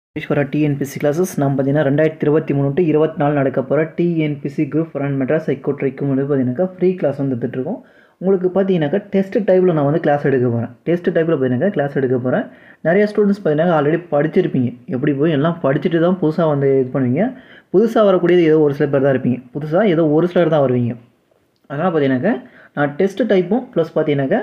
ஈஸ்வரா TNPSC classes நம்ம பார்த்தீங்கன்னா ரெண்டாயிரத்தி இருபத்தி மூணு டு இருபத்தி நாலு நடக்க போகிற டிஎன்பிசி குரூப் ரன் மெட்ராஸ் சைக்கோட்ரிக்கும் வந்து பார்த்தீங்கன்னாக்கா ஃப்ரீ கிளாஸ் வந்து எடுத்துகிட்ருக்கோம் உங்களுக்கு பார்த்தீங்கன்னாக்கா டெஸ்ட் டைப்பில் நான் வந்து கிளாஸ் எடுக்க போகிறேன் டெஸ்ட் டைப்பில் பார்த்தீங்கன்னாக்கா கிளாஸ் எடுக்க போகிறேன் நிறைய ஸ்டூடெண்ட்ஸ் பார்த்தீங்கன்னா ஆல்ரெடி படிச்சிருப்பீங்க எப்படி போய் எல்லாம் படிச்சுட்டு தான் புதுசாக வந்து இது பண்ணுவீங்க புதுசாக வரக்கூடியது ஏதோ ஒரு சில பேர் தான் இருப்பீங்க புதுசாக ஏதோ ஒரு சிலர் தான் வருவீங்க அதனால் பார்த்தீங்கன்னாக்கா நான் டெஸ்ட் டைப்பும் ப்ளஸ் பார்த்தீங்கன்னாக்கா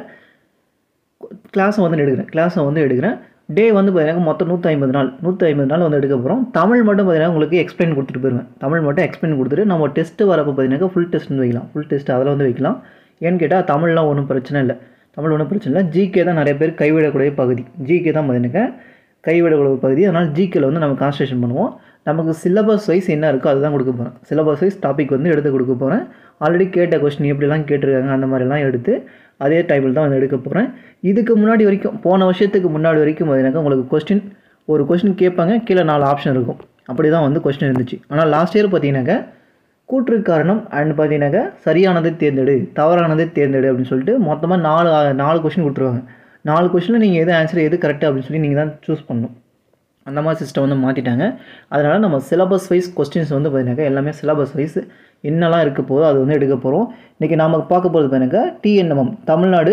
கிளாஸை வந்து எடுக்கிறேன் கிளாஸை வந்து எடுக்கிறேன் டே வந்து பார்த்தீங்கன்னா மொத்தம் நூற்றி ஐம்பது நாள் நூற்றி ஐம்பது நாள் வந்து எடுக்க போகிறோம் தமிழ் மட்டும் பார்த்தீங்கன்னா உங்களுக்கு எக்ஸ்பிளைன் கொடுத்துட்டு போயிருவேன் தமிழ் மட்டும் எக்ஸ்பிளைன் கொடுத்துட்டு நம்ம டெஸ்ட்டு வரப்போ பார்த்தீங்கன்னா ஃபுல் டெஸ்ட்னு வைக்கலாம் ஃபுல் டெஸ்ட் அதில் வந்து வைக்கலாம் ஏன்னு கேட்டால் தமிழ்லாம் ஒன்றும் பிரச்சனை இல்லை தமிழ் ஒன்றும் பிரச்சனை இல்லை ஜிகே தான் நிறைய பேர் கைவிடக்கூடிய பகுதி ஜிகே தான் பார்த்தீங்கன்னா கைவிடக்கூடிய பகுதி அதனால் ஜிகேல வந்து நம்ம கான்சன்ட்ரேஷன் பண்ணுவோம் நமக்கு சிலபஸ் வைஸ் என்ன இருக்கோ அதுதான் கொடுக்க போகிறேன் சிலபஸ் வைஸ் டாபிக் வந்து எடுத்து கொடுக்க போகிறேன் ஆல்ரெடி கேட்ட கொஸ்டின் எப்படிலாம் கேட்டிருக்காங்க அந்த மாதிரிலாம் எடுத்து அதே டைமில் தான் வந்து எடுக்க போகிறேன் இதுக்கு முன்னாடி வரைக்கும் போன வருஷத்துக்கு முன்னாடி வரைக்கும் பார்த்தீங்கன்னா உங்களுக்கு கொஸ்டின் ஒரு கொஸ்டின் கேட்பாங்க கீழே நாலு ஆப்ஷன் இருக்கும் அப்படி தான் வந்து கொஸ்டின் இருந்துச்சு ஆனால் லாஸ்ட் இயர் பார்த்தீங்கன்னாக்கா கூற்று காரணம் அண்ட் பார்த்தீங்கன்னாக்கா சரியானதை தேர்ந்தெடு தவறானதை தேர்ந்தெடு அப்படின்னு சொல்லிட்டு மொத்தமாக நாலு நாலு கொஸ்டின் கொடுத்துருவாங்க நாலு கொஸ்டினில் நீங்கள் எது ஆன்சர் எது கரெக்டாக அப்படின்னு சொல்லி நீங்கள் தான் சூஸ் பண்ணணும் அந்த மாதிரி சிஸ்டம் வந்து மாற்றிட்டாங்க அதனால் நம்ம சிலபஸ் வைஸ் கொஸ்டின்ஸ் வந்து பார்த்தீங்கன்னாக்கா எல்லாமே சிலபஸ் வைஸ் என்னெல்லாம் இருக்க போதோ அது வந்து எடுக்க போகிறோம் இன்றைக்கி நாம் பார்க்க போகிறது பார்த்தீங்கன்னாக்கா டிஎன்எம்எம் தமிழ்நாடு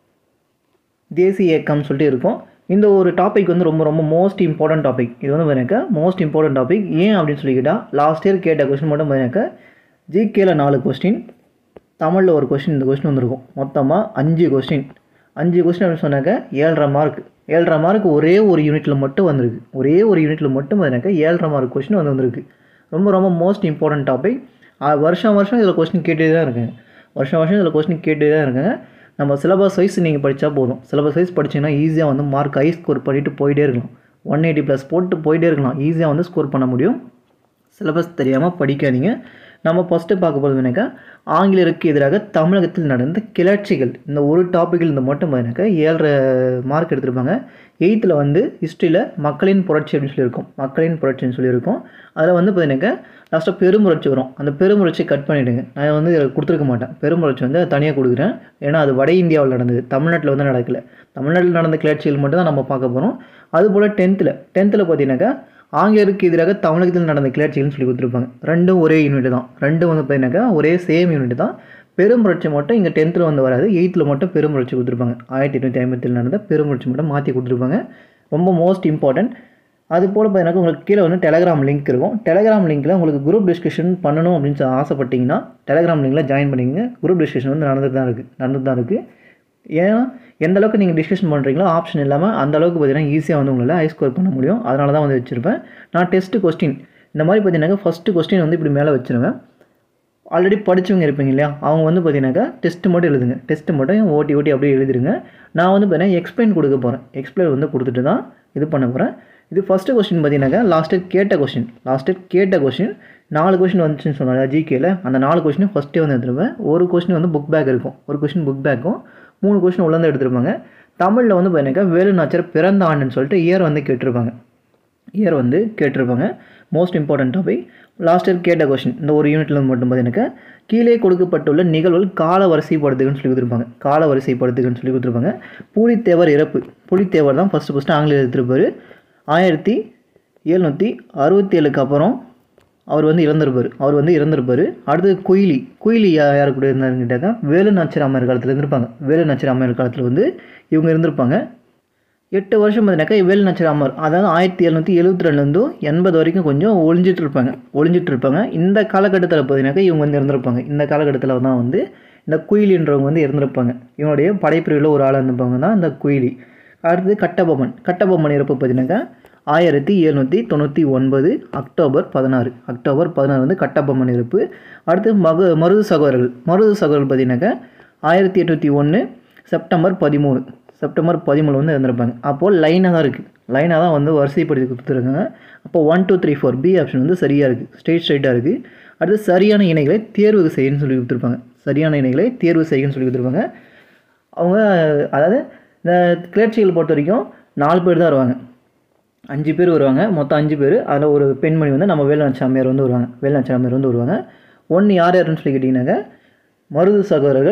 தேசிய இயக்கம்னு சொல்லிட்டு இருக்கும் இந்த ஒரு டாபிக் வந்து ரொம்ப ரொம்ப மோஸ்ட் இம்பார்ட்டன்ட் டாபிக் இது வந்து பார்த்தீங்கன்னாக்கா மோஸ்ட் இம்பார்ட்டன்ட் டாபிக் ஏன் அப்படின்னு சொல்லிக்கிட்டா லாஸ்ட் இயர் கேட்ட கொஸ்டின் மட்டும் பார்த்தீங்கன்னாக்கா ஜிகேல நாலு கொஸ்டின் தமிழில் ஒரு கொஸ்டின் இந்த கொஸ்டின் வந்திருக்கும் மொத்தமாக அஞ்சு கொஸ்டின் அஞ்சு கொஸ்டின் அப்படின்னு சொன்னாக்க ஏழரை மார்க் ஏழரை மார்க் ஒரே ஒரு யூனிட்டில் மட்டும் வந்திருக்கு ஒரே ஒரு யூனிட்டில் மட்டும் பார்த்தீங்கன்னாக்கா ஏழரை மார்க் கொஸ்டின் வந்து வந்திருக்கு ரொம்ப ரொம்ப மோஸ்ட் இம்பார்ட்டன்ட் டாபிக் வருஷம் வருஷம் இதில் கொஸ்டின் கேட்டே தான் இருக்குங்க வருஷம் வருஷம் இதில் கொஸ்டின் கேட்டே தான் இருக்குங்க நம்ம சிலபஸ் வைஸ் நீங்கள் படித்தா போதும் சிலபஸ் வைஸ் படிச்சிங்கன்னா ஈஸியாக வந்து மார்க் ஹை ஸ்கோர் பண்ணிவிட்டு போயிட்டே இருக்கலாம் ஒன் எயிட்டி ப்ளஸ் போட்டு போயிட்டே இருக்கலாம் ஈஸியாக வந்து ஸ்கோர் பண்ண முடியும் சிலபஸ் தெரியாமல் படிக்காதீங்க நம்ம ஃபஸ்ட்டு பார்க்க போகிறது என்னக்கா ஆங்கிலேயருக்கு எதிராக தமிழகத்தில் நடந்த கிளர்ச்சிகள் இந்த ஒரு டாப்பிக்கில் இந்த மட்டும் பார்த்தீங்கன்னாக்கா ஏழரை மார்க் எடுத்திருப்பாங்க எயித்தில் வந்து ஹிஸ்ட்ரியில் மக்களின் புரட்சி அப்படின்னு சொல்லியிருக்கோம் மக்களின் புரட்சின்னு சொல்லியிருக்கோம் அதில் வந்து பார்த்தீங்கன்னாக்கா லாஸ்ட்டாக பெருமுரட்சி வரும் அந்த பெருமுரட்சி கட் பண்ணிவிடுங்க நான் வந்து இதில் கொடுத்துருக்க மாட்டேன் பெருமுரட்சி வந்து தனியாக கொடுக்குறேன் ஏன்னா அது வட இந்தியாவில் நடந்தது தமிழ்நாட்டில் வந்து நடக்கலை தமிழ்நாட்டில் நடந்த கிளர்ச்சிகள் மட்டும் தான் நம்ம பார்க்க போகிறோம் அதுபோல் டென்த்தில் டென்த்தில் பார்த்தீங்கன்னாக்கா ஆங்கிலேயருக்கு எதிராக தமிழகத்தில் நடந்த கிளர்ச்சிகள்னு சொல்லி கொடுத்துருப்பாங்க ரெண்டும் ஒரே யூனிட் தான் ரெண்டும் வந்து பார்த்தீங்கன்னாக்கா ஒரே சேம் யூனிட் தான் பெருமுரட்சி மட்டும் இங்கே டென்த்தில் வந்து வராது எயித்தில் மட்டும் பெருமுரட்சி கொடுத்துருப்பாங்க ஆயிரத்தி எட்நூற்றி ஐம்பத்தில் நடந்த பெருமுரட்சி மட்டும் மாற்றி கொடுத்துருப்பாங்க ரொம்ப மோஸ்ட் இம்பார்ட்டன்ட் அது போல் பார்த்தீங்கன்னா உங்களுக்கு கீழே வந்து டெலகிராம் லிங்க் இருக்கும் டெலகிராம் லிங்க்கில் உங்களுக்கு குரூப் டிஸ்கஷன் பண்ணணும் அப்படின்னு சொல்லி ஆசைப்பட்டீங்கன்னா டெலகிராம் லிங்கில் ஜாயின் பண்ணிங்க குரூப் டிஸ்கஷன் வந்து நடந்துட்டு தான் இருக்குது நடந்துட்டு தான் இருக்குது ஏன்னா எந்த அளவுக்கு நீங்கள் டிஸ்கஷன் பண்ணுறீங்களோ ஆப்ஷன் இல்லாமல் அந்த அளவுக்கு பார்த்தீங்கன்னா ஈஸியாக வந்து உங்களால் ஹை ஸ்கோர் பண்ண முடியும் அதனால தான் வந்து வச்சுருப்பேன் நான் டெஸ்ட்டு கொஸ்டின் இந்த மாதிரி பார்த்தீங்கன்னாக்கா ஃபஸ்ட்டு கொஸ்டின் வந்து இப்படி மேலே வச்சுருவேன் ஆல்ரெடி படித்தவங்க இருப்பீங்க இல்லையா அவங்க வந்து பார்த்தீங்கன்னாக்கா டெஸ்ட்டு மட்டும் எழுதுங்க டெஸ்ட்டு மட்டும் ஓட்டி ஓட்டி அப்படியே எழுதிருங்க நான் வந்து பார்த்தீங்கன்னா எக்ஸ்பிளைன் கொடுக்க போகிறேன் எக்ஸ்பிளைன் வந்து கொடுத்துட்டு தான் இது பண்ண போகிறேன் இது ஃபஸ்ட்டு கொஸ்டின் பார்த்தீங்கன்னாக்கா லாஸ்ட்டு கேட்ட கொஸ்டின் லாஸ்ட்டு கேட்ட கொஸ்டின் நாலு கொஸ்டின் வந்துச்சுன்னு சொன்னாங்க ஜிகேல அந்த நாலு கொஸ்டின் ஃபஸ்ட்டே வந்து எடுத்துருப்பேன் ஒரு கொஸ்டின் வந்து புக் பேக் இருக்கும் ஒரு கொஸ்டின் புக் பேக்கும் மூணு கொஸ்டின் உள்ளேருந்து எடுத்துருப்பாங்க தமிழில் வந்து பார்த்தீங்கன்னா வேலு நாச்சர் பிறந்த ஆண்டுன்னு சொல்லிட்டு இயர் வந்து கேட்டிருப்பாங்க இயர் வந்து கேட்டிருப்பாங்க most important topic last year கேட்ட கொஸ்டின் இந்த ஒரு யூனிட்ல மட்டும் பார்த்தீங்கன்னாக்கா கீழே கொடுக்கப்பட்டுள்ள நிகழ்வுகள் கால வரிசைப்படுத்துகன்னு சொல்லி கொடுத்துருப்பாங்க கால வரிசைப்படுத்துகன்னு சொல்லி கொடுத்துருப்பாங்க புலித்தேவர் இறப்பு புலித்தேவர் தான் ஃபஸ்ட்டு ஃபஸ்ட்டு ஆங்கிலேயர் எடுத்திருப்பார் ஆயிரத்தி எழுநூற்றி அறுபத்தி ஏழுக்கு அப்புறம் அவர் வந்து இறந்திருப்பார் அவர் வந்து இறந்திருப்பார் அடுத்தது குயிலி குயிலி யார் கூட இருந்தாருன்னு கேட்டாக்கா வேலு நாச்சிர அம்மையார் காலத்தில் இருந்திருப்பாங்க வேலு நாச்சிர அம்மையார் காலத்தில் வந்து இவங்க இருந்திருப்பாங்க எட்டு வருஷம் பார்த்தீங்கன்னாக்கா வேலு நாச்சிர அம்மர் அதாவது ஆயிரத்தி எழுநூற்றி எழுபத்தி ரெண்டுலேருந்து எண்பது வரைக்கும் கொஞ்சம் ஒளிஞ்சிட்டு இருப்பாங்க ஒளிஞ்சிட்டு இருப்பாங்க இந்த காலகட்டத்தில் பார்த்தீங்கன்னாக்கா இவங்க வந்து இறந்துருப்பாங்க இந்த காலகட்டத்தில் தான் வந்து இந்த குயிலின்றவங்க வந்து இறந்துருப்பாங்க இவனுடைய படைப்பிரிவில் ஒரு ஆள் இருந்திருப்பாங்க தான் இந்த குயிலி அடுத்தது கட்டபொம்மன் கட்டபொம்மன் இறப்பு பார்த்தீங்கன்னாக்கா ஆயிரத்தி எழுநூற்றி தொண்ணூற்றி ஒன்பது அக்டோபர் பதினாறு அக்டோபர் பதினாறு வந்து கட்டபொம்மன் இறப்பு அடுத்து மகு மருது சகோதரர்கள் மருது சகோதரர்கள் பார்த்தீங்கன்னாக்கா ஆயிரத்தி எட்நூற்றி ஒன்று செப்டம்பர் பதிமூணு செப்டம்பர் பதிமூணு வந்து இருந்திருப்பாங்க அப்போது லைனாக தான் இருக்குது லைனாக தான் வந்து வரிசைப்படுத்தி கொடுத்துருக்காங்க அப்போ one two three four B option வந்து சரியாக இருக்குது ஸ்ட்ரெயிட் ஸ்ட்ரைட்டாக இருக்குது அடுத்து சரியான இணைகளை தேர்வு செய்யணும்னு சொல்லி கொடுத்துருப்பாங்க சரியான இணைகளை தேர்வு செய்யணும்னு சொல்லி கொடுத்துருப்பாங்க அவங்க அதாவது இந்த கிளர்ச்சிகள் பொறுத்த வரைக்கும் நாலு பேர் தான் வருவாங்க அஞ்சு பேர் வருவாங்க மொத்தம் அஞ்சு பேர் அதில் ஒரு பெண்மணி வந்து நம்ம வேலுநாச்சி அம்மையார் வந்து வருவாங்க வேலுநாச்சி அம்மையார் வந்து வருவாங்க ஒன்று யார் யாருன்னு சொல்லி கேட்டிங்கன்னாக்கா மருது சகோதரர்கள்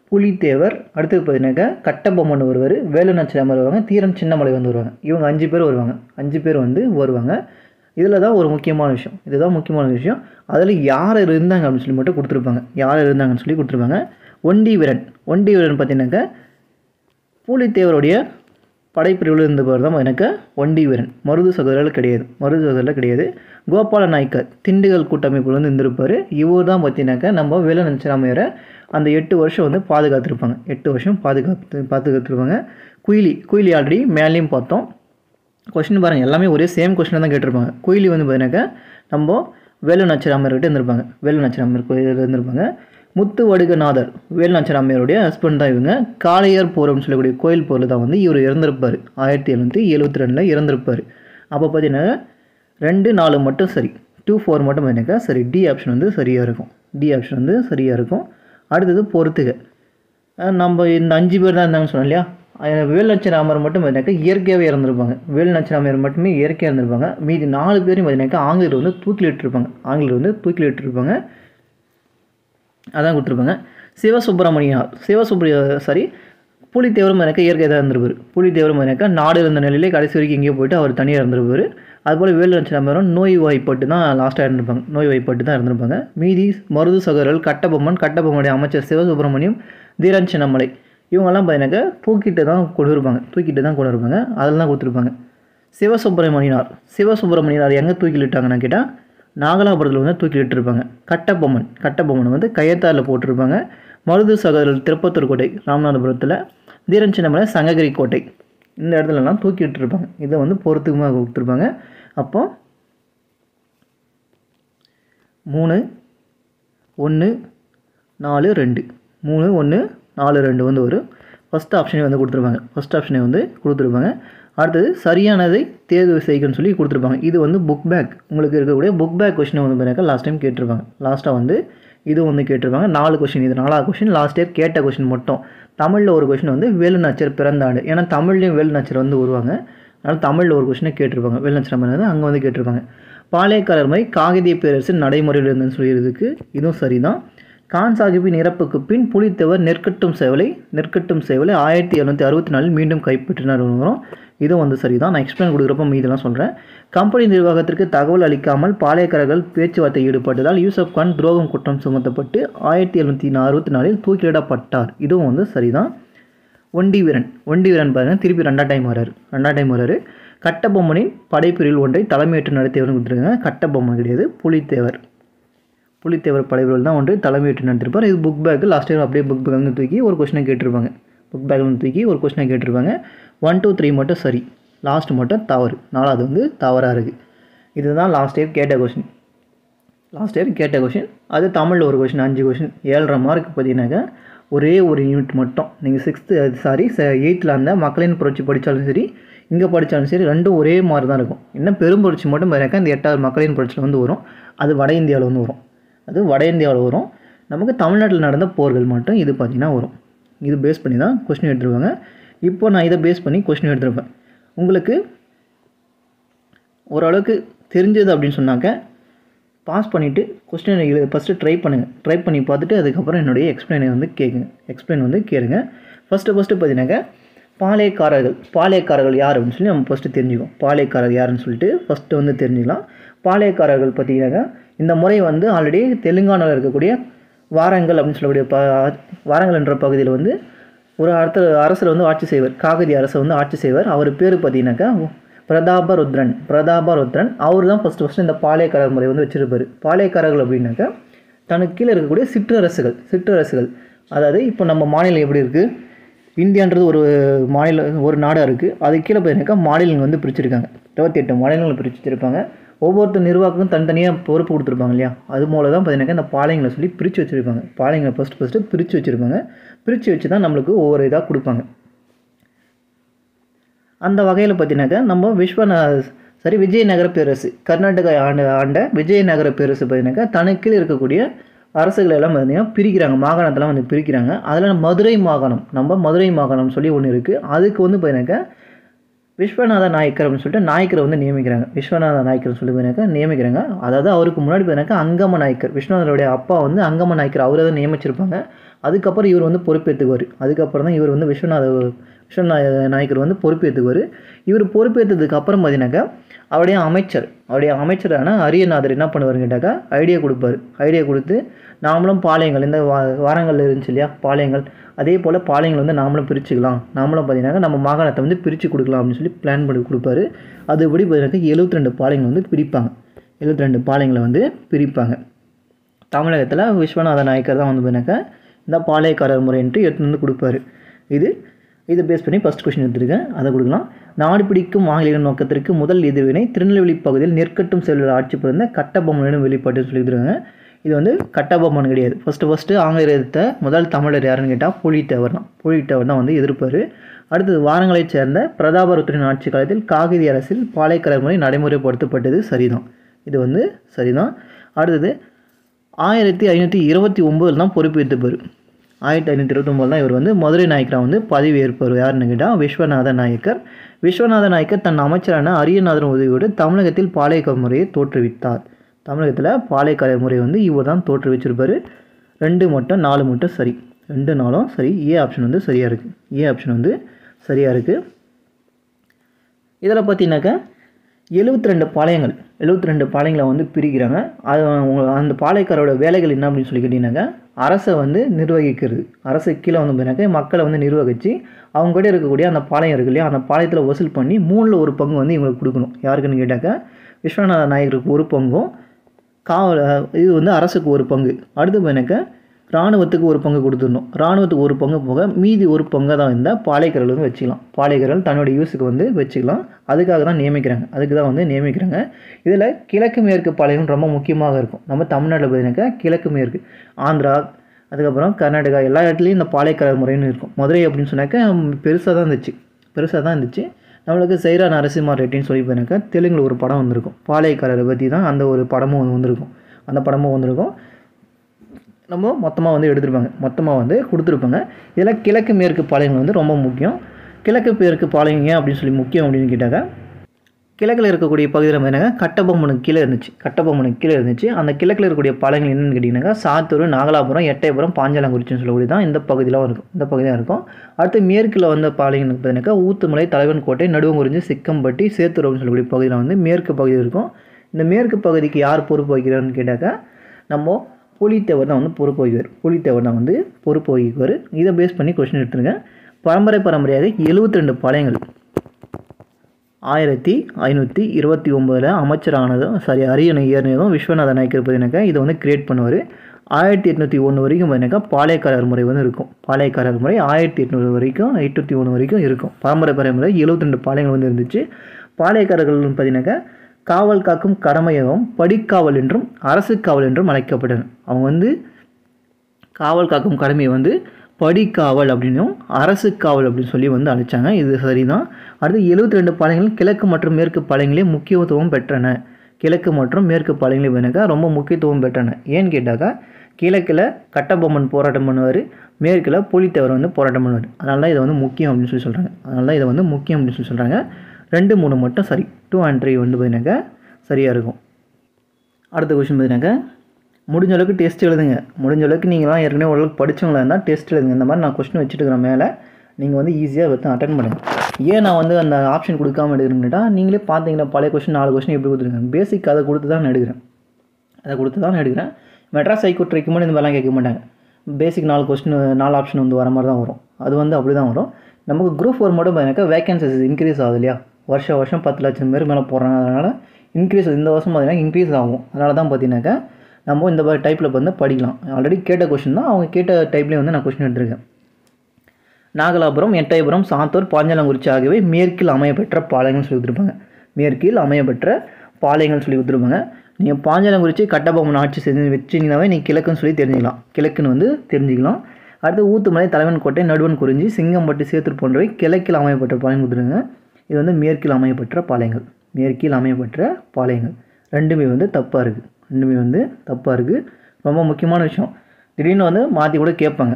புலித்தேவர் அடுத்தது பார்த்தீங்கன்னாக்கா கட்டபொம்மன் வருவார் வேலு நாச்சியார் வருவாங்க தீரன் சின்னமலை வந்து வருவாங்க இவங்க அஞ்சு பேர் வருவாங்க அஞ்சு பேர் வந்து வருவாங்க இதில் தான் ஒரு முக்கியமான விஷயம் இதுதான் முக்கியமான விஷயம் அதில் யார் இருந்தாங்க அப்படின்னு சொல்லி மட்டும் கொடுத்துருப்பாங்க யார் இருந்தாங்கன்னு சொல்லி கொடுத்துருப்பாங்க ஒண்டி வீரன் ஒண்டி வீரன் பார்த்தீங்கன்னாக்கா பூலித்தேவருடைய படைப்பிரிவில் இருந்தவர் தான் எனக்கு ஒண்டி வீரன் மருது சகோதரர்கள் கிடையாது மருது சகோதரர்கள் கிடையாது கோபால நாயக்கர் திண்டுக்கல் கூட்டமைப்பில் வந்து இருந்திருப்பார் இவர் தான் பார்த்தீங்கன்னாக்கா நம்ம வேலு நஞ்சராமையரை அந்த எட்டு வருஷம் வந்து பாதுகாத்திருப்பாங்க எட்டு வருஷம் பாதுகாத்து பாதுகாத்துருப்பாங்க குயிலி குயிலி ஆல்ரெடி மேலேயும் பார்த்தோம் கொஷின் பாருங்கள் எல்லாமே ஒரே சேம் கொஷினை தான் கேட்டிருப்பாங்க குயிலி வந்து பார்த்தீங்கன்னாக்கா நம்ம வேலு நச்சராமையர்கிட்ட இருந்திருப்பாங்க வேலு நச்சராமையர் கோயிலில் இருந்திருப்பாங்க முத்து வடுகநாதர் வேலு நச்சராமையருடைய ஹஸ்பண்ட் தான் இவங்க காளையார் போர்னு சொல்லக்கூடிய கோயில் போரில் தான் வந்து இவர் இறந்திருப்பார் ஆயிரத்தி எழுநூற்றி எழுபத்தி ரெண்டில் இறந்திருப்பார் அப்போ பார்த்தீங்கன்னா ரெண்டு நாலு மட்டும் சரி டூ ஃபோர் மட்டும் பார்த்தீங்கன்னாக்கா சரி டி ஆப்ஷன் வந்து சரியாக இருக்கும் டி ஆப்ஷன் வந்து சரியாக இருக்கும் அடுத்தது பொறுத்துக அஹ் நம்ம இந்த அஞ்சு பேர் தான் இருந்தாங்கன்னு சொன்னோம் இல்லையா அஹ் வேல் நச்சராமர் மட்டும் பார்த்தீங்கன்னாக்கா இயற்கையாகவே இறந்துருப்பாங்க வேல் நச்சராமர் மட்டுமே இயற்கையாக இருந்திருப்பாங்க மீதி நாலு பேரும் பார்த்தீங்கன்னாக்கா ஆங்கிலர் வந்து தூக்கில் இட்டிருப்பாங்க ஆங்கிலர் வந்து தூக்கில் இட்டிருப்பாங்க அதான் கொடுத்துருப்பாங்க சிவசுப்பிரமணியார் சிவசுப்ரிய சாரி புலித்தேவரும் எனக்கு இயற்கை தான் இருந்திருப்பார் புலித்தேவரும் எனக்கு நாடு இருந்த நிலையிலே கடைசி வரைக்கும் எங்கேயோ போயிட்டு அவர் தனியாக இருந்திருப்பார் அதுபோல் வேலு நச்சராமரும் நோய் வாய்ப்பட்டு தான் லாஸ்ட்டாக இருந்திருப்பாங்க நோய் வாய்ப்பட்டு தான் இருந்திருப்பாங்க மீதி மருது சகோதரர்கள் கட்டபொம்மன் கட்டபொம்மனுடைய அமைச்சர் சிவசுப்பிரமணியம் தீரன் சின்னமலை இவங்கெல்லாம் பார்த்தீங்கன்னாக்கா தூக்கிட்டு தான் கொண்டு இருப்பாங்க தூக்கிட்டு தான் கொண்டு இருப்பாங்க அதில் தான் கொடுத்துருப்பாங்க சிவசுப்பிரமணியனார் சிவசுப்பிரமணியனார் எங்கே தூக்கிலிட்டாங்கன்னு கேட்டால் நாகலாபுரத்தில் வந்து தூக்கிலிட்டு இருப்பாங்க கட்டபொம்மன் கட்டபொம்மன் வந்து கையத்தாரில் போட்டிருப்பாங்க மருது சகோதரர் திருப்பத்தூர் கோட்டை ராமநாதபுரத்தில் தீரன் சின்னமலை சங்ககிரி கோட்டை இந்த இடத்துலலாம் தூக்கிட்டு இருப்பாங்க இதை வந்து பொறுத்துக்குமாக கொடுத்துருப்பாங்க அப்போ மூணு ஒன்று நாலு ரெண்டு மூணு ஒன்று நாலு ரெண்டு வந்து வரும் ஃபஸ்ட் ஆப்ஷனை வந்து கொடுத்துருப்பாங்க ஃபஸ்ட் ஆப்ஷனை வந்து கொடுத்துருப்பாங்க அடுத்தது சரியானதை தேர்வு செய்கன்னு சொல்லி கொடுத்துருப்பாங்க இது வந்து புக் பேக் உங்களுக்கு இருக்கக்கூடிய புக் பேக் கொஷினை வந்து பார்த்தீங்கன்னா லாஸ்ட் டைம் கேட்டிருப்பாங்க லாஸ்ட்டாக வந்து இது வந்து கேட்டிருப்பாங்க நாலு கொஷின் இது நாலாவது கொஷின் லாஸ்ட் இயர் கேட்ட கொஷின் மட்டும் தமிழில் ஒரு கொஷின் வந்து வேலுநாச்சர் பிறந்த ஆண்டு ஏன்னா தமிழ்லேயும் வேலுநாச்சர் வந்து வருவாங்க அதனால் தமிழில் ஒரு கொஷினை கேட்டிருப்பாங்க வேலுநாச்சர் வந்து அங்கே வந்து கேட்டிருப்பாங்க பாளையக்காரர் மாதிரி காகிதிய பேரரசு நடைமுறையில் இருந்துன்னு சொல்லியிருதுக்கு இதுவும் சரிதான் கான் சாஹிப்பின் இறப்புக்கு பின் புலித்தேவர் நெற்கட்டும் சேவலை நெற்கட்டும் சேவலை ஆயிரத்தி எழுநூற்றி அறுபத்தி நாலில் மீண்டும் கைப்பற்றினார் வரும் இதுவும் வந்து சரிதான் நான் எக்ஸ்பிளைன் கொடுக்குறப்ப மீதெல்லாம் சொல்கிறேன் கம்பெனி நிர்வாகத்திற்கு தகவல் அளிக்காமல் பாளையக்காரர்கள் பேச்சுவார்த்தை ஈடுபட்டதால் யூசப் கான் துரோகம் குற்றம் சுமத்தப்பட்டு ஆயிரத்தி எழுநூற்றி அறுபத்தி நாலில் தூக்கிலிடப்பட்டார் இதுவும் வந்து சரிதான் ஒண்டி வீரன் ஒண்டி வீரன் பாருங்க திருப்பி ரெண்டாம் டைம் வராரு ரெண்டாம் டைம் வராரு கட்டபொம்மனின் படைப்பிரிவில் ஒன்றை தலைமையேற்று நடத்தியவர்னு கொடுத்துருக்காங்க கட்டபொம்மன் கிடையாது புலித்தேவர் புலித்தேவர் படைப்பிரிவில் தான் ஒன்று தலைமையேற்று நடத்திருப்பார் இது புக் பேக்கு லாஸ்ட் டைம் அப்படியே புக் பேக் தூக்கி ஒரு கொஸ்டினை கேட்டிருப்பாங்க புக் பேக்கில் தூக்கி ஒரு கொஸ்டினை கேட்டிருப்பாங்க ஒன் டூ த்ரீ மட்டும் சரி லாஸ்ட் மட்டும் தவறு நாலாவது வந்து தவறாக இருக்குது இதுதான் லாஸ்ட் இயர் கேட்ட கொஷின் லாஸ்ட் இயர் கேட்ட கொஷின் அது தமிழில் ஒரு கொஷின் அஞ்சு கொஷின் ஏழரை மார்க் பார்த்தீங்கன்னாக்கா ஒரே ஒரு யூனிட் மட்டும் நீங்கள் சிக்ஸ்த்து சாரி எயித்தில் அந்த மக்களின் புரட்சி படித்தாலும் சரி இங்கே படித்தாலும் சரி ரெண்டும் ஒரே மாதிரி தான் இருக்கும் இன்னும் பெரும் புரட்சி மட்டும் பார்த்தீங்கன்னா இந்த எட்டாவது மக்களின் புரட்சியில் வந்து வரும் அது வட இந்தியாவில் வந்து வரும் அது வட இந்தியாவில் வரும் நமக்கு தமிழ்நாட்டில் நடந்த போர்கள் மட்டும் இது பார்த்திங்கன்னா வரும் இது பேஸ் பண்ணி தான் கொஸ்டின் எடுத்துருவாங்க இப்போ நான் இதை பேஸ் பண்ணி கொஸ்டின் எடுத்துருப்பேன் உங்களுக்கு ஓரளவுக்கு தெரிஞ்சது அப்படின்னு சொன்னாக்க பாஸ் பண்ணிவிட்டு கொஸ்டினை ஃபஸ்ட்டு ட்ரை பண்ணுங்கள் ட்ரை பண்ணி பார்த்துட்டு அதுக்கப்புறம் என்னுடைய எக்ஸ்பிளைனை வந்து கேட்குங்க எக்ஸ்பிளைன் வந்து கேளுங்க ஃபஸ்ட்டு ஃபஸ்ட்டு பார்த்தீங்கன்னாக்கா பாளையக்காரர்கள் பாளையக்காரர்கள் யார் அப்படின்னு சொல்லி நம்ம ஃபஸ்ட்டு தெரிஞ்சுக்கோம் பாளையக்காரர் யாருன்னு சொல்லிட்டு ஃபஸ்ட்டு வந்து தெரிஞ்சுக்கலாம் பாளையக்காரர்கள் பார்த்தீங்கன்னாக்கா இந்த முறை வந்து ஆல்ரெடி தெலுங்கானாவில் இருக்கக்கூடிய வாரங்கள் அப்படின்னு சொல்லக்கூடிய ப வாரங்கள் என்ற பகுதியில் வந்து ஒரு அடுத்த அரசர் வந்து ஆட்சி செய்வார் காகதி அரசர் வந்து ஆட்சி செய்வார் அவர் பேர் பார்த்தீங்கன்னாக்கா பிரதாபருத்ரன் பிரதாபருத்ரன் அவர் தான் ஃபஸ்ட்டு ஃபஸ்ட்டு இந்த பாளையக்காரர் முறை வந்து வச்சிருப்பார் பாளையக்காரர்கள் அப்படின்னாக்கா தனக்கு கீழே இருக்கக்கூடிய சிற்றரசுகள் சிற்றரசுகள் அதாவது இப்போ நம்ம மாநிலம் எப்படி இருக்குது இந்தியான்றது ஒரு மாநில ஒரு நாடாக இருக்குது அது கீழே பார்த்தீங்கன்னாக்கா மாநிலங்கள் வந்து பிரிச்சிருக்காங்க இருபத்தி எட்டு மாநிலங்கள் பிரித்து வச்சிருப்பாங்க ஒவ்வொருத்தர் நிர்வாகமும் தனித்தனியாக பொறுப்பு கொடுத்துருப்பாங்க இல்லையா அது மூலம் தான் பார்த்தீங்கன்னாக்கா இந்த பாளையங்களை சொல்லி பிரித்து வச்சுருப்பாங்க பாளையங்களை ஃபஸ்ட்டு ஃபஸ்ட்டு பிரித்து வச்சுருப்பாங்க பிரித்து வச்சு தான் நம்மளுக்கு ஒவ்வொரு இதாக கொடுப்பாங்க அந்த வகையில் பார்த்தீங்கன்னாக்கா நம்ம விஸ்வந சரி விஜயநகர பேரரசு கர்நாடகா ஆண்ட ஆண்ட விஜயநகர பேரரசு பார்த்தீங்கன்னாக்கா தனக்கீழ் இருக்கக்கூடிய அரசுகள் எல்லாம் பார்த்தீங்கன்னா பிரிக்கிறாங்க மாகாணத்தெல்லாம் வந்து பிரிக்கிறாங்க அதில் மதுரை மாகாணம் நம்ம மதுரை மாகாணம் சொல்லி ஒன்று இருக்குது அதுக்கு வந்து பார்த்தீங்கன்னாக்கா விஸ்வநாத நாயக்கர் அப்படின்னு சொல்லிட்டு நாயக்கரை வந்து நியமிக்கிறாங்க விஸ்வநாத நாயக்கர் சொல்லி பார்த்தீங்கன்னாக்கா நியமிக்கிறாங்க அதாவது அவருக்கு முன்னாடி பார்த்தீங்கன்னாக்கா அங்கம நாயக்கர் விஸ்வநாதருடைய அப்பா வந்து அங்கம நாயக்கர் அவரை தான் நியமிச்சிருப்பாங்க அதுக்கப்புறம் இவர் வந்து பொறுப்பேற்றுக்குவார் அதுக்கப்புறம் தான் இவர் வந்து விஸ்வநாத விஸ்வநாத நாயக்கர் வந்து பொறுப்பேற்றுக்குவார் இவர் பொறுப்பேற்றதுக்கு அப்புறம் பார்த்தீங்கன்னாக்கா அவருடைய அமைச்சர் அவருடைய அமைச்சரான அரியநாதர் என்ன பண்ணுவார் கேட்டாக்கா ஐடியா கொடுப்பாரு ஐடியா கொடுத்து நாமளும் பாளையங்கள் இந்த வா வாரங்கள் இருந்துச்சு இல்லையா பாளையங்கள் அதே போல் பாளையங்கள் வந்து நாமளும் பிரிச்சுக்கலாம் நாமளும் பார்த்தீங்கன்னா நம்ம மாகாணத்தை வந்து பிரித்து கொடுக்கலாம் அப்படின்னு சொல்லி பிளான் பண்ணி கொடுப்பாரு அதுபடி பார்த்தீங்கன்னா எழுபத்தி ரெண்டு பாளையங்கள் வந்து பிரிப்பாங்க எழுபத்தி ரெண்டு பாளையங்களை வந்து பிரிப்பாங்க தமிழகத்தில் விஸ்வநாத நாயக்கர் தான் வந்து பார்த்தீங்கன்னாக்கா இந்த பாளையக்காரர் முறைன்ட்டு எடுத்துட்டு வந்து கொடுப்பாரு இது இதை பேஸ் பண்ணி ஃபஸ்ட் கொஸ்டின் எடுத்திருக்கேன் அதை கொடுக்கலாம் நாடு பிடிக்கும் மாநில நோக்கத்திற்கு முதல் எதிர்வினை திருநெல்வேலி பகுதியில் நெற்கட்டும் செல்வர் ஆட்சி புரிந்த கட்டபொம்மனின் வெளிப்பாட்டு சொல்லியிருக்காங்க இது வந்து கட்டபொம்மன் கிடையாது ஃபஸ்ட்டு ஃபஸ்ட்டு ஆங்கிலேயத்தை முதல் தமிழர் யாருன்னு கேட்டால் புலித்தேவர் தான் புலித்தேவர் தான் வந்து எதிர்ப்பார் அடுத்தது வாரங்களைச் சேர்ந்த பிரதாபருத்தரின் ஆட்சி காலத்தில் காகிதி அரசில் பாளையக்காரர் முறை நடைமுறைப்படுத்தப்பட்டது சரிதான் இது வந்து சரிதான் அடுத்தது ஆயிரத்தி ஐநூற்றி இருபத்தி ஒம்போதில் தான் பொறுப்பேற்றுப்பார் ஆயிரத்தி ஐநூற்றி இருபத்தொம்போது தான் இவர் வந்து மதுரை நாயக்கராக வந்து பதவி ஏற்பார் யாருன்னு கேட்டால் விஸ்வநாத நாயக்கர் விஸ்வநாத நாயக்கர் தன் அமைச்சரான அரியநாதன் உதவியோடு தமிழகத்தில் பாளையக்கார முறையை தோற்றுவித்தார் தமிழகத்தில் பாளையக்காரர் முறை வந்து இவர் தான் தோற்றுவிச்சிருப்பார் ரெண்டு மட்டும் நாலு மட்டும் சரி ரெண்டு நாளும் சரி ஏ ஆப்ஷன் வந்து சரியாக இருக்குது ஏ ஆப்ஷன் வந்து சரியாக இருக்குது இதில் பார்த்தீங்கன்னாக்கா எழுபத்தி ரெண்டு பாளையங்கள் எழுபத்தி ரெண்டு பாளையங்களை வந்து பிரிக்கிறாங்க அது அவங்க- அந்த பாளையக்காரோட வேலைகள் என்ன அப்படின்னு சொல்லி கேட்டிங்கனாக்கா அரசை வந்து நிர்வகிக்கிறது அரசு கீழே வந்து பார்த்தீங்கன்னாக்கா மக்களை வந்து நிர்வகித்து அவங்க கூட இருக்கக்கூடிய அந்த பாளையம் இருக்கு இல்லையா அந்த பாளையத்தில் வசூல் பண்ணி மூணில் ஒரு பங்கு வந்து இவங்களுக்கு கொடுக்கணும் யாருக்குன்னு கேட்டாக்கா விஸ்வநாத நாயகருக்கு ஒரு பங்கும் காவல் இது வந்து அரசுக்கு ஒரு பங்கு அடுத்து பார்த்தீங்கன்னாக்கா இராணுவத்துக்கு ஒரு பங்கு கொடுத்துடணும் இராணுவத்துக்கு ஒரு பங்கு போக மீதி ஒரு பங்கை தான் இந்த பாளையக்கரல் வந்து வச்சுக்கலாம் பாளையக்கரல் தன்னோட யூஸுக்கு வந்து வச்சுக்கலாம் அதுக்காக தான் நியமிக்கிறாங்க அதுக்கு தான் வந்து நியமிக்கிறாங்க இதில் கிழக்கு மேற்கு பாளையம் ரொம்ப முக்கியமாக இருக்கும் நம்ம தமிழ்நாட்டில் பார்த்தீங்கன்னாக்கா கிழக்கு மேற்கு ஆந்திரா அதுக்கப்புறம் கர்நாடகா எல்லா இடத்துலையும் இந்த பாளையக்காரர் முறைன்னு இருக்கும் மதுரை அப்படின்னு சொன்னாக்கா பெருசாக தான் இருந்துச்சு பெருசாக தான் இருந்துச்சு நம்மளுக்கு சைரா நரசிம்மா ரெட்டின்னு சொல்லி போனாக்கா தெலுங்கில் ஒரு படம் வந்திருக்கும் பாளையக்காரரை பற்றி தான் அந்த ஒரு படமும் வந்து வந்திருக்கும் அந்த படமும் வந்திருக்கும் நம்ம மொத்தமாக வந்து எடுத்திருப்பாங்க மொத்தமாக வந்து கொடுத்துருப்பாங்க இதில் கிழக்கு மேற்கு பாளையங்கள் வந்து ரொம்ப முக்கியம் கிழக்கு மேற்கு பாளையம் ஏன் அப்படின்னு சொல்லி முக்கியம் அப்படின்னு கேட்டாக்கா கிழக்கில் இருக்கக்கூடிய பகுதியில் பார்த்தீங்கன்னா கட்டபொம்மனுக்கு கீழே இருந்துச்சு கட்டபொம்மனுக்கு கீழே இருந்துச்சு அந்த கிழக்கில் இருக்கக்கூடிய பாளையங்கள் என்னென்னு கேட்டிங்கன்னாக்கா சாத்தூர் நாகலாபுரம் எட்டயபுரம் பாஞ்சாலங்குறிச்சின்னு சொல்லக்கூடிய தான் இந்த பகுதியிலாம் இருக்கும் இந்த பகுதியாக இருக்கும் அடுத்து மேற்கில் வந்த பாளையங்கள் பார்த்தீங்கன்னாக்கா ஊத்துமலை தலைவன் கோட்டை நடுவங்குறிஞ்சி சிக்கம்பட்டி சேத்தூர் அப்படின்னு சொல்லக்கூடிய பகுதியில் வந்து மேற்கு பகுதி இருக்கும் இந்த மேற்கு பகுதிக்கு யார் பொறுப்பு வகிக்கிறார்னு கேட்டாக்கா நம்ம புலித்தேவர் தான் வந்து பொறுப்பு வகிக்குவார் புலித்தேவர் தான் வந்து பொறுப்பு வகிக்குவார் இதை பேஸ் பண்ணி கொஸ்டின் எடுத்துருங்க பரம்பரை பரம்பரையாக எழுபத்தி ரெண்டு பாளையங்கள் ஆயிரத்தி ஐநூற்றி இருபத்தி ஒம்போதில் அமைச்சரானதும் சாரி அரியணை ஏறினதும் விஸ்வநாத நாயக்கர் பார்த்தீங்கன்னாக்கா இதை வந்து கிரியேட் பண்ணுவார் ஆயிரத்தி எட்நூற்றி ஒன்று வரைக்கும் பார்த்தீங்கன்னாக்கா பாளையக்காரர் முறை வந்து இருக்கும் பாளையக்காரர் முறை ஆயிரத்தி எட்நூறு வரைக்கும் எட்நூற்றி ஒன்று வரைக்கும் இருக்கும் பரம்பரை பரம்பரை எழுபத்தி ரெண்டு பாளையங்கள் வந்து இருந்துச்சு பாளையக்காரர்கள் பார்த்தீங்கன்னாக்கா காவல் காக்கும் கடமையகம் படிக்காவல் என்றும் அரசு காவல் என்றும் அழைக்கப்பட்டன அவங்க வந்து காவல் காக்கும் கடமையை வந்து படிக்காவல் அப்படின்னும் அரசு காவல் அப்படின்னு சொல்லி வந்து அழைச்சாங்க இது சரிதான் அடுத்து எழுபத்தி ரெண்டு பாளையங்கள் கிழக்கு மற்றும் மேற்கு பாளையங்களே முக்கியத்துவம் பெற்றன கிழக்கு மற்றும் மேற்கு பாளையங்களே வேணாக்கா ரொம்ப முக்கியத்துவம் பெற்றன ஏன்னு கேட்டாக்கா கிழக்கில் கட்டபொம்மன் போராட்டம் பண்ணுவார் மேற்கில் புலித்தேவர் வந்து போராட்டம் பண்ணுவார் அதனால தான் இதை வந்து முக்கியம் அப்படின்னு சொல்லி சொல்கிறாங்க அதனால தான் இதை வந்து முக்கியம் அப்படின்னு சொல்லி சொல்கிறாங்க ரெண்டு மூணு மட்டும் சரி டூ அண்ட் த்ரீ வந்து பார்த்தீங்கன்னாக்கா சரியாக இருக்கும் அடுத்த கொஷின் பார்த்தீங்கன்னாக்கா முடிஞ்ச அளவுக்கு டெஸ்ட் எழுதுங்க முடிஞ்ச அளவுக்கு நீங்களாம் ஏற்கனவே ஓரளவுக்கு படிச்சவங்களா இருந்தால் டெஸ்ட் எழுதுங்க இந்த மாதிரி நான் கொஸ்டின் வச்சுட்டு இருக்கிற மேலே நீங்கள் வந்து ஈஸியாக வந்து அட்டன் பண்ணுங்கள் ஏன் நான் வந்து அந்த ஆப்ஷன் கொடுக்காம எடுக்கிறேன்னுட்டா நீங்களே பார்த்தீங்கன்னா பழைய கொஸ்டின் நாலு கொஸ்டின் எப்படி கொடுத்துருக்கேன் பேசிக் அதை கொடுத்து தான் நான் எடுக்கிறேன் அதை கொடுத்து தான் நான் எடுக்கிறேன் மெட்ராஸ் ஹைகோர்ட் ரெக்கமெண்ட் இந்த மாதிரிலாம் கேட்க மாட்டாங்க பேசிக் நாலு கொஸ்டின் நாலு ஆப்ஷன் வந்து வர மாதிரி தான் வரும் அது வந்து அப்படி தான் வரும் நமக்கு குரூப் ஃபோர் மட்டும் பார்த்தீங்கன்னாக்கா வேகன்சிஸ் இன்க்ரீஸ் ஆகுது இல்லையா வருஷம் வருஷம் பத்து லட்சம் பேர் மேலே போடுறாங்க அதனால் இன்க்ரீஸ் இந்த வருஷம் பார்த்தீங்கன்னா இன்க்ரீஸ் ஆகும் அதனால தான் பார்த்தீங்கன்னாக்கா நம்ம இந்த மாதிரி டைப்பில் வந்து படிக்கலாம் ஆல்ரெடி கேட்ட கொஷின் தான் அவங்க கேட்ட டைப்லேயே வந்து நான் கொஷின் எடுத்திருக்கேன் நாகலாபுரம் எட்டயபுரம் சாத்தூர் பாஞ்சாலங்குறிச்சி ஆகியவை மேற்கில் அமையப்பெற்ற பாளையங்கள் சொல்லி கொடுத்துருப்பாங்க மேற்கில் அமையப்பெற்ற பாளையங்கள் சொல்லி கொடுத்துருப்பாங்க நீங்கள் பாஞ்சாலங்குறிச்சி கட்டபொம்மன் ஆட்சி செஞ்சு வச்சிங்கனாவே நீ கிழக்குன்னு சொல்லி தெரிஞ்சுக்கலாம் கிழக்குன்னு வந்து தெரிஞ்சுக்கலாம் அடுத்து ஊத்துமலை தலைவன் கோட்டை நடுவன் குறிஞ்சி சிங்கம்பட்டி சேத்தூர் போன்றவை கிழக்கில் அமையப்பட்ட பாளையம் கொடுத்துருங்க இது வந்து மேற்கில் அமையப்பெற்ற பாளையங்கள் மேற்கில் அமையப்பெற்ற பாளையங்கள் ரெண்டுமே வந்து தப்பாக இருக்குது ரெண்டுமே வந்து தப்பாக இருக்குது ரொம்ப முக்கியமான விஷயம் திடீர்னு வந்து மாற்றி கூட கேட்பாங்க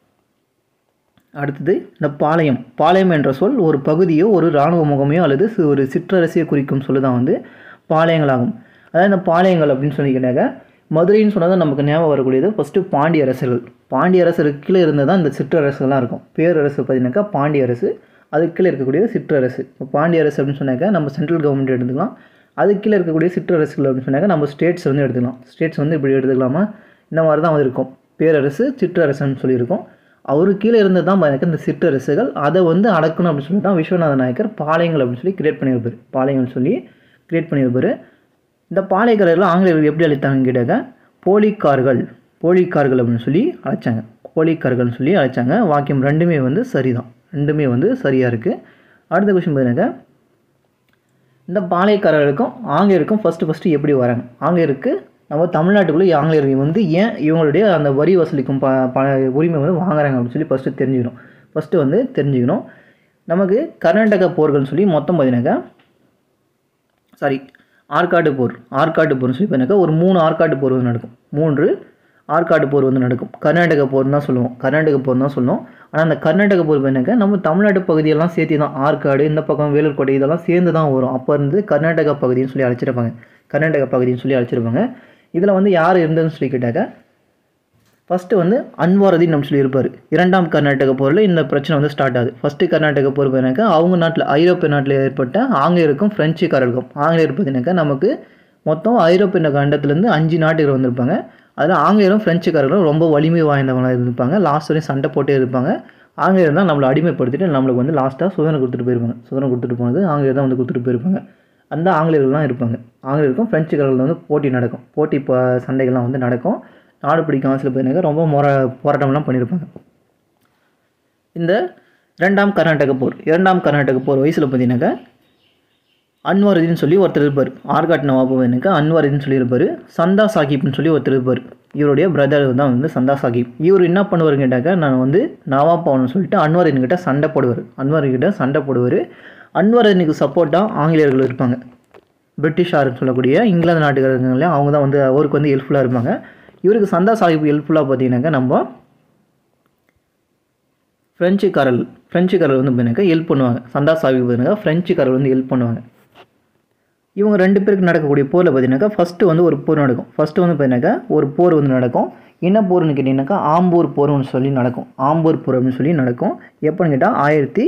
அடுத்தது இந்த பாளையம் பாளையம் என்ற சொல் ஒரு பகுதியோ ஒரு இராணுவ முகமையோ அல்லது சி- ஒரு சிற்றரசியை குறிக்கும் சொல்லு தான் வந்து பாளையங்களாகும் அதாவது இந்த பாளையங்கள் அப்படின்னு சொல்லி கேட்டாக்க மதுரைன்னு சொன்னால் நமக்கு ஞாபகம் வரக்கூடியது ஃபஸ்ட்டு பாண்டிய அரசர்கள் பாண்டிய அரசருக்கு கீழே இருந்தது தான் இந்த சிற்றரசுகள்லாம் இருக்கும் பேரரசு பார்த்தீங்கன்னாக்கா பாண்டிய அரசு அதுக்கு கீழே இருக்கக்கூடிய சிற்றரசு இப்போ பாண்டிய அரசு அப்படின்னு சொன்னாக்கா நம்ம சென்ட்ரல் கவர்மெண்ட் எடுத்துக்கலாம் அதுக்கு கீழே இருக்கக்கூடிய சிற்றரசுகள் அப்படின்னு சொன்னாக்கா நம்ம ஸ்டேட்ஸ் வந்து எடுத்துக்கலாம் ஸ்டேட்ஸ் வந்து இப்படி எடுத்துக்கலாமா இந்த மாதிரி தான் வந்து இருக்கும் பேரரசு சிற்றரசுன்னு சொல்லியிருக்கோம் அவருக்கு கீழே இருந்தது தான் எனக்கு இந்த சிற்றரசுகள் அதை வந்து அடக்கணும் அப்படின்னு சொல்லி தான் விஸ்வநாத நாயக்கர் பாளையங்கள் அப்படின்னு சொல்லி கிரியேட் பண்ணியிருப்பார் பாளையங்கள் சொல்லி கிரியேட் பண்ணியிருப்பார் இந்த பாளையக்காரர்கள் ஆங்கிலேயர்கள் எப்படி அழைத்தாங்கன்னு கேட்டாக்க போலிக்கார்கள் போலிக்கார்கள் அப்படின்னு சொல்லி அழைச்சாங்க போலிக்கார்கள்னு சொல்லி அழைச்சாங்க வாக்கியம் ரெண்டுமே வந்து சரிதான் ரெண்டுமே வந்து சரியாக இருக்குது அடுத்த கொஸ்டின் பார்த்தீங்கன்னாக்கா இந்த பாளையக்காரர்களுக்கும் ஆங்கிலேயருக்கும் ஃபஸ்ட்டு ஃபஸ்ட்டு எப்படி வராங்க ஆங்கிலேயருக்கு நம்ம தமிழ்நாட்டுக்குள்ளே ஆங்கிலேயர்கள் வந்து ஏன் இவங்களுடைய அந்த வரி வசூலிக்கும் ப ப உரிமை வந்து வாங்குறாங்க அப்படின்னு சொல்லி ஃபஸ்ட்டு தெரிஞ்சுக்கணும் ஃபஸ்ட்டு வந்து தெரிஞ்சுக்கணும் நமக்கு கர்நாடகா போர்கள்னு சொல்லி மொத்தம் பார்த்தீங்கன்னாக்கா சாரி ஆற்காடு போர் ஆற்காடு போர்னு சொல்லி பார்த்தீங்கன்னாக்கா ஒரு மூணு ஆற்காடு போர் வந்து நடக்கும் மூன்று ஆற்காடு போர் வந்து நடக்கும் கர்நாடக போர்னு தான் சொல்லுவோம் கர்நாடக போர் தான் சொல்லுவோம் ஆனால் அந்த கர்நாடக போர் பார்த்தீங்கன்னாக்கா நம்ம தமிழ்நாடு பகுதியெல்லாம் சேர்த்து தான் ஆற்காடு இந்த பக்கம் வேலூர் கோட்டை இதெல்லாம் சேர்ந்து தான் வரும் அப்போ இருந்து கர்நாடகா பகுதின்னு சொல்லி அழைச்சிருப்பாங்க கர்நாடகா பகுதின்னு சொல்லி அழைச்சிருப்பாங்க இதில் வந்து யார் இருந்ததுன்னு சொல்லி கேட்டாக்க ஃபஸ்ட்டு வந்து அன்வாரதின்னு நம்ம சொல்லியிருப்பார் இரண்டாம் கர்நாடக போரில் இந்த பிரச்சனை வந்து ஸ்டார்ட் ஆகுது ஃபஸ்ட்டு கர்நாடக போர் பார்த்தீங்கன்னாக்கா அவங்க நாட்டில் ஐரோப்பிய நாட்டில் ஏற்பட்ட ஆங்கிலேயருக்கும் ஃப்ரெஞ்சுக்காரருக்கும் ஆங்கிலேயர் பார்த்தீங்கன்னாக்கா நமக்கு மொத்தம் ஐரோப்பிய கண்டத்துலேருந்து அஞ்சு நாட்டுகள் வந்திருப்பாங்க அதில் ஆங்கிலேயரும் ஃப்ரெஞ்சுக்காரர்களும் ரொம்ப வலிமை வாய்ந்தவங்களாக இருந்திருப்பாங்க லாஸ்ட் வரையும் சண்டை போட்டே இருப்பாங்க ஆங்கிலேயர் தான் நம்மளை அடிமைப்படுத்திட்டு நம்மளுக்கு வந்து லாஸ்ட்டாக சுதந்திரம் கொடுத்துட்டு போயிருப்பாங்க சுதந்திரம் கொடுத்துட்டு போனது ஆங்கிலேயர் தான் வந்து கொடுத்துட்டு போயிருப்பாங்க அந்த ஆங்கிலேயர்கள்லாம் இருப்பாங்க ஆங்கிலேயருக்கும் ஃப்ரெஞ்சுக்காரர்கள் வந்து போட்டி நடக்கும் போட்டி இப்போ சண்டைகள்லாம் வந்து நடக்கும் நாடு பிடிக்கும் சில பேருக்கு ரொம்ப மொர போராட்டம்லாம் பண்ணியிருப்பாங்க இந்த இரண்டாம் கர்நாடக போர் இரண்டாம் கர்நாடக போர் வயசில் பார்த்தீங்கன்னாக்கா அன்வாருதீன் சொல்லி ஒருத்தர் இருப்பார் ஆர்காட் நவாப் எனக்கு அன்வாருதீன் சொல்லியிருப்பார் சந்தா சாஹிப்னு சொல்லி ஒருத்தர் இருப்பார் இவருடைய பிரதர் தான் வந்து சந்தா சாஹிப் இவர் என்ன பண்ணுவார் கேட்டாக்கா நான் வந்து நவாப் ஆகணும்னு சொல்லிட்டு அன்வாருதீன் கிட்ட சண்டை போடுவார் அன்வாருதீன் கிட்ட சண்டை போடுவார் அன்வாருதீனுக்கு சப்போர்ட்டாக ஆங்கிலேயர்கள் இருப்பாங்க பிரிட்டிஷார்னு சொல்லக்கூடிய இங்கிலாந்து நாட்டுக்காரங்களே அவங்க தான் வந்து அவருக்கு வந்து ஹெல்ப்ஃபுல்லாக இருப்பாங்க இவருக்கு சந்தா சாஹிப் ஹெல்ப்ஃபுல்லாக பார்த்தீங்கன்னாக்கா நம்ம ஃப்ரெஞ்சுக்காரர்கள் ஃப்ரெஞ்சுக்காரர்கள் வந்து பார்த்தீங்கன்னா ஹெல்ப் பண்ணுவாங்க சந்தா சாஹிப் பார்த்தீங்கன்னா ஃப்ரெஞ்சுக்காரர்கள் வந்து ஹெல்ப் பண்ணுவாங்க இவங்க ரெண்டு பேருக்கு நடக்கக்கூடிய போரில் பார்த்தீங்கன்னாக்கா ஃபஸ்ட்டு வந்து ஒரு போர் நடக்கும் ஃபஸ்ட்டு வந்து பார்த்தீங்கன்னாக்கா ஒரு போர் வந்து நடக்கும் என்ன போர்னு கேட்டிங்கனாக்கா ஆம்பூர் போர்னு சொல்லி நடக்கும் ஆம்பூர் போர் அப்படின்னு சொல்லி நடக்கும் எப்போன்னு கேட்டால் ஆயிரத்தி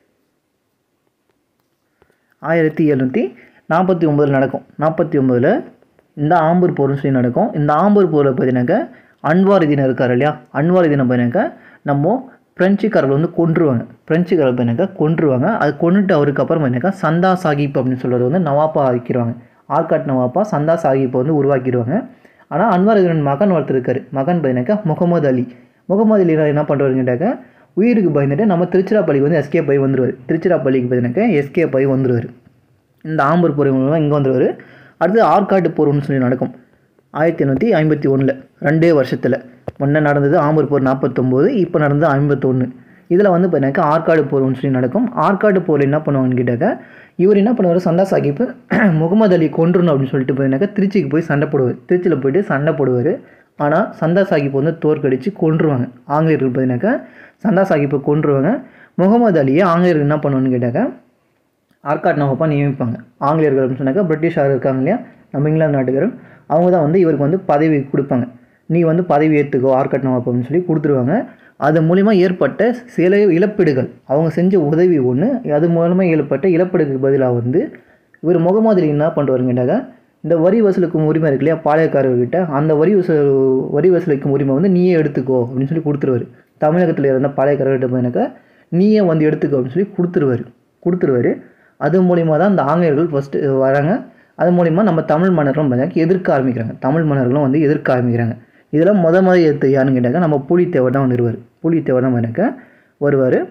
ஆயிரத்தி எழுநூற்றி நாற்பத்தி ஒம்பதில் நடக்கும் நாற்பத்தி ஒம்பதில் இந்த ஆம்பூர் போர்னு சொல்லி நடக்கும் இந்த ஆம்பூர் போரில் பார்த்தீங்கன்னாக்கா அன்வாருதீன் இருக்கார் இல்லையா அன்வாருதீனை பார்த்தீங்கன்னாக்கா நம்ம பிரெஞ்சுக்காரர்கள் வந்து கொன்றுவாங்க பிரெஞ்சுக்காரர்கள் பார்த்தீங்கன்னாக்கா கொன்றுவாங்க அது கொண்டுட்டு அவருக்கு அப்புறம் பார்த்தீங்கன்னாக்கா சந்தா சாஹிப் அப்படின்னு சொல்கிறது வந்து நவாப்பா ஆக்கிடுவாங்க ஆர்காட் நவாப்பா சந்தா சாஹிப்பை வந்து உருவாக்கிடுவாங்க ஆனால் அன்வாருதீன் மகன் ஒருத்தர் இருக்கார் மகன் பார்த்தீங்கன்னாக்கா முகமது அலி முகமது அலி என்ன பண்ணுறாருன்னு கேட்டாக்கா உயிருக்கு பயந்துட்டு நம்ம திருச்சிராப்பள்ளிக்கு வந்து எஸ்கேப் ஆகி வந்துடுவார் திருச்சிராப்பள்ளிக்கு பார்த்தீங்கன்னாக்கா எஸ்கேப் ஆகி வந்துடுவார் இந்த ஆம்பூர் போர் மூலமாக இங்கே வந்துடுவார் அடுத்து ஆற்காட்டு போர்னு சொல்லி நடக்கும் ஆயிரத்தி எண்ணூற்றி ஐம்பத்தி ஒன்றில் ரெண்டே வருஷத்தில் முன்ன நடந்தது ஆம்பூர் போர் நாற்பத்தொம்போது இப்போ நடந்தது ஐம்பத்தொன்று இதில் வந்து பார்த்தீங்கன்னா ஆற்காடு போர்னு சொல்லி நடக்கும் ஆற்காடு போர் என்ன பண்ணுவாங்கன்னு கேட்டாக்கா இவர் என்ன பண்ணுவார் சந்தா சாஹிப் முகமது அலி கொன்றணும் அப்படின்னு சொல்லிட்டு பார்த்தீங்கன்னாக்கா திருச்சிக்கு போய் சண்டை போடுவார் திருச்சியில் போயிட்டு சண்டை போடுவார் ஆனால் சந்தா சாஹிப் வந்து தோற்கடிச்சு கொன்றுவாங்க ஆங்கிலேயர்கள் பார்த்தீங்கன்னாக்கா சந்தா சாஹிப்பை கொன்றுவாங்க முகமது அலியை ஆங்கிலேயர்கள் என்ன பண்ணுவான்னு கேட்டாக்கா ஆர்காட் நவாப்பா நியமிப்பாங்க ஆங்கிலேயர்கள் அப்படின்னு சொன்னாக்கா பிரிட்டிஷார் இருக்காங்க இல்லையா நம்ம இங்கிலாந்து நாட்டுக்காரர் அவங்க தான் வந்து இவருக்கு வந்து பதவி கொடுப்பாங்க நீ வந்து பதவி ஏற்றுக்கோ ஆர்காட் நவாப் அப்படின்னு சொல்லி கொடுத்துருவாங்க அது மூலிமா ஏற்பட்ட சில இழப்பீடுகள் அவங்க செஞ்ச உதவி ஒன்று அது மூலமாக ஏற்பட்ட இழப்பீடுக்கு பதிலாக வந்து இவர் முகமது அலி என்ன பண்ணுவாருன்னு கேட்டாக்கா இந்த வரி வசூலுக்கும் உரிமை இருக்கு இல்லையா பாளையக்காரர்கிட்ட அந்த வரி வசூல் வரி வசூலிக்கும் உரிமை வந்து நீயே எடுத்துக்கோ அப்படின்னு சொல்லி கொடுத்துருவாரு தமிழகத்தில் இருந்த பாளையக்காரர்கிட்ட பார்த்தீங்கன்னாக்கா நீயே வந்து எடுத்துக்கோ அப்படின்னு சொல்லி கொடுத்துருவாரு கொடுத்துருவாரு அது மூலிமா தான் இந்த ஆங்கிலேயர்கள் ஃபஸ்ட்டு வராங்க அது மூலிமா நம்ம தமிழ் மன்னர்களும் பார்த்தீங்கன்னா எதிர்க்க ஆரம்பிக்கிறாங்க தமிழ் மன்னர்களும் வந்து எதிர்க்க ஆரம்பிக்கிறாங்க இதெல்லாம் முத முத எடுத்து யாருன்னு கேட்டாக்கா நம்ம புலித்தேவர் தான் வந்து வருவார் புலித்தேவர் தான் எனக்கு வருவார்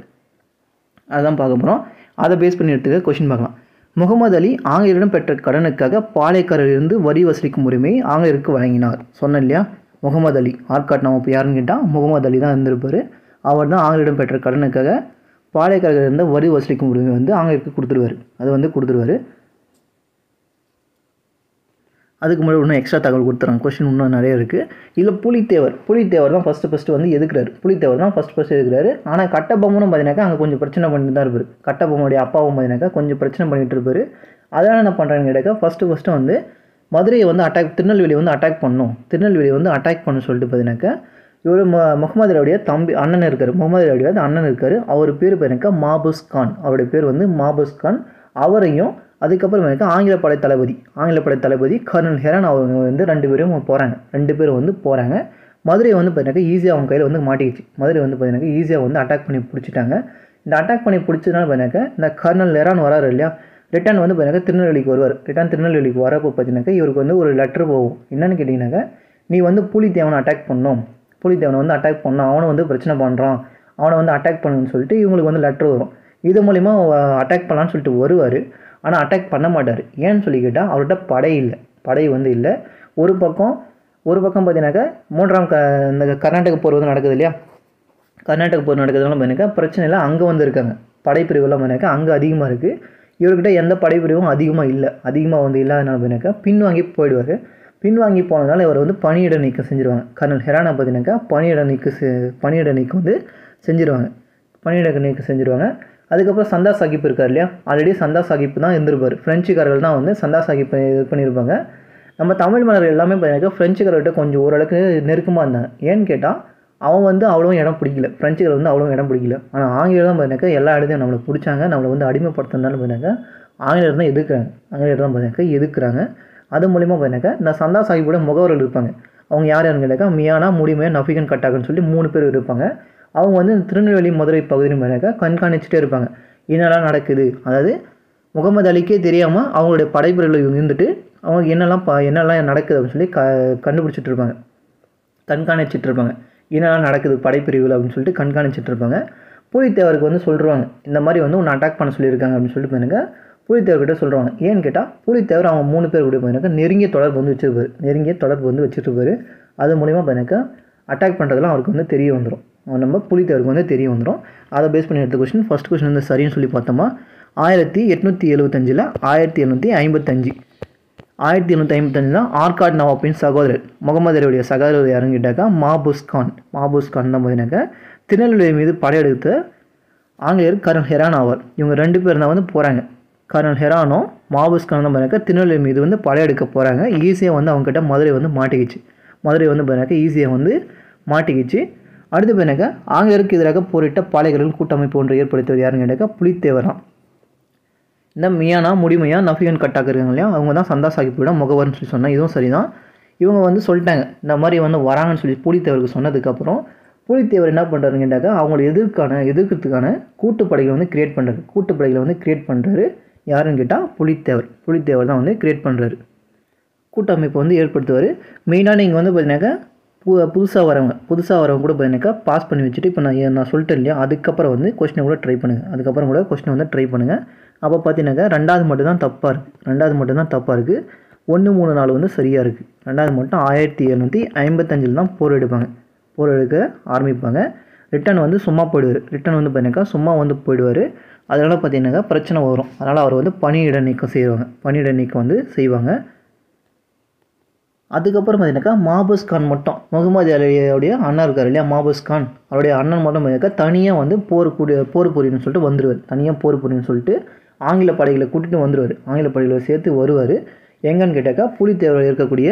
அதான் பார்க்க போகிறோம் அதை பேஸ் பண்ணி எடுத்துக்க கொஷின் பார்க்கலாம் முகமது அலி ஆங்கிலேயரிடம் பெற்ற கடனுக்காக பாளையக்காரரிலிருந்து வரி வசூலிக்கும் உரிமையை ஆங்கிலேயருக்கு வழங்கினார் சொன்னேன் இல்லையா முகமது அலி ஆர்காட் நம்ம இப்போ யாருன்னு கேட்டால் முகமது அலி தான் இருந்திருப்பார் அவர் தான் ஆங்கிலேயரிடம் பெற்ற கடனுக்காக பாளையக்காரர்கள் இருந்த வரி வசூலிக்கும் உரிமை வந்து ஆங்கிலேயருக்கு கொடுத்துருவாரு அது வந்து கொடுத்துருவாரு அதுக்கு முன்னாடி இன்னும் எக்ஸ்ட்ரா தகவல் கொடுத்துறாங்க கொஸ்டின் இன்னும் நிறைய இருக்குது இதில் புலித்தேவர் புலித்தேவர் தான் ஃபஸ்ட்டு ஃபஸ்ட்டு வந்து எதுக்குறாரு புலித்தேவர் தான் ஃபஸ்ட் ஃபஸ்ட்டு எதுக்குறாரு ஆனால் கட்டபொம்மனும் பார்த்தீங்கன்னாக்கா அங்கே கொஞ்சம் பிரச்சனை பண்ணிட்டு தான் இருப்பார் கட்டபொம்மனுடைய அப்பாவும் பார்த்தீங்கன்னாக்கா கொஞ்சம் பிரச்சனை பண்ணிட்டு இருப்பார் அதனால் என்ன பண்ணுறாங்கன்னு கேட்டாக்கா ஃபஸ்ட்டு ஃபஸ்ட்டு வந்து மதுரையை வந்து அட்டாக் திருநெல்வேலி வந்து அட்டாக் பண்ணும் திருநெல்வேலி வந்து அட்டாக் பண்ண சொல்லிட்டு பார்த்தீங்கன்னாக்கா இவர் மு முகமது அலியுடைய தம்பி அண்ணன் இருக்கார் முகமது அலியுடைய அண்ணன் இருக்கார் அவர் பேர் பார்த்தீங்கன்னாக்கா மாபூஸ் கான் அவருடைய பேர் வந்து மாபூஸ் கான் அவரையும் அதுக்கப்புறம் எனக்கு ஆங்கில படை தளபதி ஆங்கில படை தளபதி கர்னல் ஹெரான் அவங்க வந்து ரெண்டு பேரும் போகிறாங்க ரெண்டு பேரும் வந்து போகிறாங்க மதுரை வந்து பார்த்தீங்கன்னா ஈஸியாக அவங்க கையில் வந்து மாட்டிக்கிச்சு மதுரை வந்து பார்த்தீங்கன்னா ஈஸியாக வந்து அட்டாக் பண்ணி பிடிச்சிட்டாங்க இந்த அட்டாக் பண்ணி பிடிச்சதுனால பார்த்தீங்கன்னா இந்த கர்னல் ஹெரான் வராரு இல்லையா ரிட்டர்ன் வந்து பார்த்தீங்கன்னா திருநெல்வேலிக்கு வருவார் ரிட்டர்ன் திருநெல்வேலிக்கு வரப்போ பார்த்தீங்கன்னாக்கா இவருக்கு வந்து ஒரு லெட்டர் போகும் என்னன்னு கேட்டிங்கனாக்கா நீ வந்து பூலித்தேவனை அட்டாக் பண்ணணும் பூலித்தேவனை வந்து அட்டாக் பண்ணணும் அவனை வந்து பிரச்சனை பண்ணுறான் அவனை வந்து அட்டாக் பண்ணுன்னு சொல்லிட்டு இவங்களுக்கு வந்து லெட்டர் வரும் இது மூலிமா அட்டாக் பண்ணலான்னு சொல்லிட்டு வருவார் ஆனால் அட்டாக் பண்ண மாட்டார் ஏன்னு சொல்லி கேட்டால் அவர்கிட்ட படை இல்லை படை வந்து இல்லை ஒரு பக்கம் ஒரு பக்கம் பார்த்தீங்கன்னாக்கா மூன்றாம் க இந்த கர்நாடக போர் வந்து நடக்குது இல்லையா கர்நாடக போர் நடக்கிறதுனால பார்த்தீங்கன்னா பிரச்சனை இல்லை அங்கே வந்து இருக்காங்க படைப்பிரிவுலாம் பார்த்தீங்கன்னா அங்கே அதிகமாக இருக்குது இவர்கிட்ட எந்த படைப்பிரிவும் அதிகமாக இல்லை அதிகமாக வந்து இல்லாதனால பார்த்தீங்கன்னாக்கா பின்வாங்கி போயிடுவார் பின்வாங்கி போனதுனால இவர் வந்து பணியிட நீக்கம் செஞ்சுருவாங்க கர்னல் ஹெரானா பார்த்தீங்கன்னாக்கா பணியிட நீக்கம் செ பணியிட நீக்கம் வந்து செஞ்சுருவாங்க பணியிட நீக்கம் செஞ்சுருவாங்க அதுக்கப்புறம் சந்தா சாஹிப் இருக்கார் இல்லையா ஆல்ரெடி சந்தா சாஹிப் தான் இருந்திருப்பார் ஃப்ரெஞ்சுக்காரர்கள் தான் வந்து சந்தா சாஹிப் இது பண்ணியிருப்பாங்க நம்ம தமிழ் மன்னர் எல்லாமே பார்த்தீங்கன்னா ஃப்ரெஞ்சுக்காரர்கிட்ட கொஞ்சம் ஓரளவுக்கு நெருக்கமாக இருந்தாங்க ஏன்னு கேட்டால் அவன் வந்து அவ்வளோ இடம் பிடிக்கல ஃப்ரெஞ்சுக்காரர் வந்து அவ்வளோ இடம் பிடிக்கல ஆனால் ஆங்கிலம் தான் பார்த்தீங்கன்னா எல்லா இடத்தையும் நம்மளை பிடிச்சாங்க நம்மளை வந்து அடிமைப்படுத்தினாலும் பார்த்தீங்கன்னா ஆங்கிலேயர் தான் எதிர்க்கிறாங்க ஆங்கிலேயர் தான் பார்த்தீங்கன்னா எதிர்க்கிறாங்க அது மூலிமா பார்த்தீங்கன்னா இந்த சந்தா சாஹிப்போட முகவர்கள் இருப்பாங்க அவங்க யார் யாருன்னு கேட்டாக்கா மியானா முடிமையா நஃபிகன் கட்டாக்குன்னு சொல்லி மூணு பேர் இருப்பாங்க அவங்க வந்து திருநெல்வேலி மதுரை பகுதியில் பார்த்தீங்கன்னா கண்காணிச்சுட்டே இருப்பாங்க என்னெல்லாம் நடக்குது அதாவது முகமது அலிக்கே தெரியாமல் அவங்களுடைய படைப்பிரிவில் இருந்துட்டு அவங்க என்னெல்லாம் ப என்னெல்லாம் நடக்குது அப்படின்னு சொல்லி க கண்டுபிடிச்சிட்டு இருப்பாங்க கண்காணிச்சிட்டு இருப்பாங்க என்னெல்லாம் நடக்குது படைப்பிரிவில் அப்படின்னு சொல்லிட்டு கண்காணிச்சிட்டு இருப்பாங்க பூலித்தேவருக்கு வந்து சொல்லிடுவாங்க இந்த மாதிரி வந்து உன்னை அட்டாக் பண்ண சொல்லியிருக்காங்க அப்படின்னு சொல்லிட்டு பாருங்க பூலித்தேவர்கிட்ட சொல்கிறாங்க ஏன்னு கேட்டால் பூலித்தேவர் அவங்க மூணு பேர் கூட பாருங்க நெருங்கிய தொடர்பு வந்து வச்சிருப்பாரு நெருங்கிய தொடர்பு வந்து வச்சுருப்பாரு அது மூலிமா பாருங்க அட்டாக் பண்ணுறதுலாம் அவருக்கு வந்து தெரிய வந்துடும் நம்ம புலித்தேவருக்கு வந்து தெரிய வந்துடும் அதை பேஸ் பண்ணி எடுத்த கொஸ்டின் ஃபஸ்ட் கொஸ்டின் வந்து சரின்னு சொல்லி பார்த்தோமா ஆயிரத்தி எட்நூற்றி எழுபத்தஞ்சில் ஆயிரத்தி எழுநூற்றி ஐம்பத்தஞ்சு ஆயிரத்தி எழுநூற்றி ஐம்பத்தஞ்சு தான் ஆர்காட் நவாப்பின் சகோதரர் முகமது அலியுடைய சகோதரர் யாருன்னு கேட்டாக்கா மாபூஸ் கான் மாபூஸ் கான் தான் பார்த்தீங்கன்னாக்கா திருநெல்வேலி மீது படையெடுத்த ஆங்கிலேயர் கர்னல் ஹெரான் ஆவார் இவங்க ரெண்டு பேர் தான் வந்து போகிறாங்க கர்னல் ஹெரானோ மாபூஸ் கான் தான் பார்த்தீங்கன்னா திருநெல்வேலி மீது வந்து படையெடுக்க போகிறாங்க ஈஸியாக வந்து அவங்ககிட்ட மதுரை வந்து மாட்டிக்கிச்சு மதுரை வந்து பார்த்தீங்கன்னா ஈஸியாக வந்து மாட்டிக்கிச்சு அடுத்து பார்த்தீங்கன்னாக்கா ஆங்கிலேயருக்கு எதிராக போரிட்ட பாளையர்கள் கூட்டமைப்பு ஒன்று ஏற்படுத்தியவர் யாருன்னு கேட்டாக்கா புலித்தேவர் தான் இந்த மியானா முடிமையா நஃபியன் கட்டாக்கு இருக்காங்க இல்லையா அவங்க தான் சந்தா சாஹிப்போட முகவர்னு சொல்லி சொன்னேன் இதுவும் சரிதான் இவங்க வந்து சொல்லிட்டாங்க இந்த மாதிரி வந்து வராங்கன்னு சொல்லி பூலித்தேவருக்கு சொன்னதுக்கப்புறம் பூலித்தேவர் என்ன பண்ணுறாருன்னு கேட்டாக்கா அவங்கள எதிர்க்கான எதிர்க்கிறதுக்கான கூட்டுப்படைகளை வந்து கிரியேட் பண்ணுறாரு கூட்டுப்படைகளை வந்து கிரியேட் பண்ணுறாரு யாருன்னு கேட்டால் புலித்தேவர் புலித்தேவர் தான் வந்து கிரியேட் பண்ணுறாரு கூட்டமைப்பு வந்து ஏற்படுத்துவார் மெயினாக நீங்கள் வந்து பார்த்தீங்கன்னாக்கா பு புதுசாக வரவங்க புதுசாக வரவங்க கூட பார்த்தீங்கன்னாக்கா பாஸ் பண்ணி வச்சுட்டு இப்போ நான் ஏ- நான் சொல்லிட்டேன் இல்லையா அதுக்கப்புறம் வந்து கொஸ்டினை கூட ட்ரை பண்ணுங்கள் அதுக்கப்புறம் கூட கொஸ்டினை வந்து ட்ரை பண்ணுங்கள் அப்போ பார்த்தீங்கன்னாக்கா ரெண்டாவது மட்டும் தான் தப்பாக இருக்குது ரெண்டாவது மட்டும் தான் தப்பாக இருக்குது ஒன்று மூணு நாலு வந்து சரியாக இருக்குது ரெண்டாவது மட்டும் ஆயிரத்தி எழுநூற்றி ஐம்பத்தஞ்சில் தான் போர் எடுப்பாங்க போர் எடுக்க ஆரம்பிப்பாங்க ரிட்டன் வந்து சும்மா போயிடுவார் ரிட்டன் வந்து பார்த்தீங்கன்னாக்கா சும்மா வந்து போயிடுவார் அதனால் பார்த்தீங்கன்னாக்கா பிரச்சனை வரும் அதனால் அவர் வந்து பணியிட நீக்கம் செய்வாங்க பணியிட நீக்கம் வந்து செய்வாங்க அதுக்கப்புறம் பார்த்தீங்கன்னாக்கா மாபூஸ் கான் மட்டும் முகமது அலியோடைய அண்ணன் இருக்கார் இல்லையா மாபூஸ் கான் அவருடைய அண்ணன் மட்டும் பார்த்தீங்கன்னாக்கா தனியாக வந்து போர் கூடிய போர் புரியணும்னு சொல்லிட்டு வந்துடுவார் தனியாக போர் புரியணும்னு சொல்லிட்டு ஆங்கில படைகளை கூட்டிட்டு வந்துடுவார் ஆங்கில படைகளை சேர்த்து வருவார் எங்கன்னு கேட்டாக்கா புலித்தேவர் இருக்கக்கூடிய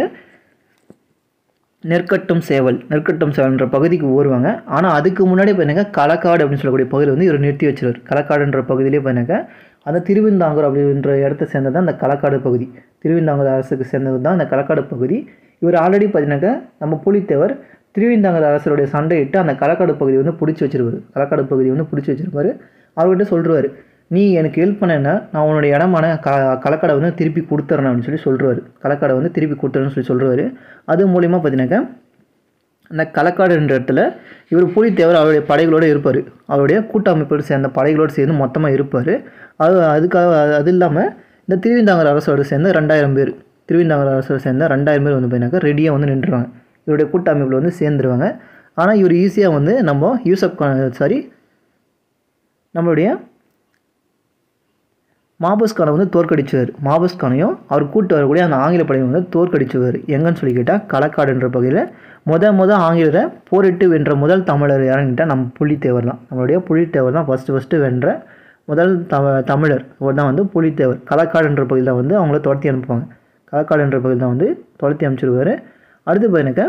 நெற்கட்டும் சேவல் நெற்கட்டும் சேவல்ன்ற பகுதிக்கு வருவாங்க ஆனால் அதுக்கு முன்னாடி பார்த்தீங்கன்னா களக்காடு அப்படின்னு சொல்லக்கூடிய பகுதியில் வந்து இவர் நிறுத்தி வச்சிருவார் களக்காடுன்ற பகுதியிலே பார்த்தீங்கன்னா அந்த திருவிந்தாங்கூர் அப்படின்ற இடத்த சேர்ந்தது தான் அந்த களக்காடு பகுதி திருவிந்தாங்கூர் அரசுக்கு சேர்ந்தது தான் அந்த களக்காடு பகுதி இவர் ஆல்ரெடி பார்த்தீங்கன்னாக்கா நம்ம புலித்தேவர் திருவிந்தாங்கூர் அரசருடைய சண்டையிட்டு அந்த களக்காடு பகுதி வந்து பிடிச்சி வச்சிருப்பாரு களக்காடு பகுதி வந்து பிடிச்சி வச்சிருப்பாரு அவர்கிட்ட சொல்றாரு நீ எனக்கு ஹெல்ப் பண்ணேன்னா நான் உன்னுடைய இடமான க களக்கடை வந்து திருப்பி கொடுத்துட்றேன் அப்படின்னு சொல்லி சொல்கிறாரு களக்கடை வந்து திருப்பி கொடுத்துறேன்னு சொல்லி சொல்கிறாரு அது மூலிமா பார்த்தீங்கன்னாக்கா அந்த களக்காடுன்ற இடத்துல இவர் புலித்தேவர் அவருடைய படைகளோடு இருப்பார் அவருடைய கூட்டமைப்போடு சேர்ந்த படைகளோடு சேர்ந்து மொத்தமாக இருப்பார் அது அதுக்காக அது- அது இல்லாமல் இந்த திருவிந்தாங்கர் அரசோடு சேர்ந்து ரெண்டாயிரம் பேர் திருவிந்தாங்கர் அரசோடு சேர்ந்த ரெண்டாயிரம் பேர் வந்து பார்த்தீங்கன்னாக்கா ரெடியாக வந்து நின்றுவாங்க இவருடைய கூட்டமைப்பில் வந்து சேர்ந்துருவாங்க ஆனால் இவர் ஈஸியாக வந்து நம்ம யூசப் கான் சாரி நம்மளுடைய மாபஸ் கானை வந்து தோற்கடிச்சுவார் மாபஸ் கானையும் அவர் கூட்டு வரக்கூடிய அந்த ஆங்கில படையை வந்து தோற்கடிச்சுவார் எங்கன்னு சொல்லி கேட்டால் களக்காடுன்ற பகுதியில் முத முத ஆங்கிலரை போரிட்டு வென்ற முதல் தமிழர் யாருன்னு கேட்டால் நம்ம புலித்தேவர் தான் நம்மளுடைய புலித்தேவர் தான் ஃபஸ்ட்டு ஃபஸ்ட்டு வென்ற முதல் தம தமிழர் அவர் தான் வந்து புலித்தேவர் களக்காடுன்ற பகுதியில் வந்து அவங்கள துரத்தி அனுப்புவாங்க களக்காடு என்ற பகுதியில் தான் வந்து துரத்தி அமைச்சிருவார் அடுத்து பார்த்தீங்கன்னாக்கா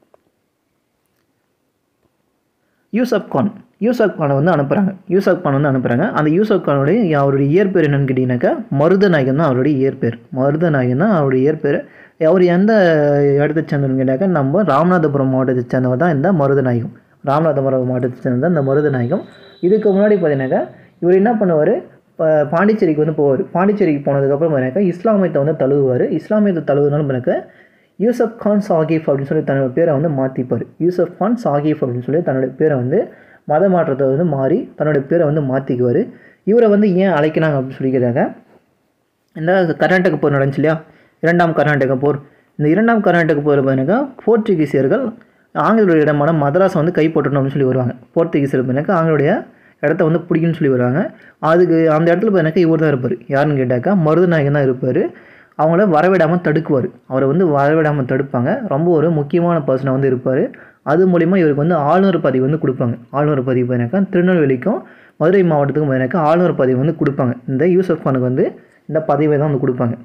யூசப் கான் யூசப் கானை வந்து அனுப்புகிறாங்க யூசப் கான் வந்து அனுப்புகிறாங்க அந்த யூசப் கானுடைய அவருடைய இயற்பேர் என்னன்னு கேட்டிங்கனாக்கா மருதநாயகன் தான் அவருடைய இயற்பேர் மருதநாயகன் தான் அவருடைய இயற்பேர் அவர் எந்த இடத்தை சேர்ந்தவர்னு கேட்டாக்கா நம்ம ராமநாதபுரம் மாவட்டத்தை சேர்ந்தவர் தான் இந்த மருதநாயகம் ராமநாதபுரம் மாவட்டத்தை சேர்ந்தது தான் இந்த மருதநாயகம் இதுக்கு முன்னாடி பார்த்தீங்கன்னாக்கா இவர் என்ன பண்ணுவார் இப்போ பாண்டிச்சேரிக்கு வந்து போவார் பாண்டிச்சேரிக்கு போனதுக்கப்புறம் பார்த்தீங்கன்னாக்கா இஸ்லாமியத்தை வந்து தழுவுவார் இஸ்லாமியத்தை தழுவுனாலும் பார்த்தீங்கன்னாக்கா யூசப் கான் சாகிஃப் அப்படின்னு சொல்லி தன்னோட பேரை வந்து மாற்றிப்பார் யூசப் கான் சாகிஃப் அப்படின்னு சொல்லி தன்னோட பேரை வந்து மத மாற்றத்தை வந்து மாறி தன்னோட பேரை வந்து மாற்றிக்குவார் இவரை வந்து ஏன் அழைக்கிறாங்க அப்படின்னு சொல்லி கேட்டாங்க இந்த கர்நாடக போர் நடந்துச்சு இல்லையா இரண்டாம் கர்நாடக போர் இந்த இரண்டாம் கர்நாடக போர் பார்த்தீங்கன்னாக்கா போர்ச்சுகீசியர்கள் ஆங்கிலேயருடைய இடமான மதராஸை வந்து கைப்பற்றணும் அப்படின்னு சொல்லி வருவாங்க போர்ச்சுகீசியர் பார்த்தீங்கன்னாக்கா ஆங்கிலேய இடத்த வந்து பிடிக்குன்னு சொல்லி வருவாங்க அதுக்கு அந்த இடத்துல பார்த்தீங்கன்னாக்கா இவர் தான் இருப்பார் யாருன்னு கேட்டாக்கா மருதநாயகன் தான் இருப்பார் அவங்கள வரவிடாமல் தடுக்குவார் அவரை வந்து வரவிடாமல் தடுப்பாங்க ரொம்ப ஒரு முக்கியமான பர்சனாக வந்து இருப்பார் அது மூலிமா இவருக்கு வந்து ஆளுநர் பதவி வந்து கொடுப்பாங்க ஆளுநர் பதவி பார்த்தீங்கன்னாக்கா திருநெல்வேலிக்கும் மதுரை மாவட்டத்துக்கும் பார்த்தீங்கன்னாக்கா ஆளுநர் பதவி வந்து கொடுப்பாங்க இந்த யூசப் கானுக்கு வந்து இந்த பதவியை தான் வந்து கொடுப்பாங்க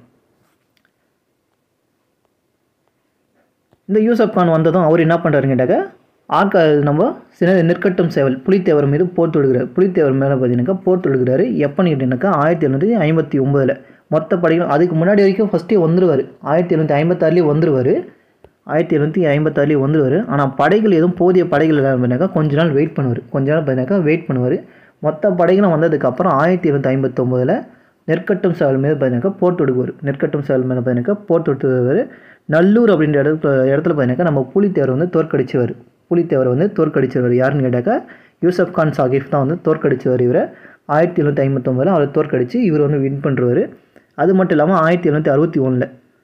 இந்த யூசப் கான் வந்ததும் அவர் என்ன பண்ணுறாருன்னு கேட்டாக்கா ஆர்கா நம்ம சில நெற்கட்டும் சேவல் புலித்தேவர் மீது போர் தொடுகிறார் புலித்தேவர் மேலே பார்த்தீங்கன்னாக்கா போர் தொடுகிறாரு எப்போன்னு கேட்டீங்கன்னாக்கா ஆயிரத்தி எழுநூற்றி ஐம்பத்தி ஒம்பதில் மொத்த படைகள் அதுக்கு முன்னாடி வரைக்கும் ஃபஸ்ட்டே வந்துருவார் ஆயிரத்தி எழுநூற்றி ஐம்பத்தாறுலேயே வந்துருவார் ஆயிரத்தி எழுநூற்றி ஐம்பத்தாறுலேயே வந்துருவார் ஆனால் படைகள் எதுவும் போதிய படைகள் இல்லாமனாக்கா கொஞ்ச நாள் வெயிட் பண்ணுவார் கொஞ்ச நாள் பார்த்தீங்கன்னாக்கா வெயிட் பண்ணுவார் மொத்த படைகளும் வந்ததுக்கப்புறம் ஆயிரத்தி எழுநூற்றி ஐம்பத்தொம்போதில் நெற்கட்டும் சேவல் மீது பார்த்தீங்கன்னாக்கா போர் தொடுக்குவார் நெற்கட்டும் சேவல் மேலே பார்த்தீங்கன்னாக்கா போர் தொடுத்துவார் நல்லூர் அப்படின்ற இடத்துல இடத்துல பார்த்தீங்கன்னாக்கா நம்ம புலித்தேவர் வந்து தோற்கடிச்சவர் புலித்தேவர் வந்து தோற்கடிச்சவர் யாருன்னு கேட்டாக்கா யூசப் கான் சாகிஃப் தான் வந்து தோற்கடிச்சவர் இவரை ஆயிரத்தி எழுநூற்றி ஐம்பத்தொம்பதில் அவரை தோற்கடிச்சு இவர் வந்து வின் பண்ணுறவர் அது மட்டும் இல்லாமல் ஆயிரத்தி எழுநூற்றி அறுபத்தி ஒன்றில்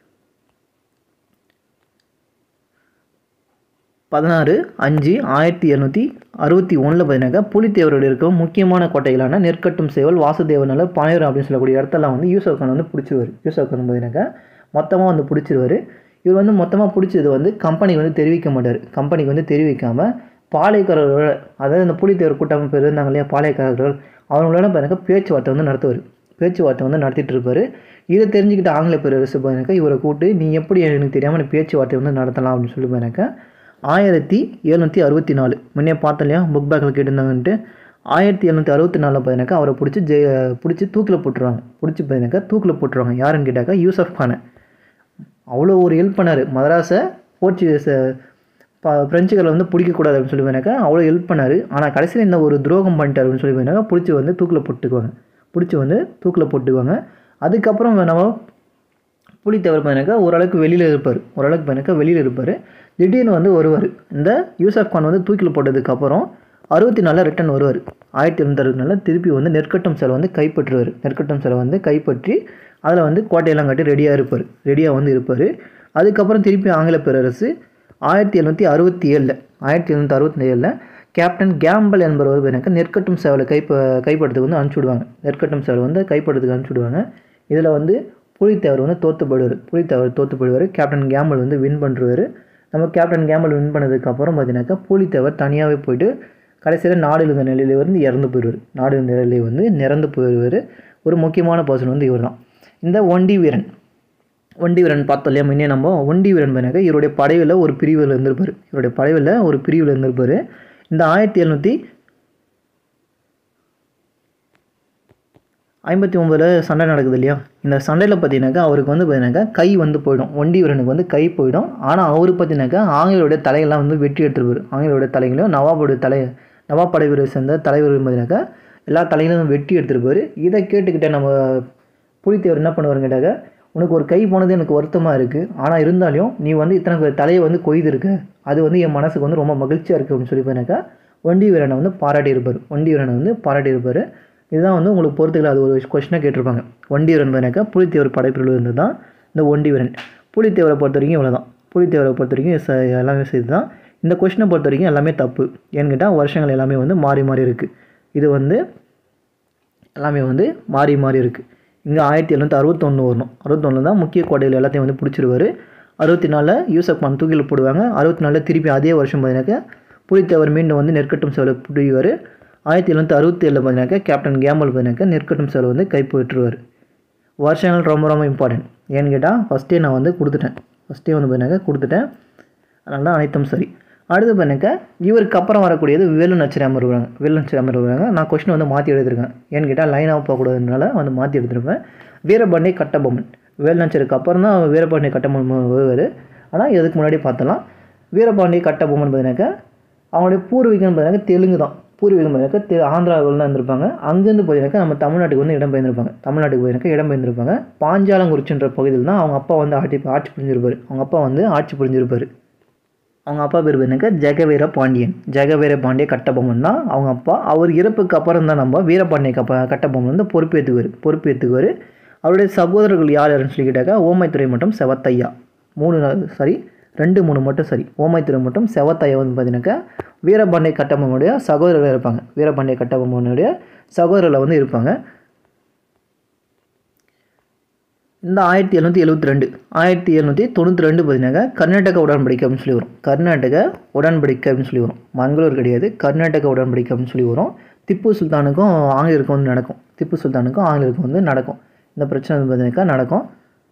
பதினாறு அஞ்சு ஆயிரத்தி எழுநூற்றி அறுபத்தி ஒன்றில் பார்த்தீங்கன்னாக்கா புலித்தேவரோட இருக்கும் முக்கியமான கோட்டைகளான நெற்கட்டும் சேவல் வாசுதேவனில் பானையூர் அப்படின்னு சொல்லக்கூடிய இடத்தெல்லாம் வந்து யூசப் கான் வந்து பிடிச்சிருவார் யூசப் கான் பார்த்தீங்கன்னாக்கா மொத்தமாக வந்து பிடிச்சிருவார் இவர் வந்து மொத்தமாக பிடிச்சது வந்து கம்பெனிக்கு வந்து தெரிவிக்க மாட்டார் கம்பெனிக்கு வந்து தெரிவிக்காமல் பாளையக்காரர்களோட அதாவது இந்த புலித்தேவர் கூட்டமைப்பு இருந்தாங்க இல்லையா பாளையக்காரர்கள் அவங்களோட பார்த்தீங்கன்னா பேச்சுவார்த்தை வந்து நடத்துவார் பேச்சுவார்த்தை வந்து நடத்திட்டு இருப்பார் இதை தெரிஞ்சுக்கிட்ட ஆங்கில பேரரசு பார்த்தீங்கன்னாக்கா இவரை கூப்பிட்டு நீ எப்படி எனக்கு தெரியாமல் நீ பேச்சுவார்த்தை வந்து நடத்தலாம் அப்படின்னு சொல்லி பார்த்தீங்கன்னாக்கா ஆயிரத்தி எழுநூற்றி அறுபத்தி நாலு முன்னே பார்த்தோம் இல்லையா புக் பேக்கில் கேட்டிருந்தாங்கன்ட்டு ஆயிரத்தி எழுநூற்றி அறுபத்தி நாலில் பார்த்தீங்கன்னாக்கா அவரை பிடிச்சி ஜெய பிடிச்சி தூக்கில் போட்டுருவாங்க பிடிச்சி பார்த்தீங்கன்னாக்கா தூக்கில் போட்டுருவாங்க யாருன்னு கேட்டாக்கா யூசப் கானை அவ்வளோ ஒரு ஹெல்ப் பண்ணார் மதராஸை போர்ச்சுகீஸை ப பிரெஞ்சுகளை வந்து பிடிக்கக்கூடாது அப்படின்னு சொல்லி போனாக்கா அவ்வளோ ஹெல்ப் பண்ணார் ஆனால் கடைசியில் இந்த ஒரு துரோகம் பண்ணிட்டார் அப்படின்னு சொல்லி போனாக்கா பிடிச்சி வந்து தூக்கில் போட்டுக்குவாங்க பிடிச்சி வந்து தூக்கில் போட்டுக்குவாங்க அதுக்கப்புறம் நம்ம புலித்தேவர் பார்த்தீங்கன்னாக்கா ஓரளவுக்கு வெளியில் இருப்பார் ஓரளவுக்கு பார்த்தீங்கன்னாக்கா வெளியில் இருப்பார் திடீர்னு வந்து வருவார் இந்த யூசப் கான் வந்து தூக்கில் போட்டதுக்கப்புறம் அறுபத்தி நாலில் ரிட்டன் வருவார் ஆயிரத்தி எழுநூற்றி அறுபத்தி நாலில் திருப்பி வந்து நெற்கட்டும் சிலை வந்து கைப்பற்றுவார் நெற்கட்டும் சிலை வந்து கைப்பற்றி அதில் வந்து கோட்டையெல்லாம் கட்டி ரெடியாக இருப்பார் ரெடியாக வந்து இருப்பார் அதுக்கப்புறம் திருப்பி ஆங்கில பேரரசு ஆயிரத்தி எழுநூற்றி அறுபத்தி ஏழில் ஆயிரத்தி எழுநூற்றி அறுபத்தி ஏழில் கேப்டன் கேம்பல் என்பவர் எனக்கு நெற்கட்டும் சேவலை கைப்ப கைப்படுறதுக்கு வந்து அனுப்பிச்சுடுவாங்க நெற்கட்டும் சேவலை வந்து கைப்படுறதுக்கு அனுப்பிச்சுடுவாங்க இதில் வந்து புலித்தேவர் வந்து தோற்று போயிடுவார் புலித்தேவர் தோற்று போயிடுவார் கேப்டன் கேம்பல் வந்து வின் பண்ணுறாரு நம்ம கேப்டன் கேம்பல் வின் பண்ணதுக்கப்புறம் பார்த்தீங்கன்னாக்கா புலித்தேவர் தனியாகவே போயிட்டு கடைசியில் நாடு இருந்த நிலையில வந்து இறந்து போயிடுவார் நாடு இருந்த நிலையில வந்து நிறந்து போயிடுவார் ஒரு முக்கியமான பர்சன் வந்து இவர் தான் இந்த ஒண்டி வீரன் ஒண்டி வீரன் பார்த்தோம் இல்லையா முன்னே நம்ம ஒண்டி வீரன் பண்ணாக்க இவருடைய படையில் ஒரு பிரிவில் இருந்திருப்பார் இவருடைய படையில் ஒரு பிரிவில் இருந்திருப்பார் இந்த ஆயிரத்தி எழுநூற்றி ஐம்பத்தி ஒம்பதில் சண்டை நடக்குது இல்லையா இந்த சண்டையில் பார்த்தீங்கன்னாக்கா அவருக்கு வந்து பார்த்தீங்கன்னாக்கா கை வந்து போயிடும் ஒண்டி வீரனுக்கு வந்து கை போயிடும் ஆனால் அவர் பார்த்தீங்கன்னாக்கா ஆங்கிலோடைய தலையெல்லாம் வந்து வெற்றி எடுத்துருவார் ஆங்கிலோடைய தலைகளையும் நவாபோடைய தலை நவாப் படை வீரரை சேர்ந்த தலைவர் பார்த்தீங்கன்னாக்கா எல்லா தலைகளையும் வெட்டி எடுத்துருப்பார் இதை கேட்டுக்கிட்ட நம்ம புலித்தேவர் என்ன பண்ணுவாருன்னு கேட்டாக்க உனக்கு ஒரு கை போனது எனக்கு வருத்தமாக இருக்குது ஆனால் இருந்தாலும் நீ வந்து இத்தனை தலையை வந்து கொய்திருக்க அது வந்து என் மனசுக்கு வந்து ரொம்ப மகிழ்ச்சியாக இருக்குது அப்படின்னு சொல்லி போனாக்கா ஒண்டி வீரனை வந்து பாராட்டியிருப்பார் ஒண்டி வீரனை வந்து பாராட்டியிருப்பார் இதுதான் வந்து உங்களுக்கு பொறுத்துக்கல அது ஒரு கொஸ்டினாக கேட்டிருப்பாங்க ஒண்டி வீரன் பார்த்தீங்கன்னாக்கா புலித்தேவர் படைப்பிரிவில் இருந்து தான் இந்த ஒண்டி வீரன் புலித்தேவரை பொறுத்த வரைக்கும் இவ்வளோ தான் புலித்தேவரை பொறுத்த வரைக்கும் ச எல்லாமே செய்து தான் இந்த கொஸ்டினை பொறுத்த வரைக்கும் எல்லாமே தப்பு ஏன்னு கேட்டால் வருஷங்கள் எல்லாமே வந்து மாறி மாறி இருக்குது இது வந்து எல்லாமே வந்து மாறி மாறி இருக்குது இங்கே ஆயிரத்தி எழுநூற்றி அறுபத்தொன்று வரணும் அறுபத்தொன்று தான் முக்கிய கோட்டைகள் எல்லாத்தையும் வந்து பிடிச்சிருவார் அறுபத்தி நாலில் யூசப் கான் தூக்கில் போடுவாங்க அறுபத்தி நாலில் திருப்பி அதே வருஷம் பார்த்தீங்கன்னாக்கா புலித்தேவர் மீண்டும் வந்து நெற்கட்டும் சேவலை பிடிவார் ஆயிரத்தி எழுநூற்றி அறுபத்தி ஏழில் பார்த்தீங்கன்னாக்கா கேப்டன் கேமல் பார்த்தீங்கன்னாக்கா நெற்கட்டும் சேவலை வந்து கைப்பற்றுவார் வருஷங்கள் ரொம்ப ரொம்ப இம்பார்ட்டன்ட் ஏன்னு கேட்டால் ஃபஸ்ட்டே நான் வந்து கொடுத்துட்டேன் ஃபஸ்ட்டே வந்து பார்த்தீங்கன்னாக்கா கொடுத்துட்டேன் அதனால தான் அனைத்தும் சரி அடுத்து பார்த்தீங்கன்னாக்கா இவருக்கு அப்புறம் வரக்கூடியது வேலு நச்சிராம வருவாங்க வேலு நச்சிராம வருவாங்க நான் கொஸ்டின் வந்து மாற்றி எடுத்திருக்கேன் ஏன்னு கேட்டால் லைனாக போகக்கூடாதுனால வந்து மாற்றி எடுத்திருப்பேன் வீரபாண்டிய கட்டபொம்மன் வேலு நச்சருக்கு அப்புறம் தான் வீரபாண்டிய கட்டபொம்மன் வருவார் ஆனால் இதுக்கு முன்னாடி பார்த்தலாம் வீரபாண்டிய கட்டபொம்மன் பார்த்தீங்கன்னாக்கா அவங்களுடைய பூர்வீகம் பார்த்தீங்கன்னா தெலுங்கு தான் பூர்வீகம் பார்த்தீங்கன்னா தெ ஆந்திராவில் தான் இருந்திருப்பாங்க அங்கேருந்து பார்த்தீங்கன்னாக்கா நம்ம தமிழ்நாட்டுக்கு வந்து இடம்பெயர்ந்திருப்பாங்க தமிழ்நாட்டுக்கு பார்த்தீங்கன்னா இடம்பெயர்ந்திருப்பாங்க பாஞ்சாலங்குறிச்சின்ற பகுதியில் தான் அவங்க அப்பா வந்து ஆட்சி ஆட்சி புரிஞ்சிருப்பார் அவங்க அப்பா வந்து ஆட்சி புரிஞ்சிருப்பார் அவங்க அப்பா பேர் பார்த்தீங்கன்னா ஜெகவீர பாண்டியன் ஜெகவீர பாண்டிய கட்டபொம்மன் தான் அவங்க அப்பா அவர் இறப்புக்கு அப்புறம் தான் நம்ம வீரபாண்டிய கப்ப கட்டபொம்மன் வந்து பொறுப்பேற்றுக்குவார் பொறுப்பேற்றுக்குவார் அவருடைய சகோதரர்கள் யார் யாருன்னு சொல்லி கேட்டாக்கா ஓமைத்துறை மற்றும் செவத்தையா மூணு சாரி ரெண்டு மூணு மட்டும் சரி ஓமைத்துறை மற்றும் செவத்தையா வந்து பார்த்தீங்கன்னாக்கா வீரபாண்டிய கட்டபொம்மனுடைய சகோதரர்கள் இருப்பாங்க வீரபாண்டிய கட்டபொம்மனுடைய சகோதரர்கள் வந்து இருப்பாங்க இந்த ஆயிரத்தி எழுநூற்றி எழுபத்தி ரெண்டு ஆயிரத்தி எழுநூற்றி தொண்ணூற்றி ரெண்டு பார்த்தீங்கன்னாக்கா கர்நாடக உடன்படிக்கை அப்படின்னு சொல்லி வரும் கர்நாடக உடன்படிக்கை அப்படின்னு சொல்லி வரும் மங்களூர் கிடையாது கர்நாடக உடன்படிக்கை அப்படின்னு சொல்லி வரும் திப்பு சுல்தானுக்கும் ஆங்கிலருக்கும் வந்து நடக்கும் திப்பு சுல்தானுக்கும் ஆங்கிலருக்கும் வந்து நடக்கும் இந்த பிரச்சனை வந்து பார்த்தீங்கன்னாக்கா நடக்கும்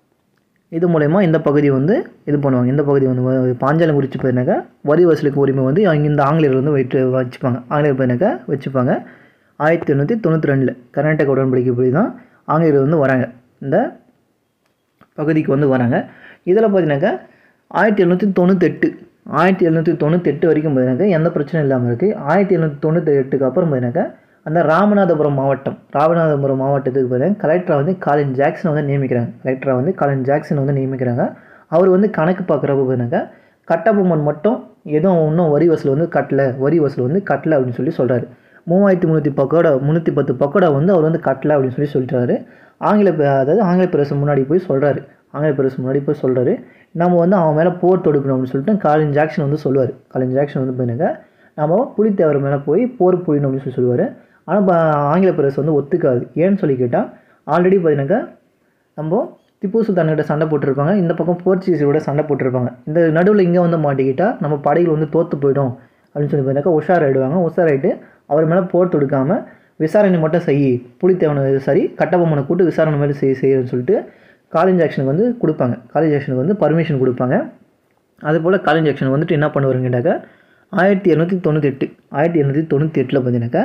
இது மூலயமா இந்த பகுதி வந்து இது பண்ணுவாங்க இந்த பகுதி வந்து வ- பாஞ்சாலம் குறித்து பார்த்தீங்கன்னாக்கா வரி வசூலுக்கு உரிமை வந்து அங்கே இந்த ஆங்கிலேயர் வந்து வைத்து வச்சுப்பாங்க ஆங்கிலேயர் பார்த்தீங்கன்னாக்கா வச்சுப்பாங்க ஆயிரத்தி எண்ணூற்றி தொண்ணூற்றி ரெண்டில் கர்நாடக உடன்படிக்கை படி தான் ஆங்கிலேயர் வந்து வராங்க இந்த பகுதிக்கு வந்து வராங்க இதில் பார்த்தீங்கன்னாக்கா ஆயிரத்தி எழுநூற்றி தொண்ணூத்தெட்டு ஆயிரத்தி எழுநூற்றி தொண்ணூத்தெட்டு வரைக்கும் பார்த்தீங்கன்னாக்கா எந்த பிரச்சனையும் இல்லாமல் இருக்குது ஆயிரத்தி எழுநூற்றி தொண்ணூற்றி எட்டுக்கு அப்புறம் பார்த்தீங்கன்னாக்கா அந்த ராமநாதபுரம் மாவட்டம் ராமநாதபுரம் மாவட்டத்துக்கு பார்த்தீங்கன்னா கலெக்டரை வந்து காலின் ஜாக்சனை வந்து நியமிக்கிறாங்க கலெக்டரை வந்து காலின் ஜாக்சன் வந்து நியமிக்கிறாங்க அவர் வந்து கணக்கு பார்க்குறப்ப பார்த்தீங்கன்னாக்கா கட்டபொம்மன் மட்டும் எதுவும் இன்னும் வரி வசூல் வந்து கட்டல வரி வசூல் வந்து கட்டல அப்படின்னு சொல்லி சொல்கிறாரு மூவாயிரத்தி முந்நூற்றி பக்கோடா முந்நூற்றி பத்து பக்கோடா வந்து அவர் வந்து கட்டல அப்படின்னு சொல்லி சொல்லிட்டாரு ஆங்கில ப- அதாவது ஆங்கில பிரசு முன்னாடி போய் சொல்கிறாரு ஆங்கில பிரசு முன்னாடி போய் சொல்கிறாரு நம்ம வந்து அவன் மேலே போர் தொடுக்கணும் அப்படின்னு சொல்லிட்டு காலின் ஜாக்சன் வந்து சொல்லுவார் காலின் ஜாக்சன் வந்து பார்த்தீங்கன்னா நம்ம புலித்தேவர் மேலே போய் போர் புரியணும் அப்படின்னு சொல்லி சொல்லுவார் ஆனால் ஆங்கில பிரசு வந்து ஒத்துக்காது ஏன்னு சொல்லி கேட்டால் ஆல்ரெடி பார்த்தீங்கன்னாக்கா நம்ம திப்பு சுல்தான்கிட்ட சண்டை போட்டிருப்பாங்க இந்த பக்கம் போர்ச்சுகீஸோட சண்டை போட்டிருப்பாங்க இந்த நடுவில் இங்கே வந்து மாட்டிக்கிட்டா நம்ம படைகள் வந்து தோற்று போயிடும் அப்படின்னு சொல்லி பார்த்தீங்கன்னா உஷார் ஆகிடுவாங்க உஷாராயிட்டு அவர் மேலே போர் தொடுக்காமல் விசாரணை மட்டும் செய் புலித்தேவனை சரி கட்டபொம்மனை கூட்டு விசாரணை மாதிரி செய் செய்யணும்னு சொல்லிட்டு காலேஜ் ஆக்ஷனுக்கு வந்து கொடுப்பாங்க காலேஜ் ஆக்ஷனுக்கு வந்து பர்மிஷன் கொடுப்பாங்க அதுபோல் காலேஜ் ஆக்ஷன் வந்துட்டு என்ன பண்ணுவாருன்னு கேட்டாக்கா ஆயிரத்தி இரநூத்தி தொண்ணூத்தெட்டு ஆயிரத்தி இரநூத்தி தொண்ணூற்றி எட்டில் பார்த்தீங்கன்னாக்கா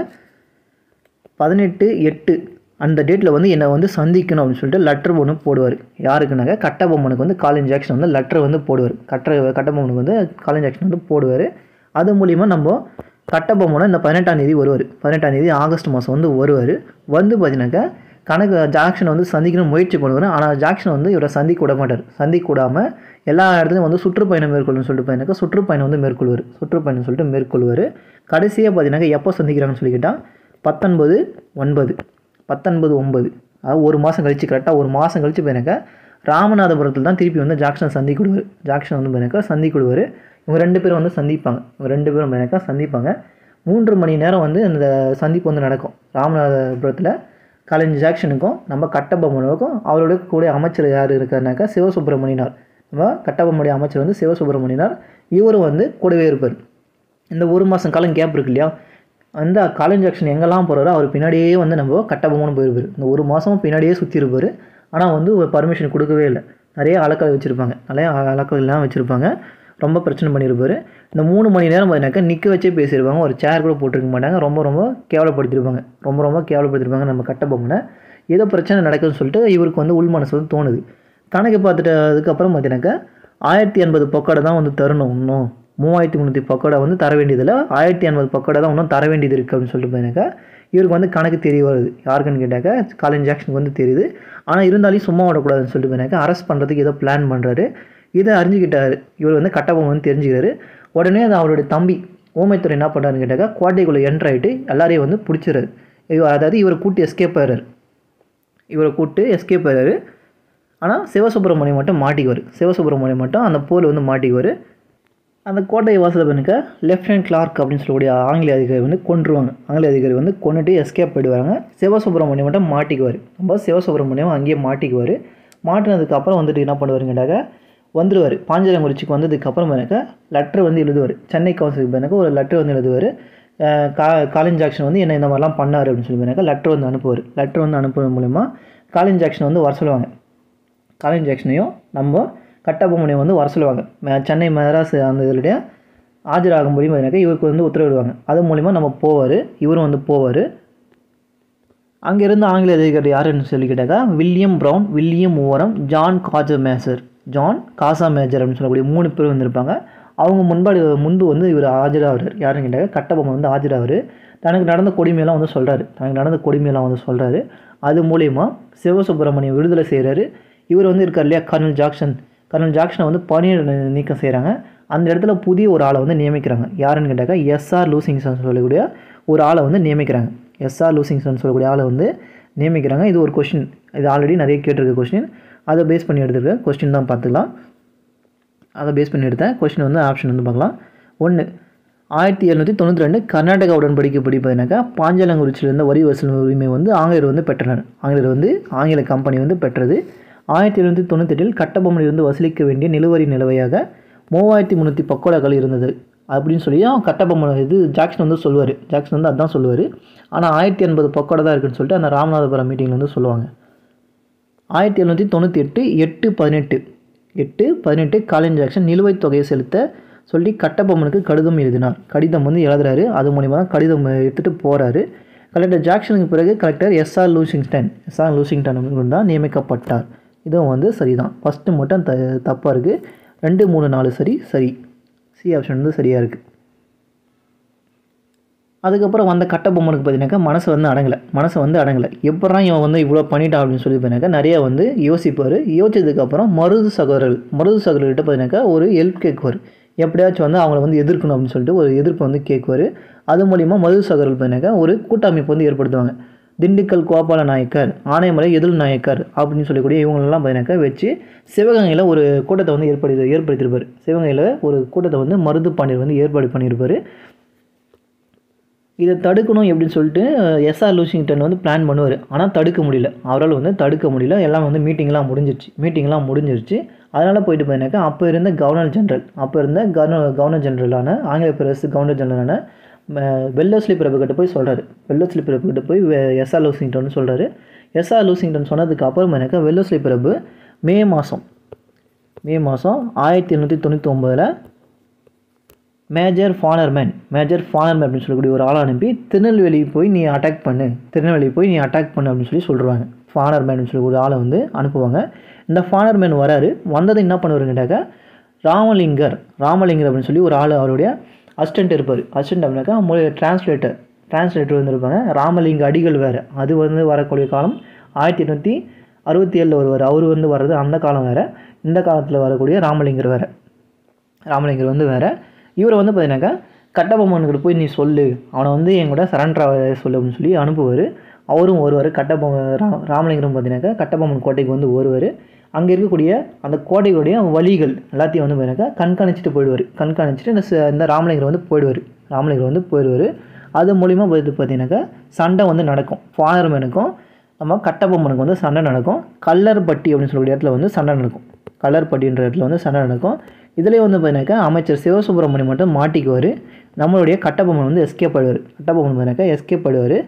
பதினெட்டு எட்டு அந்த டேட்டில் வந்து என்னை வந்து சந்திக்கணும் அப்படின்னு சொல்லிட்டு லெட்டர் ஒன்று போடுவார் யாருக்குனாக்கா கட்டபொம்மனுக்கு வந்து காலேஜ் ஆக்ஷன் வந்து லெட்டர் வந்து போடுவார் கட்ட கட்டபொம்மனுக்கு வந்து காலேஜ் ஆக்ஷன் வந்து போடுவார் அது மூலிமா நம்ம கட்டபொம்மனை இந்த பதினெட்டாம் தேதி வருவார் பதினெட்டாம் தேதி ஆகஸ்ட் மாதம் வந்து வருவார் வந்து பார்த்தீங்கன்னாக்கா கணக்கு ஜாக்சனை வந்து சந்திக்கணும் முயற்சி பண்ணுவார் ஆனால் ஜாக்சன் வந்து இவரை சந்திக்க விட மாட்டார் சந்திக்க விடாமல் எல்லா இடத்துலையும் வந்து சுற்றுப்பயணம் மேற்கொள்ளணும்னு சொல்லிட்டு பார்த்தீங்கன்னாக்கா சுற்றுப்பயணம் வந்து மேற்கொள்வார் சுற்றுப்பயணம் சொல்லிட்டு மேற்கொள்வார் கடைசியாக பார்த்தீங்கன்னாக்கா எப்போ சந்திக்கிறாங்கன்னு சொல்லி கேட்டால் பத்தொன்பது ஒன்பது பத்தொன்பது ஒன்பது அதாவது ஒரு மாதம் கழிச்சு கரெக்டாக ஒரு மாதம் கழிச்சு போயிருக்க ராமநாதபுரத்தில் தான் திருப்பி வந்து ஜாக்சன் சந்திக்கிடுவார் ஜாக்சன் வந்து போயிருக்கா சந்திக்கிடுவார் இவங்க ரெண்டு பேரும் வந்து சந்திப்பாங்க இவங்க ரெண்டு பேரும் போயிருக்கா சந்திப்பாங்க மூன்று மணி நேரம் வந்து அந்த சந்திப்பு வந்து நடக்கும் ராமநாதபுரத்தில் கலைஞர் ஜாக்சனுக்கும் நம்ம கட்டபொம்மனுக்கும் அவரோட கூட அமைச்சர் யார் இருக்காருனாக்கா சிவசுப்பிரமணியனார் நம்ம கட்டபொம்மனுடைய அமைச்சர் வந்து சிவசுப்பிரமணியனார் இவரும் வந்து கூடவே இருப்பார் இந்த ஒரு மாதம் காலம் கேப் இருக்கு இல்லையா அந்த காலேஜ் ஆக்ஷன் எங்கெல்லாம் போகிறாரோ அவர் பின்னாடியே வந்து நம்ம கட்டபொம்மனு போயிருப்பார் இந்த ஒரு மாதமும் பின்னாடியே சுற்றி இருப்பார் ஆனால் வந்து பர்மிஷன் கொடுக்கவே இல்லை நிறைய அலக்கல் வச்சுருப்பாங்க நிறைய அலக்கல் எல்லாம் வச்சுருப்பாங்க ரொம்ப பிரச்சனை பண்ணியிருப்பார் இந்த மூணு மணி நேரம் பார்த்தீங்கன்னாக்கா நிற்க வச்சே பேசியிருப்பாங்க ஒரு சேர் கூட போட்டிருக்க மாட்டாங்க ரொம்ப ரொம்ப கேவலப்படுத்தியிருப்பாங்க ரொம்ப ரொம்ப கேவலப்படுத்தியிருப்பாங்க நம்ம கட்டபொம்மனை ஏதோ பிரச்சனை நடக்குதுன்னு சொல்லிட்டு இவருக்கு வந்து உள் மனசு வந்து தோணுது கணக்கு பார்த்துட்டு அதுக்கப்புறம் பார்த்தீங்கன்னாக்கா ஆயிரத்தி எண்பது பக்கோடை தான் வந்து தரணும் இன்னும் மூவாயிரத்தி முந்நூற்றி பக்கோடா வந்து தர வேண்டியதில் ஆயிரத்தி எண்பது பக்கோடா தான் இன்னும் தர வேண்டியது இருக்குது அப்படின்னு சொல்லிட்டு பார்த்தீங்கன்னாக்கா இவருக்கு வந்து கணக்கு தெரிய வருது யாருக்குன்னு கேட்டாக்கா காலேஜ் ஜாக்சனுக்கு வந்து தெரியுது ஆனால் இருந்தாலும் சும்மா விடக்கூடாதுன்னு சொல்லிட்டு பார்த்தீங்கன்னாக்கா அரெஸ்ட் பண்ணுறதுக்கு ஏதோ பிளான் பண்ணுறாரு இதை அறிஞ்சுக்கிட்டாரு இவர் வந்து கட்டபொம்மன் வந்து தெரிஞ்சுக்கிறாரு உடனே அது அவருடைய தம்பி ஓமைத்துறை என்ன பண்ணுறாருன்னு கேட்டாக்கா கோட்டைக்குள்ளே என்ட்ரு ஆகிட்டு எல்லாரையும் வந்து பிடிச்சிறாரு இவ- அதாவது இவரை கூட்டி எஸ்கேப் ஆகிறாரு இவரை கூப்பிட்டு எஸ்கேப் ஆகிறாரு ஆனால் சிவசுப்பிரமணியம் மட்டும் மாட்டிக்குவார் சிவசுப்பிரமணியம் மட்டும் அந்த போல் வந்து மாட்டிக்குவார் அந்த கோட்டை வாசல் பண்ணுக்க லெஃப்டினன்ட் கிளார்க் அப்படின்னு சொல்லக்கூடிய ஆங்கில அதிகாரி வந்து கொன்றுவாங்க ஆங்கில அதிகாரி வந்து கொண்டுட்டு எஸ்கேப் போயிடுவாங்க சிவசுப்பிரமணியம் மட்டும் மாட்டிக்குவார் நம்ம சிவசுப்பிரமணியம் அங்கேயே மாட்டிக்குவார் மாட்டினதுக்கு அப்புறம் வந்துட்டு என்ன பண்ணுவாருன்னு கேட்டாக்க வந்துடுவார் பாஞ்சாலங்குறிச்சிக்கு வந்ததுக்கு அப்புறம் எனக்கு லெட்டர் வந்து எழுதுவார் சென்னை கவுன்சிலுக்கு எனக்கு ஒரு லெட்டர் வந்து எழுதுவார் கா காலேஜ் ஜாக்சன் வந்து என்ன இந்த மாதிரிலாம் பண்ணார் அப்படின்னு சொல்லி எனக்கு லெட்டர் வந்து அனுப்புவார் லெட்டர் வந்து அனுப்புறது மூலமா காலின் ஜாக்சன் வந்து வர சொல்லுவாங்க காலின் ஜாக்சனையும் நம்ம கட்டபொம்மனையும் வந்து வர சொல்லுவாங்க மே- சென்னை மெட்ராஸ் அந்த இதனுடைய ஆஜராகும்படி பார்த்தீங்கன்னாக்கா இவருக்கு வந்து உத்தரவிடுவாங்க அது மூலிமா நம்ம போவார் இவரும் வந்து போவார் அங்கேருந்து ஆங்கில அதிகாரி யாருன்னு சொல்லி கேட்டாக்கா William Brown William Orme John Casamajor John Casamajor அப்படின்னு சொல்லக்கூடிய மூணு பேர் வந்திருப்பாங்க அவங்க முன்பாடு முன்பு வந்து இவர் ஆஜராகிறார் யாருன்னு கேட்டாக்க கட்டபொம்மன் வந்து ஆஜராகிறார் தனக்கு நடந்த கொடுமையெல்லாம் வந்து சொல்கிறாரு தனக்கு நடந்த கொடுமையெல்லாம் வந்து சொல்கிறாரு அது மூலயமா சிவசுப்பிரமணியம் விடுதலை செய்கிறாரு இவர் வந்து இருக்கார் இல்லையா கர்னல் ஜாக்சன் கர்னல் ஜாக்சனை வந்து பணியிட நீ- நீக்கம் செய்கிறாங்க அந்த இடத்துல புதிய ஒரு ஆளை வந்து நியமிக்கிறாங்க யாருன்னு கேட்டாக்கா எஸ்ஆர் லூசிங்சன் சொல்லக்கூடிய ஒரு ஆளை வந்து நியமிக்கிறாங்க எஸ்ஆர் லூசிங்சன் சொல்லக்கூடிய ஆளை வந்து நியமிக்கிறாங்க இது ஒரு கொஷின் இது ஆல்ரெடி நிறைய கேட்டிருக்க கொஸ்டின் அதை பேஸ் பண்ணி எடுத்துருக்க கொஸ்டின் தான் பார்த்துக்கலாம் அதை பேஸ் பண்ணி எடுத்தேன் கொஸ்டின் வந்து ஆப்ஷன் வந்து பார்க்கலாம் ஒன்று ஆயிரத்தி எழுநூற்றி தொண்ணூற்றி ரெண்டு கர்நாடகா உடன்படிக்கைப்படி பார்த்தீங்கன்னாக்கா பாஞ்சாலங்குறிச்சியில் இருந்த வரி வசூல் உரிமை வந்து ஆங்கிலேயர் வந்து பெற்றனர் ஆங்கிலேயர் வந்து ஆங்கில கம்பெனி வந்து பெற்றது ஆயிரத்தி எழுநூற்றி தொண்ணூத்தெட்டில் கட்டபொம்மனில் இருந்து வசூலிக்க வேண்டிய நிலுவரி நிலுவையாக மூவாயிரத்தி முந்நூற்றி பக்கோடாக்கள் இருந்தது அப்படின்னு சொல்லி அவன் கட்டபொம்மன் இது ஜாக்சன் வந்து சொல்லுவார் ஜாக்சன் வந்து அதான் சொல்லுவார் ஆனால் ஆயிரத்தி எண்பது பக்கோடா தான் இருக்குன்னு சொல்லிட்டு அந்த ராமநாதபுரம் மீட்டிங்கில் வந்து சொல்லுவாங்க ஆயிரத்தி எழுநூற்றி தொண்ணூற்றி எட்டு எட்டு பதினெட்டு எட்டு பதினெட்டு காலின் ஜாக்சன் நிலுவைத் தொகையை செலுத்த சொல்லி கட்டபொம்மனுக்கு கடிதம் எழுதினார் கடிதம் வந்து எழுதுறாரு அது மூலிமா தான் கடிதம் எடுத்துகிட்டு போகிறாரு கலெக்டர் ஜாக்சனுக்கு பிறகு collector S R Lushington S R Lushington அப்படின்னு தான் நியமிக்கப்பட்டார் இதுவும் வந்து சரிதான் ஃபஸ்ட்டு மட்டும் த தப்பாக இருக்குது ரெண்டு மூணு நாலு சரி சரி சி ஆப்ஷன் வந்து சரியாக இருக்குது அதுக்கப்புறம் வந்த கட்டபொம்மனுக்கு பார்த்தீங்கன்னாக்கா மனசு வந்து அடங்கலை மனசு வந்து அடங்கலை எப்படா இவன் வந்து இவ்வளோ பண்ணிட்டான் அப்படின்னு சொல்லி பார்த்தீங்கன்னாக்கா நிறைய வந்து யோசிப்பார் யோசிச்சதுக்கப்புறம் மருது சகோதரர்கள் மருது சகோதரர்கிட்ட பார்த்தீங்கன்னாக்கா ஒரு ஹெல்ப் கேட்குவார் எப்படியாச்சும் வந்து அவங்கள வந்து எதிர்க்கணும் அப்படின்னு சொல்லிட்டு ஒரு எதிர்ப்பு வந்து கேட்குவார் அது மூலிமா மருது சகோதரர்கள் பார்த்தீங்கன்னாக்கா ஒரு கூட்டமைப்பு வந்து ஏற்படுத்துவாங்க திண்டுக்கல் கோபால நாயக்கர் ஆனைமலை எதில் நாயக்கர் அப்படின்னு சொல்லக்கூடிய இவங்களெல்லாம் பார்த்தீங்கன்னாக்கா வச்சு சிவகங்கையில் ஒரு கூட்டத்தை வந்து ஏற்படுத்தி ஏற்படுத்தியிருப்பார் சிவகங்கையில் ஒரு கூட்டத்தை வந்து மருது பாண்டியர் வந்து ஏற்பாடு பண்ணியிருப்பார் இதை தடுக்கணும் எப்படின்னு சொல்லிட்டு எஸ்ஆர் லூசிங்டன் வந்து பிளான் பண்ணுவார் ஆனால் தடுக்க முடியல அவரால் வந்து தடுக்க முடியல எல்லாம் வந்து மீட்டிங்லாம் முடிஞ்சிருச்சு மீட்டிங்லாம் முடிஞ்சிருச்சு அதனால் போயிட்டு பார்த்தீங்கன்னாக்கா அப்போ இருந்த கவர்னர் ஜெனரல் அப்போ இருந்த கவர்னர் கவர்னர் ஜெனரலான ஆங்கில பிரசு கவர்னர் ஜெனரலான வெல்லஸ்லி பிரபுக்கிட்ட போய் சொல்கிறாரு வெல்லஸ்லி பிரபுக்கிட்ட போய் எஸ்ஆர் லூசிங்டன் சொல்கிறாரு எஸ்ஆர் லூசிங்டன் சொன்னதுக்கு அப்புறம் எனக்கு வெல்லஸ்லி பிரபு மே மாதம் மே மாதம் ஆயிரத்தி எண்ணூற்றி தொண்ணூற்றி ஒம்போதில் மேஜர் ஃபானர்மேன் மேஜர் ஃபானர்மேன் அப்படின்னு சொல்லக்கூடிய ஒரு ஆளை அனுப்பி திருநெல்வேலி போய் நீ அட்டாக் பண்ணு திருநெல்வேலி போய் நீ அட்டாக் பண்ணு அப்படின்னு சொல்லி சொல்கிறாங்க ஃபானர்மேன் அப்படின்னு சொல்லி ஒரு ஆளை வந்து அனுப்புவாங்க இந்த ஃபானர்மேன் வராரு வந்தது என்ன பண்ணுவாருன்னு கேட்டாக்கா ராமலிங்கர் ராமலிங்கர் அப்படின்னு சொல்லி ஒரு ஆள் அவருடைய அசிஸ்டன்ட் இருப்பார் அசிஸ்டன்ட் அப்படின்னாக்கா மொழி டிரான்ஸ்லேட்டர் டிரான்ஸ்லேட்டர் வந்து இருப்பாங்க ராமலிங்க அடிகள் வேறு அது வந்து வரக்கூடிய காலம் ஆயிரத்தி எண்ணூற்றி அறுபத்தி ஏழில் வருவார் அவர் வந்து வர்றது அந்த காலம் வேறு இந்த காலத்தில் வரக்கூடிய ராமலிங்கர் வேறு ராமலிங்கர் வந்து வேறு இவரை வந்து பார்த்தீங்கன்னாக்கா கட்டபொம்மனுக்கு போய் நீ சொல்லு அவனை வந்து என் கூட சரண்டர் சொல்லு அப்படின்னு சொல்லி அனுப்புவார் அவரும் வருவார் கட்டபொம்ம ரா ராமலிங்கரும் பார்த்தீங்கன்னாக்கா கட்டபொம்மன் கோட்டைக்கு வந்து வருவார் அங்கே இருக்கக்கூடிய அந்த கோட்டையுடைய வழிகள் எல்லாத்தையும் வந்து பார்த்தீங்கன்னாக்கா கண்காணிச்சிட்டு போயிடுவார் கண்காணிச்சிட்டு இந்த ச- இந்த ராமலிங்கர் வந்து போயிடுவார் ராமலிங்கர் வந்து போயிடுவார் அது மூலிமா பார்த்து பார்த்தீங்கன்னாக்கா சண்டை வந்து நடக்கும் ஃபானர்மேனுக்கும் நம்ம கட்டபொம்மனுக்கு வந்து சண்டை நடக்கும் கல்லர்பட்டி அப்படின்னு சொல்லக்கூடிய இடத்துல வந்து சண்டை நடக்கும் கல்லர்பட்டின்ற இடத்துல வந்து சண்டை நடக்கும் இதுலேயே வந்து பார்த்தீங்கன்னாக்கா அமைச்சர் சிவசுப்பிரமணியம் மட்டும் மாட்டிக்குவார் நம்மளுடைய கட்டபொம்மன் வந்து எஸ்கேப் ஆடுவார் கட்டபொம்மன் பார்த்தீங்கன்னாக்கா எஸ்கேப் ஆடுவார்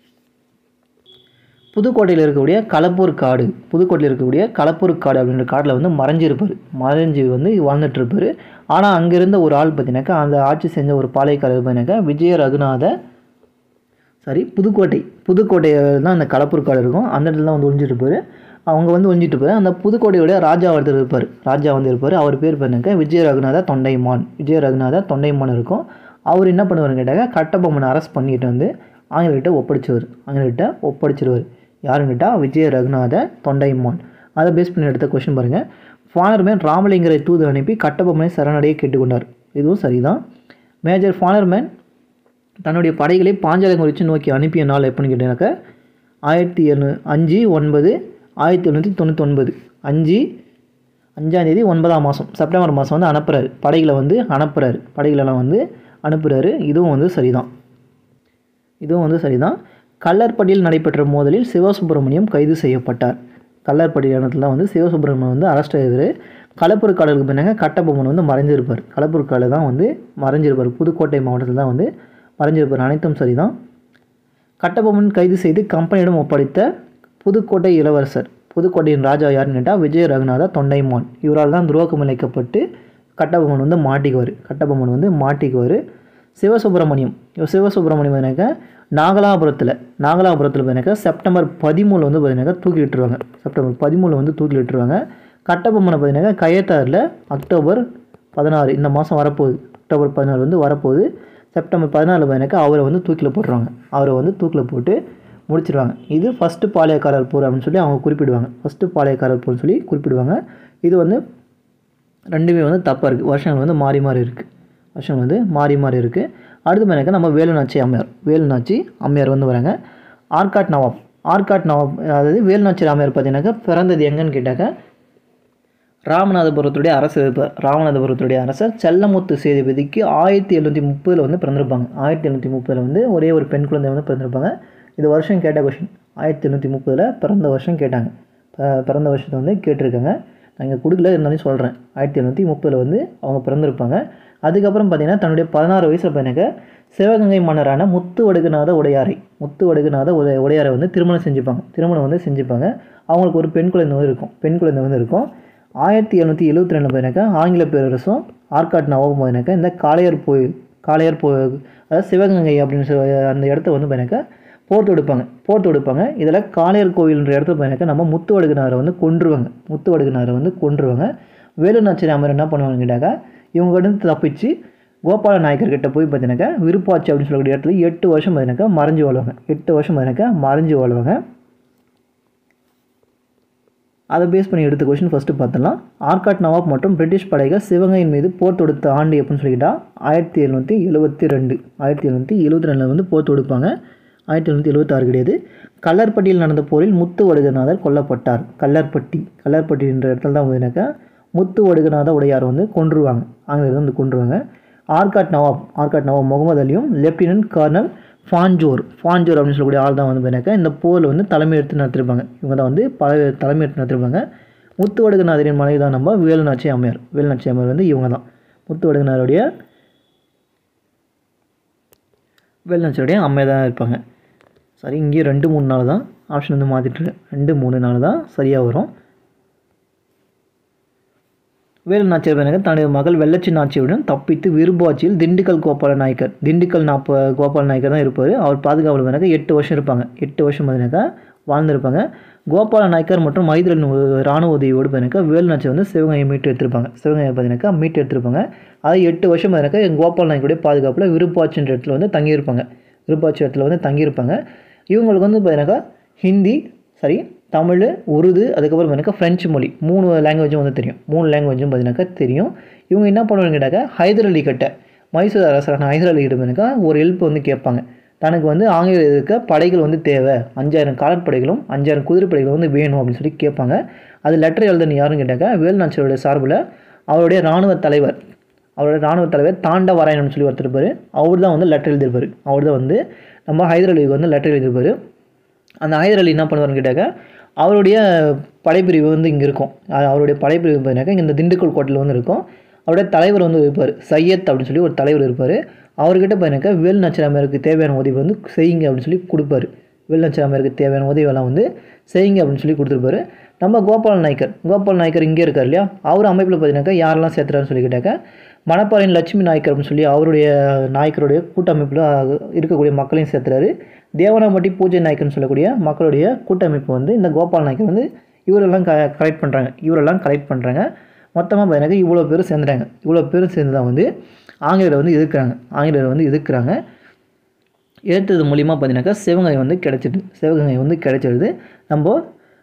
புதுக்கோட்டையில் இருக்கக்கூடிய களப்பூர் காடு புதுக்கோட்டையில் இருக்கக்கூடிய களப்பூர் காடு அப்படின்ற காட்டில் வந்து மறைஞ்சிருப்பார் மறைஞ்சு வந்து வாழ்ந்துட்டு இருப்பார் ஆனால் அங்கே இருந்த ஒரு ஆள் பார்த்தீங்கன்னாக்கா அந்த ஆட்சி செஞ்ச ஒரு பாளையக்காரர் பார்த்தீங்கன்னாக்கா விஜய ரகுநாத சாரி புதுக்கோட்டை புதுக்கோட்டையில் தான் அந்த களப்பூர் காடு இருக்கும் அந்த இடத்துல தான் வந்து ஒழிஞ்சிட்டு இருப்பார் அவங்க வந்து ஒழிஞ்சிட்டு இருப்பார் அந்த புதுக்கோட்டையோட ராஜா ஒருத்தர் இருப்பார் ராஜா வந்து இருப்பார் அவர் பேர் பார்த்தீங்கன்னாக்கா விஜய ரகுநாத தொண்டைமான் விஜய ரகுநாத தொண்டைமான் இருக்கும் அவர் என்ன பண்ணுவாருன்னு கேட்டாக்கா கட்டபொம்மனை அரெஸ்ட் பண்ணிட்டு வந்து ஆங்கிலர்கிட்ட ஒப்படைச்சிருவார் ஆங்கிலர்கிட்ட ஒப்படைச்சிருவார் யாருன்னு கேட்டால் விஜய ரகுநாத தொண்டைமான் அதை பேஸ் பண்ணி எடுத்த கொஷின் பாருங்கள் ஃபானர்மேன் ராமலிங்கரை தூது அனுப்பி கட்டபொம்மனை சரணடைய கேட்டுக்கொண்டார் இதுவும் சரிதான் மேஜர் ஃபானர்மேன் தன்னுடைய படைகளை பாஞ்சாலங்குறிச்சி நோக்கி அனுப்பிய நாள் எப்படின்னு கேட்டீங்கன்னாக்கா ஆயிரத்தி எழுநூ அஞ்சு ஒன்பது ஆயிரத்தி எழுநூற்றி தொண்ணூற்றி ஒன்பது அஞ்சு அஞ்சாந்தேதி ஒன்பதாம் மாதம் செப்டம்பர் மாதம் வந்து அனுப்புகிறாரு படைகளை வந்து அனுப்புகிறாரு படைகளெல்லாம் வந்து அனுப்புகிறாரு இதுவும் வந்து சரிதான் இதுவும் வந்து சரிதான் கல்லர்பட்டியில் நடைபெற்ற மோதலில் சிவசுப்பிரமணியம் கைது செய்யப்பட்டார் கல்லர்பட்டி இடத்துல வந்து சிவசுப்பிரமணியம் வந்து அரெஸ்ட் ஆகுது களப்பூர் காடலுக்கு பின்னாங்க கட்டபொம்மன் வந்து மறைஞ்சிருப்பார் களப்பூர் காடு தான் வந்து மறைஞ்சிருப்பார் புதுக்கோட்டை மாவட்டத்தில் தான் வந்து மறைஞ்சிருப்பார் அனைத்தும் சரிதான் கட்டபொம்மன் கைது செய்து கம்பெனியிடம் ஒப்படைத்த புதுக்கோட்டை இளவரசர் புதுக்கோட்டையின் ராஜா யாருன்னு கேட்டால் விஜய ரகுநாத தொண்டைமான் இவரால் தான் துரோகம் இழைக்கப்பட்டு கட்டபொம்மன் வந்து மாட்டிக்குவார் கட்டபொம்மன் வந்து மாட்டிக்குவார் சிவசுப்பிரமணியம் இவர் சிவசுப்பிரமணியம் பார்த்தீங்கன்னாக்கா நாகலாபுரத்தில் நாகலாபுரத்தில் பார்த்தீங்கன்னாக்கா செப்டம்பர் பதிமூணு வந்து பார்த்தீங்கன்னாக்கா தூக்கி விட்டுருவாங்க செப்டம்பர் பதிமூணு வந்து தூக்கி விட்டுருவாங்க கட்டபொம்மனை பார்த்தீங்கன்னாக்கா கயத்தாரில் அக்டோபர் பதினாறு இந்த மாதம் வரப்போகுது அக்டோபர் பதினாறு வந்து வரப்போகுது செப்டம்பர் பதினாலு பார்த்தீங்கன்னாக்கா அவரை வந்து தூக்கில் போட்டுருவாங்க அவரை வந்து தூக்கில் போட்டு முடிச்சிருவாங்க இது ஃபஸ்ட்டு பாளையக்காரர் போர் அப்படின்னு சொல்லி அவங்க குறிப்பிடுவாங்க ஃபஸ்ட்டு பாளையக்காரர் போர்னு சொல்லி குறிப்பிடுவாங்க இது வந்து ரெண்டுமே வந்து தப்பாக இருக்குது வருஷங்கள் வந்து மாறி மாறி இருக்குது வருஷங்கள் வந்து மாறி மாறி இருக்குது அடுத்து பார்த்தீங்கன்னா நம்ம வேலுநாச்சி அம்மையார் வேலுநாச்சி அம்மையார் வந்து வராங்க ஆர்காட் நவாப் ஆர்காட் நவாப் அதாவது வேலுநாச்சி அம்மையார் பார்த்தீங்கன்னாக்கா பிறந்தது எங்கன்னு கேட்டாக்கா ராமநாதபுரத்துடைய அரசு இருப்பார் ராமநாதபுரத்துடைய அரசர் செல்லமுத்து சேதுபதிக்கு ஆயிரத்தி எழுநூற்றி முப்பதில் வந்து பிறந்திருப்பாங்க ஆயிரத்தி எழுநூற்றி முப்பதில் வந்து ஒரே ஒரு பெண் குழந்தை வந்து பிறந்திருப்பாங்க இது வருஷம் கேட்ட கொஷின் ஆயிரத்தி எழுநூற்றி முப்பதில் பிறந்த வருஷம் கேட்டாங்க ப- பிறந்த வருஷத்தை வந்து கேட்டிருக்காங்க நான் இங்கே கொடுக்கல இருந்தாலும் சொல்கிறேன் ஆயிரத்தி எழுநூற்றி முப்பதில் வந்து அவங்க பிறந்திருப்பாங்க அதுக்கப்புறம் பார்த்தீங்கன்னா தன்னுடைய பதினாறு வயசில் பார்த்தீங்கன்னா சிவகங்கை மன்னரான முத்து வடுகுநாத உடையாரை முத்து வடுகுநாத உடைய உடையாரை வந்து திருமணம் செஞ்சுப்பாங்க திருமணம் வந்து செஞ்சுப்பாங்க அவங்களுக்கு ஒரு பெண் குழந்தை வந்து இருக்கும் பெண் குழந்தை வந்து இருக்கும் ஆயிரத்தி எழுநூற்றி எழுபத்தி ரெண்டு பார்த்தீங்கன்னாக்கா ஆங்கில பேரரசும் ஆற்காட் நவாபும் பார்த்தீங்கன்னாக்கா இந்த காளையார் கோயில் காளையார் போ அதாவது சிவகங்கை அப்படின்னு சொல்லி அந்த இடத்த வந்து பார்த்தீங்கன்னாக்கா போர் தொடுப்பாங்க போர் தொடுப்பாங்க இதில் காளையார் கோயில்ன்ற இடத்துல பார்த்தீங்கன்னாக்கா நம்ம முத்து வடுகுனாரை வந்து கொன்றுவாங்க முத்து வடுகுனாரை வந்து கொன்றுவாங்க வேலுநாச்சிரி அமர் என்ன பண்ணுவாங்கன்னு கேட்டாக்கா இவங்க இருந்து தப்பிச்சு கோபால நாயக்கர் கிட்ட போய் பார்த்தீங்கன்னாக்கா விருப்பாச்சி அப்படின்னு சொல்லக்கூடிய இடத்துல எட்டு வருஷம் பார்த்தீங்கன்னாக்கா மறைஞ்சு வாழ்வாங்க எட்டு வருஷம் பார்த்தீங்கன்னாக்கா மறைஞ்சு வாழ்வாங்க அதை பேஸ் பண்ணி எடுத்த கொஷின் ஃபஸ்ட்டு பார்த்தலாம் ஆர்காட் நவாப் மற்றும் பிரிட்டிஷ் படைகள் சிவகங்கையின் மீது போர் தொடுத்த ஆண்டு எப்படின்னு சொல்லிக்கிட்டா ஆயிரத்தி எழுநூற்றி எழுபத்தி ரெண்டு ஆயிரத்தி எழுநூற்றி எழுபத்தி ரெண்டில் வந்து போர் தொடுப்பாங்க ஆயிரத்தி எழுநூற்றி எழுபத்தாறு கிடையாது கல்லர்பட்டியில் நடந்த போரில் முத்து வடுகநாதர் கொல்லப்பட்டார் கல்லர்பட்டி கல்லர்பட்டின்ற இடத்துல தான் பார்த்தீங்கன்னாக்கா முத்து வடுகநாத உடையார் வந்து கொன்றுவாங்க ஆங்கிலேயர் வந்து கொன்றுவாங்க ஆர்காட் நவாப் ஆர்காட் நவாப் முகமது அலியும் லெப்டினன்ட் கர்னல் ஃபான்ஜோர் ஃபான்ஜோர் அப்படின்னு சொல்லக்கூடிய ஆள் தான் வந்து பார்த்தீங்கன்னாக்கா இந்த போரில் வந்து தலைமை எடுத்து நடத்திருப்பாங்க இவங்க தான் வந்து பல தலைமை எடுத்து நடத்திருப்பாங்க முத்து வடுகநாதரின் மனைவி தான் நம்ம வேலுநாச்சி அம்மையார் வேலுநாச்சி அம்மையார் வந்து இவங்க தான் முத்து வடுகநாதருடைய வேலுநாச்சியோடைய அம்மையாக தான் இருப்பாங்க சரி இங்கேயும் ரெண்டு மூணு நாள் தான் ஆப்ஷன் வந்து மாற்றிட்டு ரெண்டு மூணு நாள் தான் சரியாக வரும் வேலு நாச்சியார் பிறகு தனது மகள் வெள்ளச்சி நாச்சியுடன் தப்பித்து விருப்பாட்சியில் திண்டுக்கல் கோபால நாயக்கர் திண்டுக்கல் நாப்ப கோபால நாயக்கர் தான் இருப்பார் அவர் பாதுகாவல் பிறகு எட்டு வருஷம் இருப்பாங்க எட்டு வருஷம் பார்த்தீங்கன்னாக்கா வாழ்ந்திருப்பாங்க கோபால நாயக்கர் மற்றும் மைதிரன் ராணுவ உதவியோடு பார்த்தீங்கன்னாக்கா வேலு நாச்சியார் வந்து சிவகங்கையை மீட்டு எடுத்திருப்பாங்க சிவகங்கை பார்த்தீங்கன்னாக்கா மீட்டு எடுத்திருப்பாங்க அது எட்டு வருஷம் பார்த்தீங்கன்னாக்கா கோபால நாயக்கருடைய பாதுகாப்பில் விருப்பாட்சின்ற இடத்துல வந்து தங்கியிருப்பாங்க விருப்பாட்சி இடத்துல வந்து தங்கியிருப்பாங்க இவங்களுக்கு வந்து பார்த்தீங்கன்னாக்கா ஹிந்தி சரி தமிழ் உருது அதுக்கப்புறம் பார்த்தீங்கன்னா ஃப்ரெஞ்சு மொழி மூணு லாங்குவேஜும் வந்து தெரியும் மூணு லாங்குவேஜும் பார்த்தீங்கன்னாக்கா தெரியும் இவங்க என்ன பண்ணுவாங்க கேட்டாக்கா ஹைதர் அலி கிட்ட மைசூர் அரசரான ஹைதர் அலி கிட்ட பார்த்தீங்கன்னாக்கா ஒரு ஹெல்ப் வந்து கேட்பாங்க தனக்கு வந்து ஆங்கில இருக்க படைகள் வந்து தேவை அஞ்சாயிரம் காலாட்படைகளும் அஞ்சாயிரம் குதிரைப்படைகளும் வந்து வேணும் அப்படின்னு சொல்லி கேட்பாங்க அது லெட்டர் எழுதுன்னு யாருன்னு கேட்டாக்கா வேலுநாச்சியோட சார்பில் அவருடைய இராணுவ தலைவர் அவரோட இராணுவ தலைவர் தாண்டவராயணம்னு சொல்லி ஒருத்தர் இருப்பார் அவர் தான் வந்து லெட்டர் எழுதியிருப்பார் அவர் தான் வந்து நம்ம ஹைதர் அலிக்கு வந்து லெட்டர் எழுதியிருப்பார் அந்த ஹைதர் அலி என்ன பண்ணுவாருன்னு கேட்டாக்கா அவருடைய படைப்பிரிவு வந்து இங்கே இருக்கும் அது அவருடைய படைப்பிரிவு பார்த்தீங்கன்னாக்கா இங்க இந்த திண்டுக்கல் கோட்டையில் வந்து இருக்கும் அவருடைய தலைவர் வந்து இருப்பார் சையத் அப்படின்னு சொல்லி ஒரு தலைவர் இருப்பார் அவர்கிட்ட பார்த்தீங்கன்னாக்கா வேல் நச்சராமருக்கு தேவையான உதவி வந்து செய்யுங்க அப்படின்னு சொல்லி கொடுப்பாரு வேல் நச்சராமருக்கு தேவையான உதவியெல்லாம் வந்து செய்யுங்க அப்படின்னு சொல்லி கொடுத்துருப்பாரு நம்ம கோபால் நாயக்கர் கோபால் நாயக்கர் இங்கே இருக்கார் இல்லையா அவர் அமைப்பில் பார்த்தீங்கன்னாக்கா யாரெல்லாம் சேர்த்துறாருன்னு சொல்லி கேட்டாக்கா மணப்பாறையின் லட்சுமி நாயக்கர் அப்படின்னு சொல்லி அவருடைய நாயக்கருடைய கூட்டமைப்பில் இருக்கக்கூடிய மக்களையும் சேர்த்துறாரு தேவனாம்பட்டி பூஜை நாயக்கர்னு சொல்லக்கூடிய மக்களுடைய கூட்டமைப்பு வந்து இந்த கோபால் நாயக்கர் வந்து இவரெல்லாம் க கலெக்ட் பண்ணுறாங்க இவரெல்லாம் கலெக்ட் பண்ணுறாங்க மொத்தமாக பார்த்தீங்கன்னா இவ்வளோ பேரும் சேர்ந்துட்டாங்க இவ்வளோ பேரும் சேர்ந்து தான் வந்து ஆங்கிலேயரை வந்து எதிர்க்கிறாங்க ஆங்கிலேயரை வந்து எதிர்க்கிறாங்க எதிர்த்தது மூலிமா பார்த்தீங்கன்னாக்கா சிவகங்கை வந்து கிடைச்சிது சிவகங்கை வந்து கிடைச்சிருது நம்ம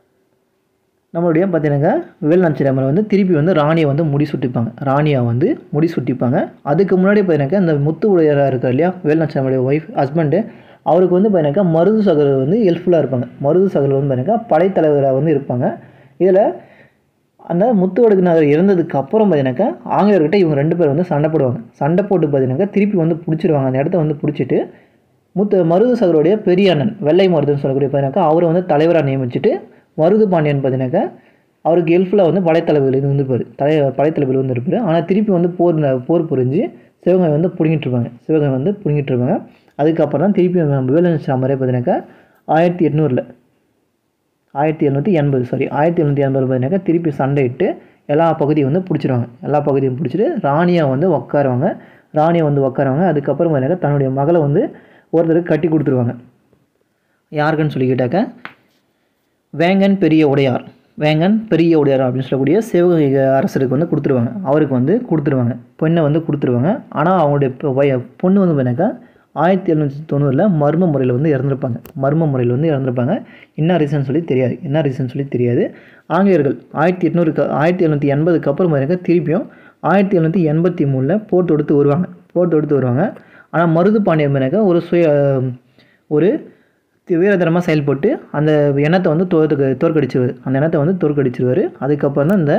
நம்மளுடைய பார்த்தீங்கன்னாக்கா வேலுநாச்சிராமரை வந்து திருப்பி வந்து ராணியை வந்து முடி சுட்டிப்பாங்க ராணியை வந்து முடி சுட்டிப்பாங்க அதுக்கு முன்னாடி பார்த்தீங்கன்னாக்கா இந்த முத்து உடையராக இருக்கார் இல்லையா வேலுநாச்சிராமருடைய ஒய்ஃப் ஹஸ்பண்டு அவருக்கு வந்து பார்த்தீங்கன்னாக்கா மருது சகோதரர் வந்து ஹெல்ப்ஃபுல்லாக இருப்பாங்க மருது சகோதரர் வந்து பார்த்தீங்கன்னாக்கா படைத்தலைவராக வந்து இருப்பாங்க இதில் அந்த முத்து வடுக்குநாதர் இறந்ததுக்கு அப்புறம் பார்த்தீங்கன்னாக்கா ஆங்கிலேயர்கிட்ட இவங்க ரெண்டு பேரும் வந்து சண்டை போடுவாங்க சண்டை போட்டு பார்த்தீங்கன்னாக்கா திருப்பி வந்து பிடிச்சிருவாங்க அந்த இடத்த வந்து பிடிச்சிட்டு முத்து மருது சகருடைய பெரிய அண்ணன் வெள்ளை மருதுன்னு சொல்லக்கூடிய பார்த்தீங்கன்னாக்கா அவரை வந்து தலைவராக நியமிச்சுட்டு மருது பாண்டியன் பார்த்தீங்கன்னாக்கா அவருக்கு ஹெல்ப்ஃபுல்லாக வந்து படைத்தளபதியில் இருந்து இருப்பார் தலை படைத்தளபதியில் வந்து இருப்பார் ஆனால் திருப்பி வந்து போர் ந- போர் புரிஞ்சு சிவகங்கை வந்து பிடுங்கிட்டு இருப்பாங்க சிவகங்கை வந்து பிடுங்கிட்டு இருப்பாங்க அதுக்கப்புறம் தான் திருப்பி நம்ம வேலுநாச்சிராமரே பார்த்தீங்கன்னாக்கா ஆயிரத்தி எட்நூறில் ஆயிரத்தி எழுநூற்றி எண்பது சாரி ஆயிரத்தி எழுநூற்றி எண்பது பார்த்தீங்கன்னாக்கா திருப்பி சண்டையிட்டு எல்லா பகுதியும் வந்து பிடிச்சிருவாங்க எல்லா பகுதியும் பிடிச்சிட்டு ராணியை வந்து உட்காருவாங்க ராணியை வந்து உட்காருவாங்க அதுக்கப்புறம் பார்த்தீங்கன்னா தன்னுடைய மகளை வந்து ஒருத்தருக்கு கட்டி கொடுத்துருவாங்க யாருக்குன்னு சொல்லி கேட்டாக்க வேங்கன் பெரிய உடையார் வேங்கன் பெரிய உடையார் அப்படின்னு சொல்லக்கூடிய சிவகங்கை அரசருக்கு வந்து கொடுத்துருவாங்க அவருக்கு வந்து கொடுத்துருவாங்க பெண்ணை வந்து கொடுத்துருவாங்க ஆனால் அவங்களுடைய பொ- வய பொண்ணு வந்து பார்த்தீங்கன்னாக்கா ஆயிரத்தி எழுநூற்றி தொண்ணூறில் மர்ம முறையில் வந்து இறந்துருப்பாங்க மர்ம முறையில் வந்து இறந்துருப்பாங்க என்ன ரீசன் சொல்லி தெரியாது என்ன ரீசன் சொல்லி தெரியாது ஆங்கிலேயர்கள் ஆயிரத்தி எட்நூறுக்கு ஆயிரத்தி எழுநூற்றி எண்பதுக்கு அப்புறம் பார்த்தீங்கன்னா திருப்பியும் ஆயிரத்தி எழுநூற்றி எண்பத்தி மூணில் போர் தொடுத்து வருவாங்க போர் தொடுத்து வருவாங்க ஆனால் மருது பாண்டியன் பார்த்தீங்கன்னாக்கா ஒரு சுய ஒரு தி- வீரதனமாக செயல்பட்டு அந்த எண்ணத்தை வந்து தோற்று தோற்கடிச்சிருவார் அந்த எண்ணத்தை வந்து தோற்கடிச்சிருவார் அதுக்கப்புறம் தான் இந்த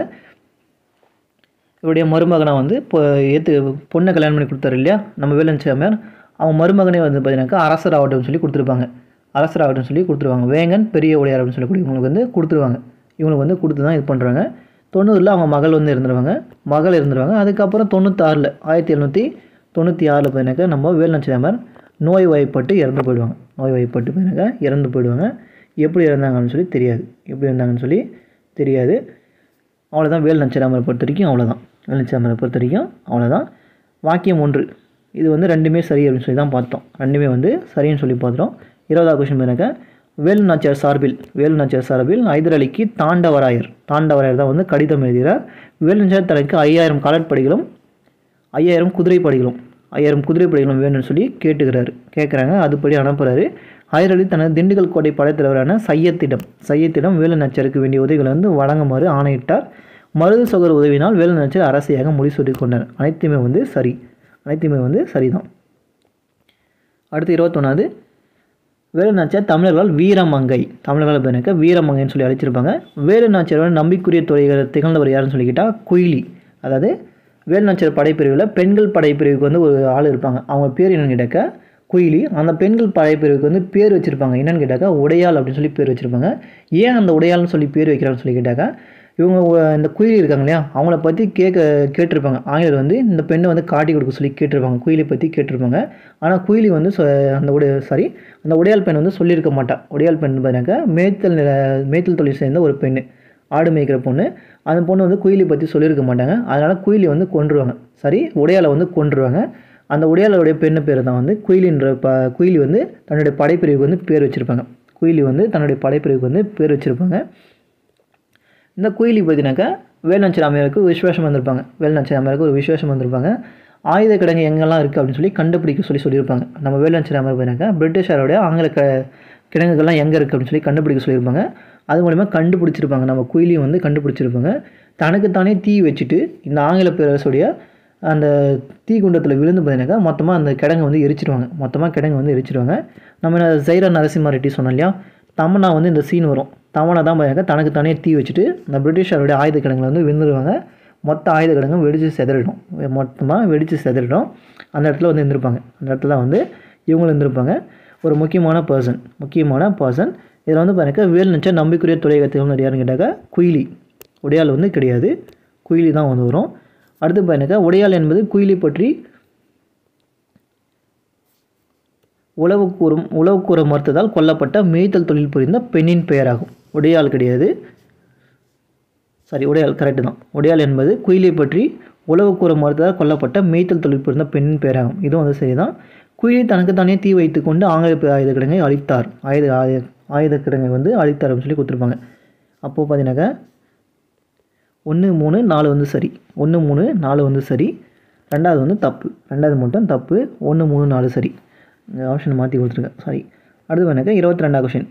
இவருடைய மருமகனை வந்து இப்போ ஏற்று பொண்ணை கல்யாணம் பண்ணி கொடுத்தாரு இல்லையா நம்ம வேலன் சாமியார் அவங்க மருமகனே வந்து பார்த்தீங்கன்னாக்கா அரசர் ஆகட்டும் சொல்லி கொடுத்துருப்பாங்க அரசர் ஆகட்டும் சொல்லி கொடுத்துருவாங்க வேங்கன் பெரிய உடையார் அப்படின்னு சொல்லக்கூடிய இவங்களுக்கு வந்து கொடுத்துருவாங்க இவங்களுக்கு வந்து கொடுத்து தான் இது பண்ணுறாங்க தொண்ணூறில் அவங்க மகள் வந்து இருந்துருவாங்க மகள் இருந்துருவாங்க அதுக்கப்புறம் தொண்ணூத்தாறில் ஆயிரத்தி எழுநூற்றி தொண்ணூற்றி ஆறில் பார்த்தீங்கன்னாக்கா நம்ம வேலன் சாமியார் நோய் வாய்ப்பட்டு இறந்து போயிடுவாங்க நோய் வாய்ப்பட்டு பார்த்தீங்கன்னாக்கா இறந்து போயிடுவாங்க எப்படி இறந்தாங்கன்னு சொல்லி தெரியாது எப்படி இருந்தாங்கன்னு சொல்லி தெரியாது அவ்வளோதான் வேல் நட்சத்திரமரை பொறுத்த வரைக்கும் அவ்வளோதான் வேல் நட்சத்திரமரை பொறுத்த வரைக்கும் அவ்வளோதான் வாக்கியம் ஒன்று இது வந்து ரெண்டுமே சரி அப்படின்னு சொல்லி தான் பார்த்தோம் ரெண்டுமே வந்து சரின்னு சொல்லி பார்த்தோம் இருபதாவது கொஸ்டின் பாருங்க வேலு நாச்சியார் சார்பில் வேலு நாச்சியார் சார்பில் ஹைதர் அலிக்கு தாண்டவராயர் தாண்டவராயர் தான் வந்து கடிதம் எழுதுகிறார் வேலு நாச்சியார் தனக்கு ஐயாயிரம் காலட்படிகளும் ஐயாயிரம் குதிரைப்படைகளும் ஐயாயிரம் குதிரைப்படைகளும் வேணும்னு சொல்லி கேட்டுக்கிறாரு கேட்குறாங்க அதுபடி அனுப்புகிறாரு ஹைதர் அலி தனது திண்டுக்கல் கோட்டை படைத்தலைவரான சையத்திடம் சையத்திடம் வேலு நாச்சியாருக்கு வேண்டிய உதவிகளை வந்து வழங்குமாறு ஆணையிட்டார் மருது சகோதர உதவினால் வேலு நாச்சியார் அரசியாக முடிசூட்டி கொண்டார் அனைத்துமே வந்து சரி அனைத்துமே வந்து சரிதான் அடுத்து இருபத்தொன்னாவது வேலு நாச்சியார் தமிழர்களால் வீரமங்கை தமிழர்கள் பேருக்கு வீரமங்கைன்னு சொல்லி அழைச்சிருப்பாங்க வேலு நாச்சியாரோட நம்பிக்குரிய தொழில்கள் திகழ்ந்தவர் யாருன்னு சொல்லி கேட்டால் குயிலி அதாவது வேலு நாச்சியார் படைப்பிரிவில் பெண்கள் படைப்பிரிவுக்கு வந்து ஒரு ஆள் இருப்பாங்க அவங்க பேர் என்னன்னு கேட்டாக்கா குயிலி அந்த பெண்கள் படைப்பிரிவுக்கு வந்து பேர் வச்சுருப்பாங்க என்னன்னு கேட்டாக்கா உடையாள் அப்படின்னு சொல்லி பேர் வச்சுருப்பாங்க ஏன் அந்த உடையாள்னு சொல்லி பேர் வைக்கிறான்னு சொல்லி கேட்டாக்கா இவங்க ஒ- இந்த குயிலி இருக்காங்க இல்லையா அவங்கள பற்றி கேட்க கேட்டிருப்பாங்க ஆங்கிலர் வந்து இந்த பெண்ணை வந்து காட்டி கொடுக்க சொல்லி கேட்டிருப்பாங்க குயிலி பற்றி கேட்டிருப்பாங்க ஆனால் குயிலி வந்து சொ- அந்த உடைய சாரி அந்த உடையாள் பெண் வந்து சொல்லியிருக்க மாட்டா உடையாள் பெண் பார்த்தீங்கன்னாக்கா மேய்த்தல் நில மேய்த்தல் தொழில் சேர்ந்த ஒரு பெண் ஆடு மேய்க்கிற பொண்ணு அந்த பொண்ணு வந்து குயிலி பற்றி சொல்லியிருக்க மாட்டாங்க அதனால் குயிலி வந்து கொன்றுவாங்க சரி உடையாளை வந்து கொன்றுவாங்க அந்த உடையாளுடைய பெண்ணு பேர் தான் வந்து குயிலின்ற ப குயிலி வந்து தன்னுடைய படைப்பிரிவுக்கு வந்து பேர் வச்சுருப்பாங்க குயிலி வந்து தன்னுடைய படைப்பிரிவுக்கு வந்து பேர் வச்சுருப்பாங்க இந்த குயிலி பார்த்தீங்கன்னாக்கா வேலுநாச்சி ராமையாருக்கு ஒரு விசேஷம் வந்திருப்பாங்க வேலுநாச்சி ராமையாருக்கு ஒரு விசேஷம் வந்திருப்பாங்க ஆயுத கிடங்கு எங்கெல்லாம் இருக்குது அப்படின்னு சொல்லி கண்டுபிடிக்க சொல்லி சொல்லியிருப்பாங்க நம்ம வேலுநாச்சி ராமையார் பார்த்தீங்கன்னாக்கா பிரிட்டிஷாரோடைய ஆங்கில க கிடங்குகள்லாம் எங்கே இருக்குது அப்படின்னு சொல்லி கண்டுபிடிக்க சொல்லியிருப்பாங்க அது மூலிமா கண்டுபிடிச்சிருப்பாங்க நம்ம குயிலியும் வந்து கண்டுபிடிச்சிருப்பாங்க தனக்குத்தானே தீ வச்சுட்டு இந்த ஆங்கில பேரரசுடைய அந்த தீ குண்டத்தில் விழுந்து பார்த்தீங்கன்னாக்கா மொத்தமாக அந்த கிடங்கு வந்து எரிச்சிருவாங்க மொத்தமாக கிடங்கு வந்து எரிச்சிருவாங்க நம்ம ஜெயரா நரசிம்ம ரெட்டி சொன்னோம் இல்லையா தமனா வந்து இந்த சீன் வரும் தமனா தான் பார்த்தீங்கன்னா தனக்கு தானே தீ வச்சுட்டு இந்த பிரிட்டிஷாருடைய ஆயுத கிடங்குல வந்து விழுந்துருவாங்க மொத்த ஆயுத கிடங்கும் வெடிச்சு செதறிடும் மொத்தமாக வெடிச்சு செதறிடும் அந்த இடத்துல வந்து இருந்திருப்பாங்க அந்த இடத்துல தான் வந்து இவங்களும் இருந்திருப்பாங்க ஒரு முக்கியமான பர்சன் முக்கியமான பர்சன் இதில் வந்து பாருங்க வேல் நினச்சா நம்பிக்குரிய தொலைகத்தில் யாருன்னு கேட்டாக்கா குயிலி உடையாள் வந்து கிடையாது குயிலி தான் வந்து வரும் அடுத்து பாருங்க உடையாள் என்பது குயிலி பற்றி உளவு கூறும் உளவு கூற மறுத்ததால் கொல்லப்பட்ட மேய்த்தல் தொழில் புரிந்த பெண்ணின் பெயராகும் உடையாள் கிடையாது சாரி உடையாள் கரெக்டு தான் உடையாள் என்பது குயிலை பற்றி உளவு கூற மறுத்ததால் கொல்லப்பட்ட மேய்த்தல் தொழில் புரிந்த பெண்ணின் பெயராகும் இதுவும் வந்து சரிதான் குயிலை தனக்கு தானே தீ வைத்து கொண்டு ஆங்கில பே- ஆயுத கிடங்கை அழித்தார் ஆயுத ஆயுத ஆயுத கிடங்கை வந்து அழித்தார் அப்படின்னு சொல்லி கொடுத்துருப்பாங்க அப்போது பார்த்தீங்கன்னாக்கா ஒன்று மூணு நாலு வந்து சரி ஒன்று மூணு நாலு வந்து சரி ரெண்டாவது வந்து தப்பு ரெண்டாவது மட்டும் தப்பு ஒன்று மூணு நாலு சரி இந்த ஆப்ஷன் மாற்றி கொடுத்துருக்கேன் சாரி அடுத்து பார்த்தீங்கன்னாக்கா இருபத்தி ரெண்டாவது கொஷின்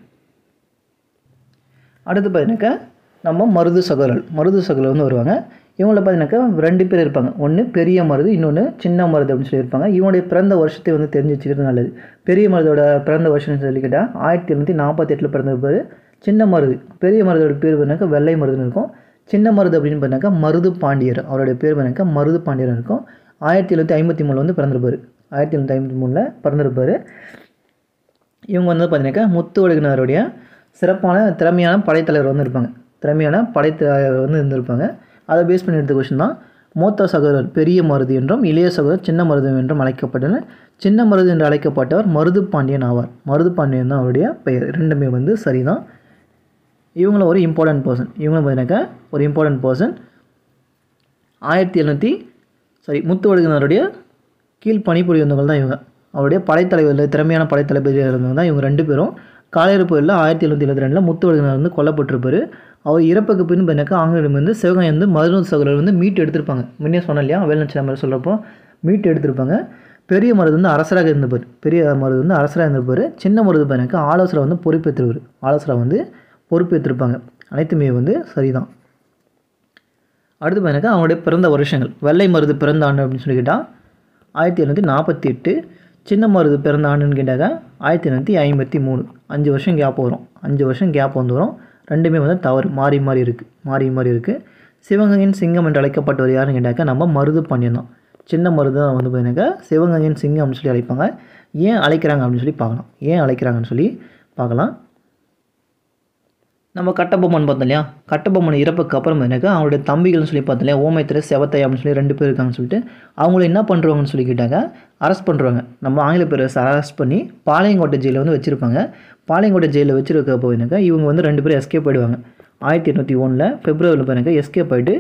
அடுத்து பார்த்தீங்கன்னாக்கா நம்ம மருது சகோதரர் மருது சகோதரர் வந்து வருவாங்க இவங்கள பார்த்தீங்கன்னாக்கா ரெண்டு பேர் இருப்பாங்க ஒன்று பெரிய மருது இன்னொன்று சின்ன மருது அப்படின்னு சொல்லி இருப்பாங்க இவனுடைய பிறந்த வருஷத்தை வந்து தெரிஞ்சு வச்சுக்கிறது நல்லது பெரிய மருதோட பிறந்த வருஷம்னு சொல்லி கேட்டால் ஆயிரத்தி எழுநூற்றி நாற்பத்தி எட்டில் பிறந்திருப்பார் சின்ன மருது பெரிய மருதோட பேர் பார்த்தீங்கன்னாக்கா வெள்ளை மருதுன்னு இருக்கும் சின்ன மருது அப்படின்னு பார்த்தீங்கன்னாக்கா மருது பாண்டியர் அவருடைய பேர் பார்த்தீங்கன்னாக்கா மருது பாண்டியர் இருக்கும் ஆயிரத்தி எழுநூற்றி ஐம்பத்தி மூணில் வந்து பிறந்திருப்பார் ஆயிரத்தி எழுநூற்றி ஐம்பத்தி மூணில் பிறந்திருப்பார் இவங்க வந்து பார்த்தீங்கன்னாக்கா முத்து ஒடுகினாருடைய சிறப்பான திறமையான படைத்தலைவர் வந்து இருப்பாங்க திறமையான படைத்தலைவர் வந்து இருந்திருப்பாங்க அதை பேஸ் பண்ணி எடுத்த கொஷின் தான் மூத்த சகோதரர் பெரிய மருது என்றும் இளைய சகோதரர் சின்ன மருது என்றும் அழைக்கப்பட்டனர் சின்ன மருது என்று அழைக்கப்பட்டவர் மருது பாண்டியன் ஆவார் மருது பாண்டியன் தான் அவருடைய பெயர் ரெண்டுமே வந்து சரிதான் இவங்களும் ஒரு இம்பார்ட்டன்ட் பர்சன் இவங்களும் பார்த்தீங்கன்னாக்கா ஒரு இம்பார்ட்டன்ட் பர்சன் ஆயிரத்தி எழுநூற்றி சாரி முத்துவடுகனாருடைய கீழ் பணிபுரிந்தவங்க தான் இவங்க அவருடைய படைத்தலைவர் திறமையான படைத்தளபதியாக இருந்தவங்க தான் இவங்க ரெண்டு பேரும் காலையர் போரில் ஆயிரத்தி எழுநூற்றி எழுபத்தி ரெண்டில் முத்துவடுகனார் வந்து கொல்லப்பட்டிருப்பார் அவர் இறப்புக்கு பின் பண்ணாக்கா ஆங்கிலம் வந்து சிவகாய் வந்து மருது சகோதரர் வந்து மீட்டு எடுத்திருப்பாங்க முன்னே சொன்னேன் இல்லையா வேலுநட்சம் மாதிரி சொல்கிறப்போ மீட்டு எடுத்திருப்பாங்க பெரிய மருது வந்து அரசராக இருந்தவர் பெரிய மருது வந்து அரசராக இருந்திருப்பார் சின்ன மருது பையனுக்கு ஆலோசனை வந்து பொறுப்பேற்றுவார் ஆலோசனை வந்து பொறுப்பேற்றிருப்பாங்க அனைத்துமே வந்து சரிதான் அடுத்து பார்த்தீங்கன்னா அவங்களுடைய பிறந்த வருஷங்கள் வெள்ளை மருது பிறந்த ஆண்டு அப்படின்னு சொல்லி கேட்டால் ஆயிரத்தி எழுநூற்றி நாற்பத்தி எட்டு சின்ன மருது பிறந்த ஆண்டுன்னு கேட்டாக்க ஆயிரத்தி எழுநூற்றி ஐம்பத்தி மூணு அஞ்சு வருஷம் கேப் வரும் அஞ்சு வருஷம் கேப் வந்து வரும் ரெண்டுமே வந்து தவறு மாறி மாறி இருக்குது மாறி மாறி இருக்குது சிவகங்கையின் சிங்கம் என்று அழைக்கப்பட்டவர் யாருன்னு கேட்டாக்கா நம்ம மருது பாண்டியன் தான் சின்ன மருது தான் வந்து பார்த்தீங்கன்னாக்கா சிவகங்கையின் சிங்கம் அப்படின்னு சொல்லி அழைப்பாங்க ஏன் அழைக்கிறாங்க அப்படின்னு சொல்லி பார்க்கலாம் ஏன் அழைக்கிறாங்கன்னு சொல்லி பார்க்கலாம் நம்ம கட்டபொம்மன் பார்த்தோம் இல்லையா கட்டபொம்மன் இறப்புக்கு அப்புறம் எனக்கு அவங்களுடைய தம்பிகள்னு சொல்லி பார்த்தோம் இல்லையா ஓமைத்திர செவத்தை அப்படின்னு சொல்லி ரெண்டு பேர் இருக்காங்கன்னு சொல்லிட்டு அவங்கள என்ன பண்ணுறாங்கன்னு சொல்லி கேட்டாங்க அரெஸ்ட் பண்ணுறாங்க நம்ம ஆங்கில பேரரசு அரெஸ்ட் பண்ணி பாளையங்கோட்டை ஜெயிலில் வந்து வச்சுருப்பாங்க பாளையங்கோட்டை ஜெயிலில் வச்சுருக்கப்போ எனக்கு இவங்க வந்து ரெண்டு பேரும் எஸ்கேப் ஆயிடுவாங்க ஆயிரத்தி எட்நூற்றி ஒன்றில் பிப்ரவரியில் பாருங்க எஸ்கேப் ஆகிட்டு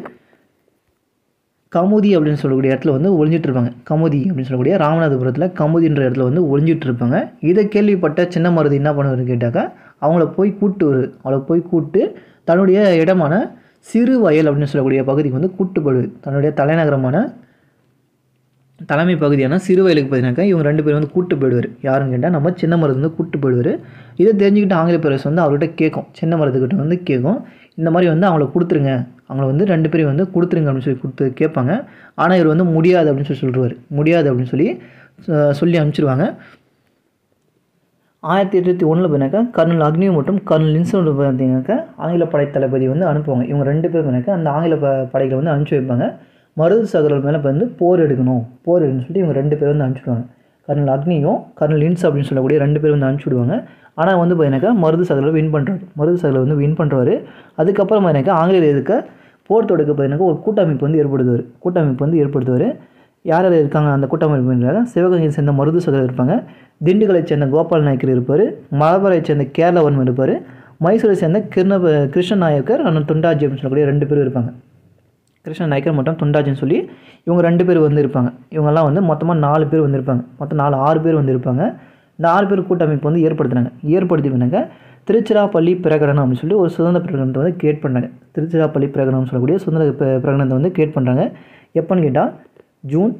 கமுதி அப்படின்னு சொல்லக்கூடிய இடத்துல வந்து ஒளிஞ்சிட்டு இருப்பாங்க கமுதி அப்படின்னு சொல்லக்கூடிய ராமநாதபுரத்தில் கமுதின்ற இடத்துல வந்து ஒளிஞ்சிட்டு இருப்பாங்க இதை கேள்விப்பட்ட சின்ன மருது என்ன பண்ணுவாருன்னு கேட்டாக்கா அவங்கள போய் கூட்டு வரு அவளை போய் கூட்டு தன்னுடைய இடமான சிறு வயல் அப்படின்னு சொல்லக்கூடிய பகுதிக்கு வந்து கூட்டு போடுது தன்னுடைய தலைநகரமான தலைமை பகுதியான சிறு வயலுக்கு பார்த்தீங்கன்னாக்கா இவங்க ரெண்டு பேரும் வந்து கூட்டு போயிடுவார் யாருன்னு கேட்டால் நம்ம சின்ன மருது வந்து கூட்டு போயிடுவார் இதை தெரிஞ்சுக்கிட்டு ஆங்கில பேரரசு வந்து அவர்கிட்ட கேட்கும் சின்ன மருதுகிட்ட வந்து கேட்கும் இந்த மாதிரி வந்து அவங்கள கொடுத்துருங்க அவங்கள வந்து ரெண்டு பேரையும் வந்து கொடுத்துருங்க அப்படின்னு சொல்லி கொடுத்து கேட்பாங்க ஆனால் இவர் வந்து முடியாது அப்படின்னு சொல்லி சொல்லிடுவார் முடியாது அப்படின்னு சொல்லி அஹ், சொல்லி அனுப்பிச்சிடுவாங்க ஆயிரத்தி எட்நூற்றி ஒன்றில் பார்த்தீங்கன்னாக்கா கர்னல் அக்னியூ மற்றும் கர்னல் லின்சன் பார்த்தீங்கன்னாக்கா ஆங்கில படை தளபதி வந்து அனுப்புவாங்க இவங்க ரெண்டு பேரும் பார்த்தீங்கன்னாக்கா அந்த ஆங்கில ப படைகளை வந்து அனுப்பிச்சி வைப்பாங்க மருது சகோதரர் மேலே வந்து போர் எடுக்கணும் போர் எடுக்கணும்னு சொல்லிட்டு இவங்க ரெண்டு பேரும் வந்து அனுப்பிச்சிடுவாங்க கர்னல் அக்னியும் கர்னல் லின்ஸ் அப்படின்னு சொல்லக்கூடிய ரெண்டு பேரும் வந்து அனுப்பிச்சி விடுவாங்க ஆனால் வந்து பார்த்தீங்கன்னாக்கா மருது சகோதரர் வின் பண்ணுறாரு மருது சகோதரர் வந்து வின் பண்ணுறாரு அதுக்கப்புறம் பார்த்தீங்கன்னாக்கா ஆங்கிலேயர் எதுக்க போர் தொடுக்க பார்த்தீங்கன்னாக்கா ஒரு கூட்டமைப்பு வந்து ஏற்படுத்துவார் கூட்டமைப்பு வந்து ஏற்படுத்துவார் யார் யார் இருக்காங்க அந்த கூட்டமைப்புன்றாங்க சிவகங்கையை சேர்ந்த மருது சகோதரர் இருப்பாங்க திண்டுக்கலை சேர்ந்த கோபால் நாயக்கர் இருப்பார் மலபாரை சேர்ந்த கேரளவர்மன் இருப்பார் மைசூரை சேர்ந்த கிருண கிருஷ்ண நாயக்கர் அண்ணன் துண்டாஜி அப்படின்னு சொல்லக்கூடிய ரெண்டு பேரும் இருப்பாங்க கிருஷ்ண நாயக்கர் மற்றும் துண்டாஜின்னு சொல்லி இவங்க ரெண்டு பேர் வந்து இருப்பாங்க இவங்கெல்லாம் வந்து மொத்தமாக நாலு பேர் வந்திருப்பாங்க மொத்தம் நாலு ஆறு பேர் வந்திருப்பாங்க இந்த ஆறு பேர் கூட்டமைப்பு வந்து ஏற்படுத்துனாங்க ஏற்படுத்தி பண்ணாங்க திருச்சிராப்பள்ளி பிரகடனம் அப்படின்னு சொல்லி ஒரு சுதந்திர பிரகடனத்தை வந்து கிரியேட் பண்ணாங்க திருச்சிராப்பள்ளி பிரகடனம் சொல்லக்கூடிய சுதந்திர பிர- பிரகடனத்தை வந்து கிரியேட் பண்ணுறாங்க எப்போன்னு கேட்டால் ஜூன்